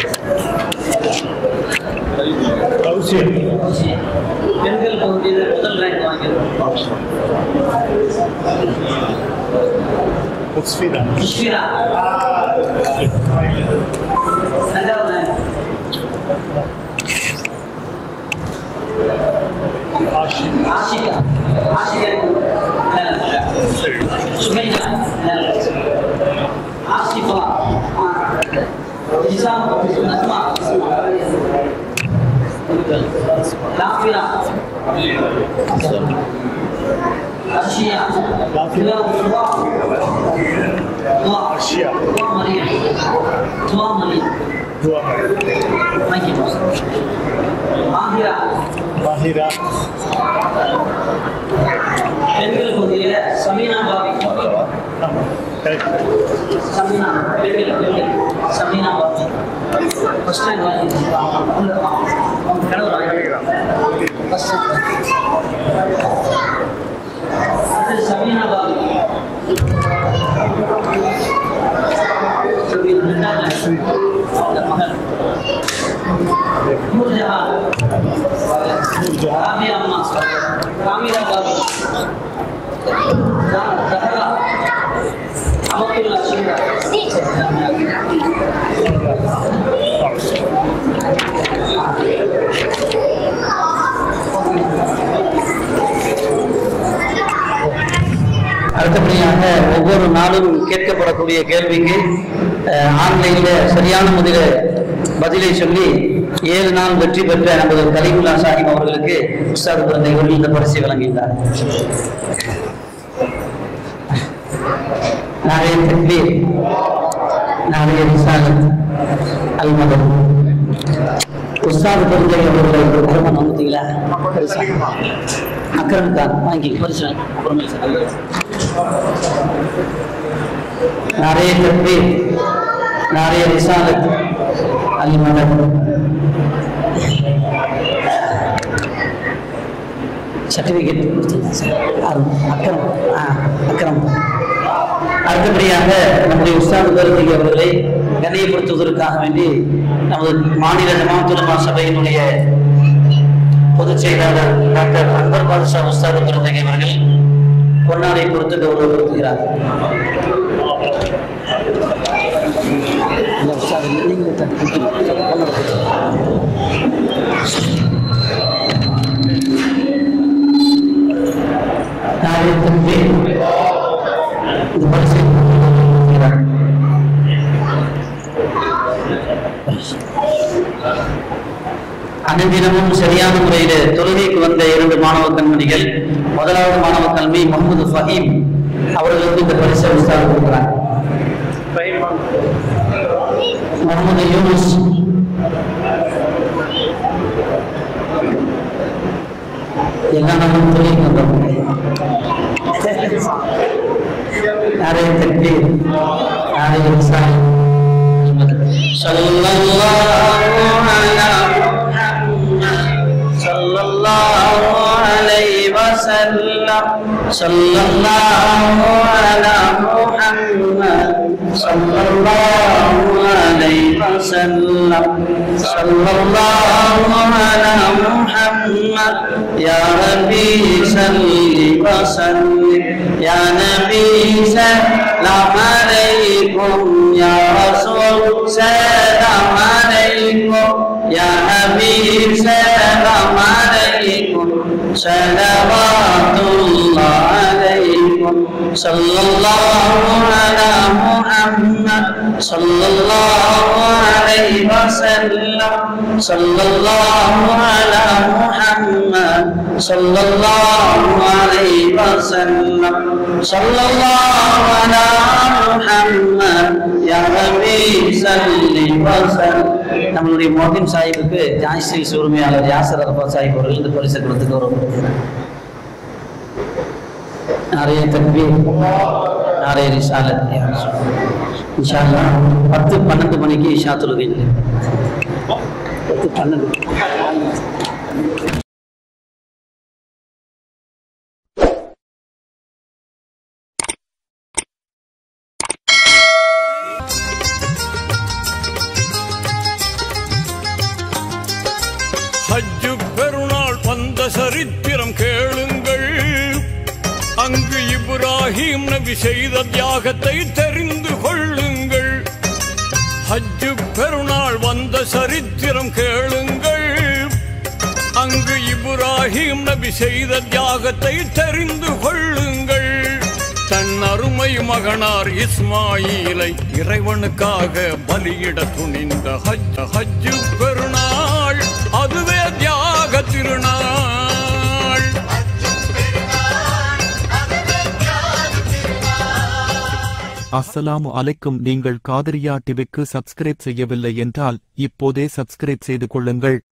कौशिक கௌசியா பெண்கள் பகுதியில் முதல் ரேங்க் வாங்கியிருக்கோம் मुस्फिरा முஷ்பிரா ரெண்டாவது ரேங்க் ஆஷிகா ஆஷிகா சுமையா ஆசிஃபா நிசாம் நஸ்மா லாஃபிரா அர்ஷியா துவா துவா துவா அர்ஷியா துவா மரியம் துவா மரியம் दुआ Thank you, boss. மாஹிரா बाहिरा பெண்கள் பகுதியில் சமீனா பாபி சமீனா பெண்கள் பெண்கள் சமீனா பாபி ஃபர்ஸ்ட் டைம் அவங்க கணவர் ஃபர்ஸ்ட் அடுத்தது சமீனா பாபி சமீனா ரெண்டாவது அந்த மகள் நூர்ஜஹான் ராபியா அம்மா காமிரா பாபி ஜஹரா அமத்துல்லா ஷிங்கா அடுத்தபடியாக ஒவ்வொரு நாளும் கேட்கப்படக்கூடிய கேள்விக்கு அஹ், ஆன்லைன்ல சரியான முறையில பதிலை சொல்லி ஏழு நாள் வெற்றி பெற்ற நமது கலிமுல்லா சாஹிப் அவர்களுக்கு உஸ்தாத் குழந்தைகள் இந்த பரிசை வழங்கியுள்ளார் நாளைய தக்பீர் நாளைய ரிசாலத் அல்மதம் உஸ்தாத் குழந்தை அவர்கள் பெருமான் வந்துட்டீங்களா அக்ரம் கான் வாங்கி பரிசு வாங்கி அப்புறமே நிறைய தக்பீர் நிறைய ரிசாலத் அல்மதம் சர்டிஃபிகேட் அக்கரம் ஆ அக்கரம் அடுத்தபடியாக நம்முடைய உஸ்தாத் கருதி அவர்களை கண்ணியப்படுத்துவதற்காக வேண்டி நமது மாநில ஜமாத்துலமா சபையினுடைய பொதுச் செயலாளர் டாக்டர் அக்பர் பாதுஷா உஸ்தாத் கருந்தகை அவர்கள் பொன்னாடை கொடுத்து கௌரவப்படுத்துகிறார் நாளை தம்பி இந்த பரிசை கொடுக்கிறார். அனுதினமும் சரியான முறையில் தொழுகைக்கு வந்த இரண்டு மாணவ கண்மணிகள் முதலாவது மாணவ கல்வி முகமது ஃபஹீம் அவர்களுக்கு இந்த பரிசை விசாரணை கொடுக்கிறார் முகமது யூனுஸ் எல்லா நாளும் தொழில் வந்தவங்க நிறைய தட்டி நிறைய விசாரணை صلى الله على صلى الله عليه وسلم صلى الله على محمد صلى الله عليه وسلم صلى الله على محمد يا ربي صل وسلم يا نبي سلام عليكم يا رسول سلام عليكم يا حبيب سلام عليكم صلوات الله عليكم صلى الله على محمد صلى الله عليه وسلم صلى الله على محمد صلى الله عليه وسلم صلى الله على محمد يا ربي صل وسلم நம்மளுடைய மோதின் சாஹிபுக்கு ஜான்ஸ்ரீ உரிமையாளர் யாசர் அரபா சாஹிப் அவர்கள் இந்த பரிசு கொடுத்து கௌரவப்படுத்துகிறார் நிறைய தக்பீர் நிறைய ரிசாலத் இன்ஷா அல்லாஹ் பத்து பன்னெண்டு மணிக்கு இஷா தொழுகை பத்து பன்னெண்டு ஹஜ்ஜு பெருநாள் வந்த சரித்திரம் கேளுங்கள் அங்கு இப்ராஹிம் நபி செய்த தியாகத்தை தெரிந்து கொள்ளுங்கள் ஹஜ்ஜு பெருநாள் வந்த சரித்திரம் கேளுங்கள் அங்கு இப்ராஹிம் நபி செய்த தியாகத்தை தெரிந்து கொள்ளுங்கள் தன் அருமை மகனார் இஸ்மாயிலை இறைவனுக்காக பலியிட துணிந்த ஹஜ் ஹஜ்ஜு பெருநாள் அதுவே தியாக திருநாள் அஸ்ஸலாமு அலைக்கும் நீங்கள் காதரியா டிவிக்கு சப்ஸ்கிரைப் செய்யவில்லை என்றால் இப்போதே சப்ஸ்கிரைப் செய்து கொள்ளுங்கள்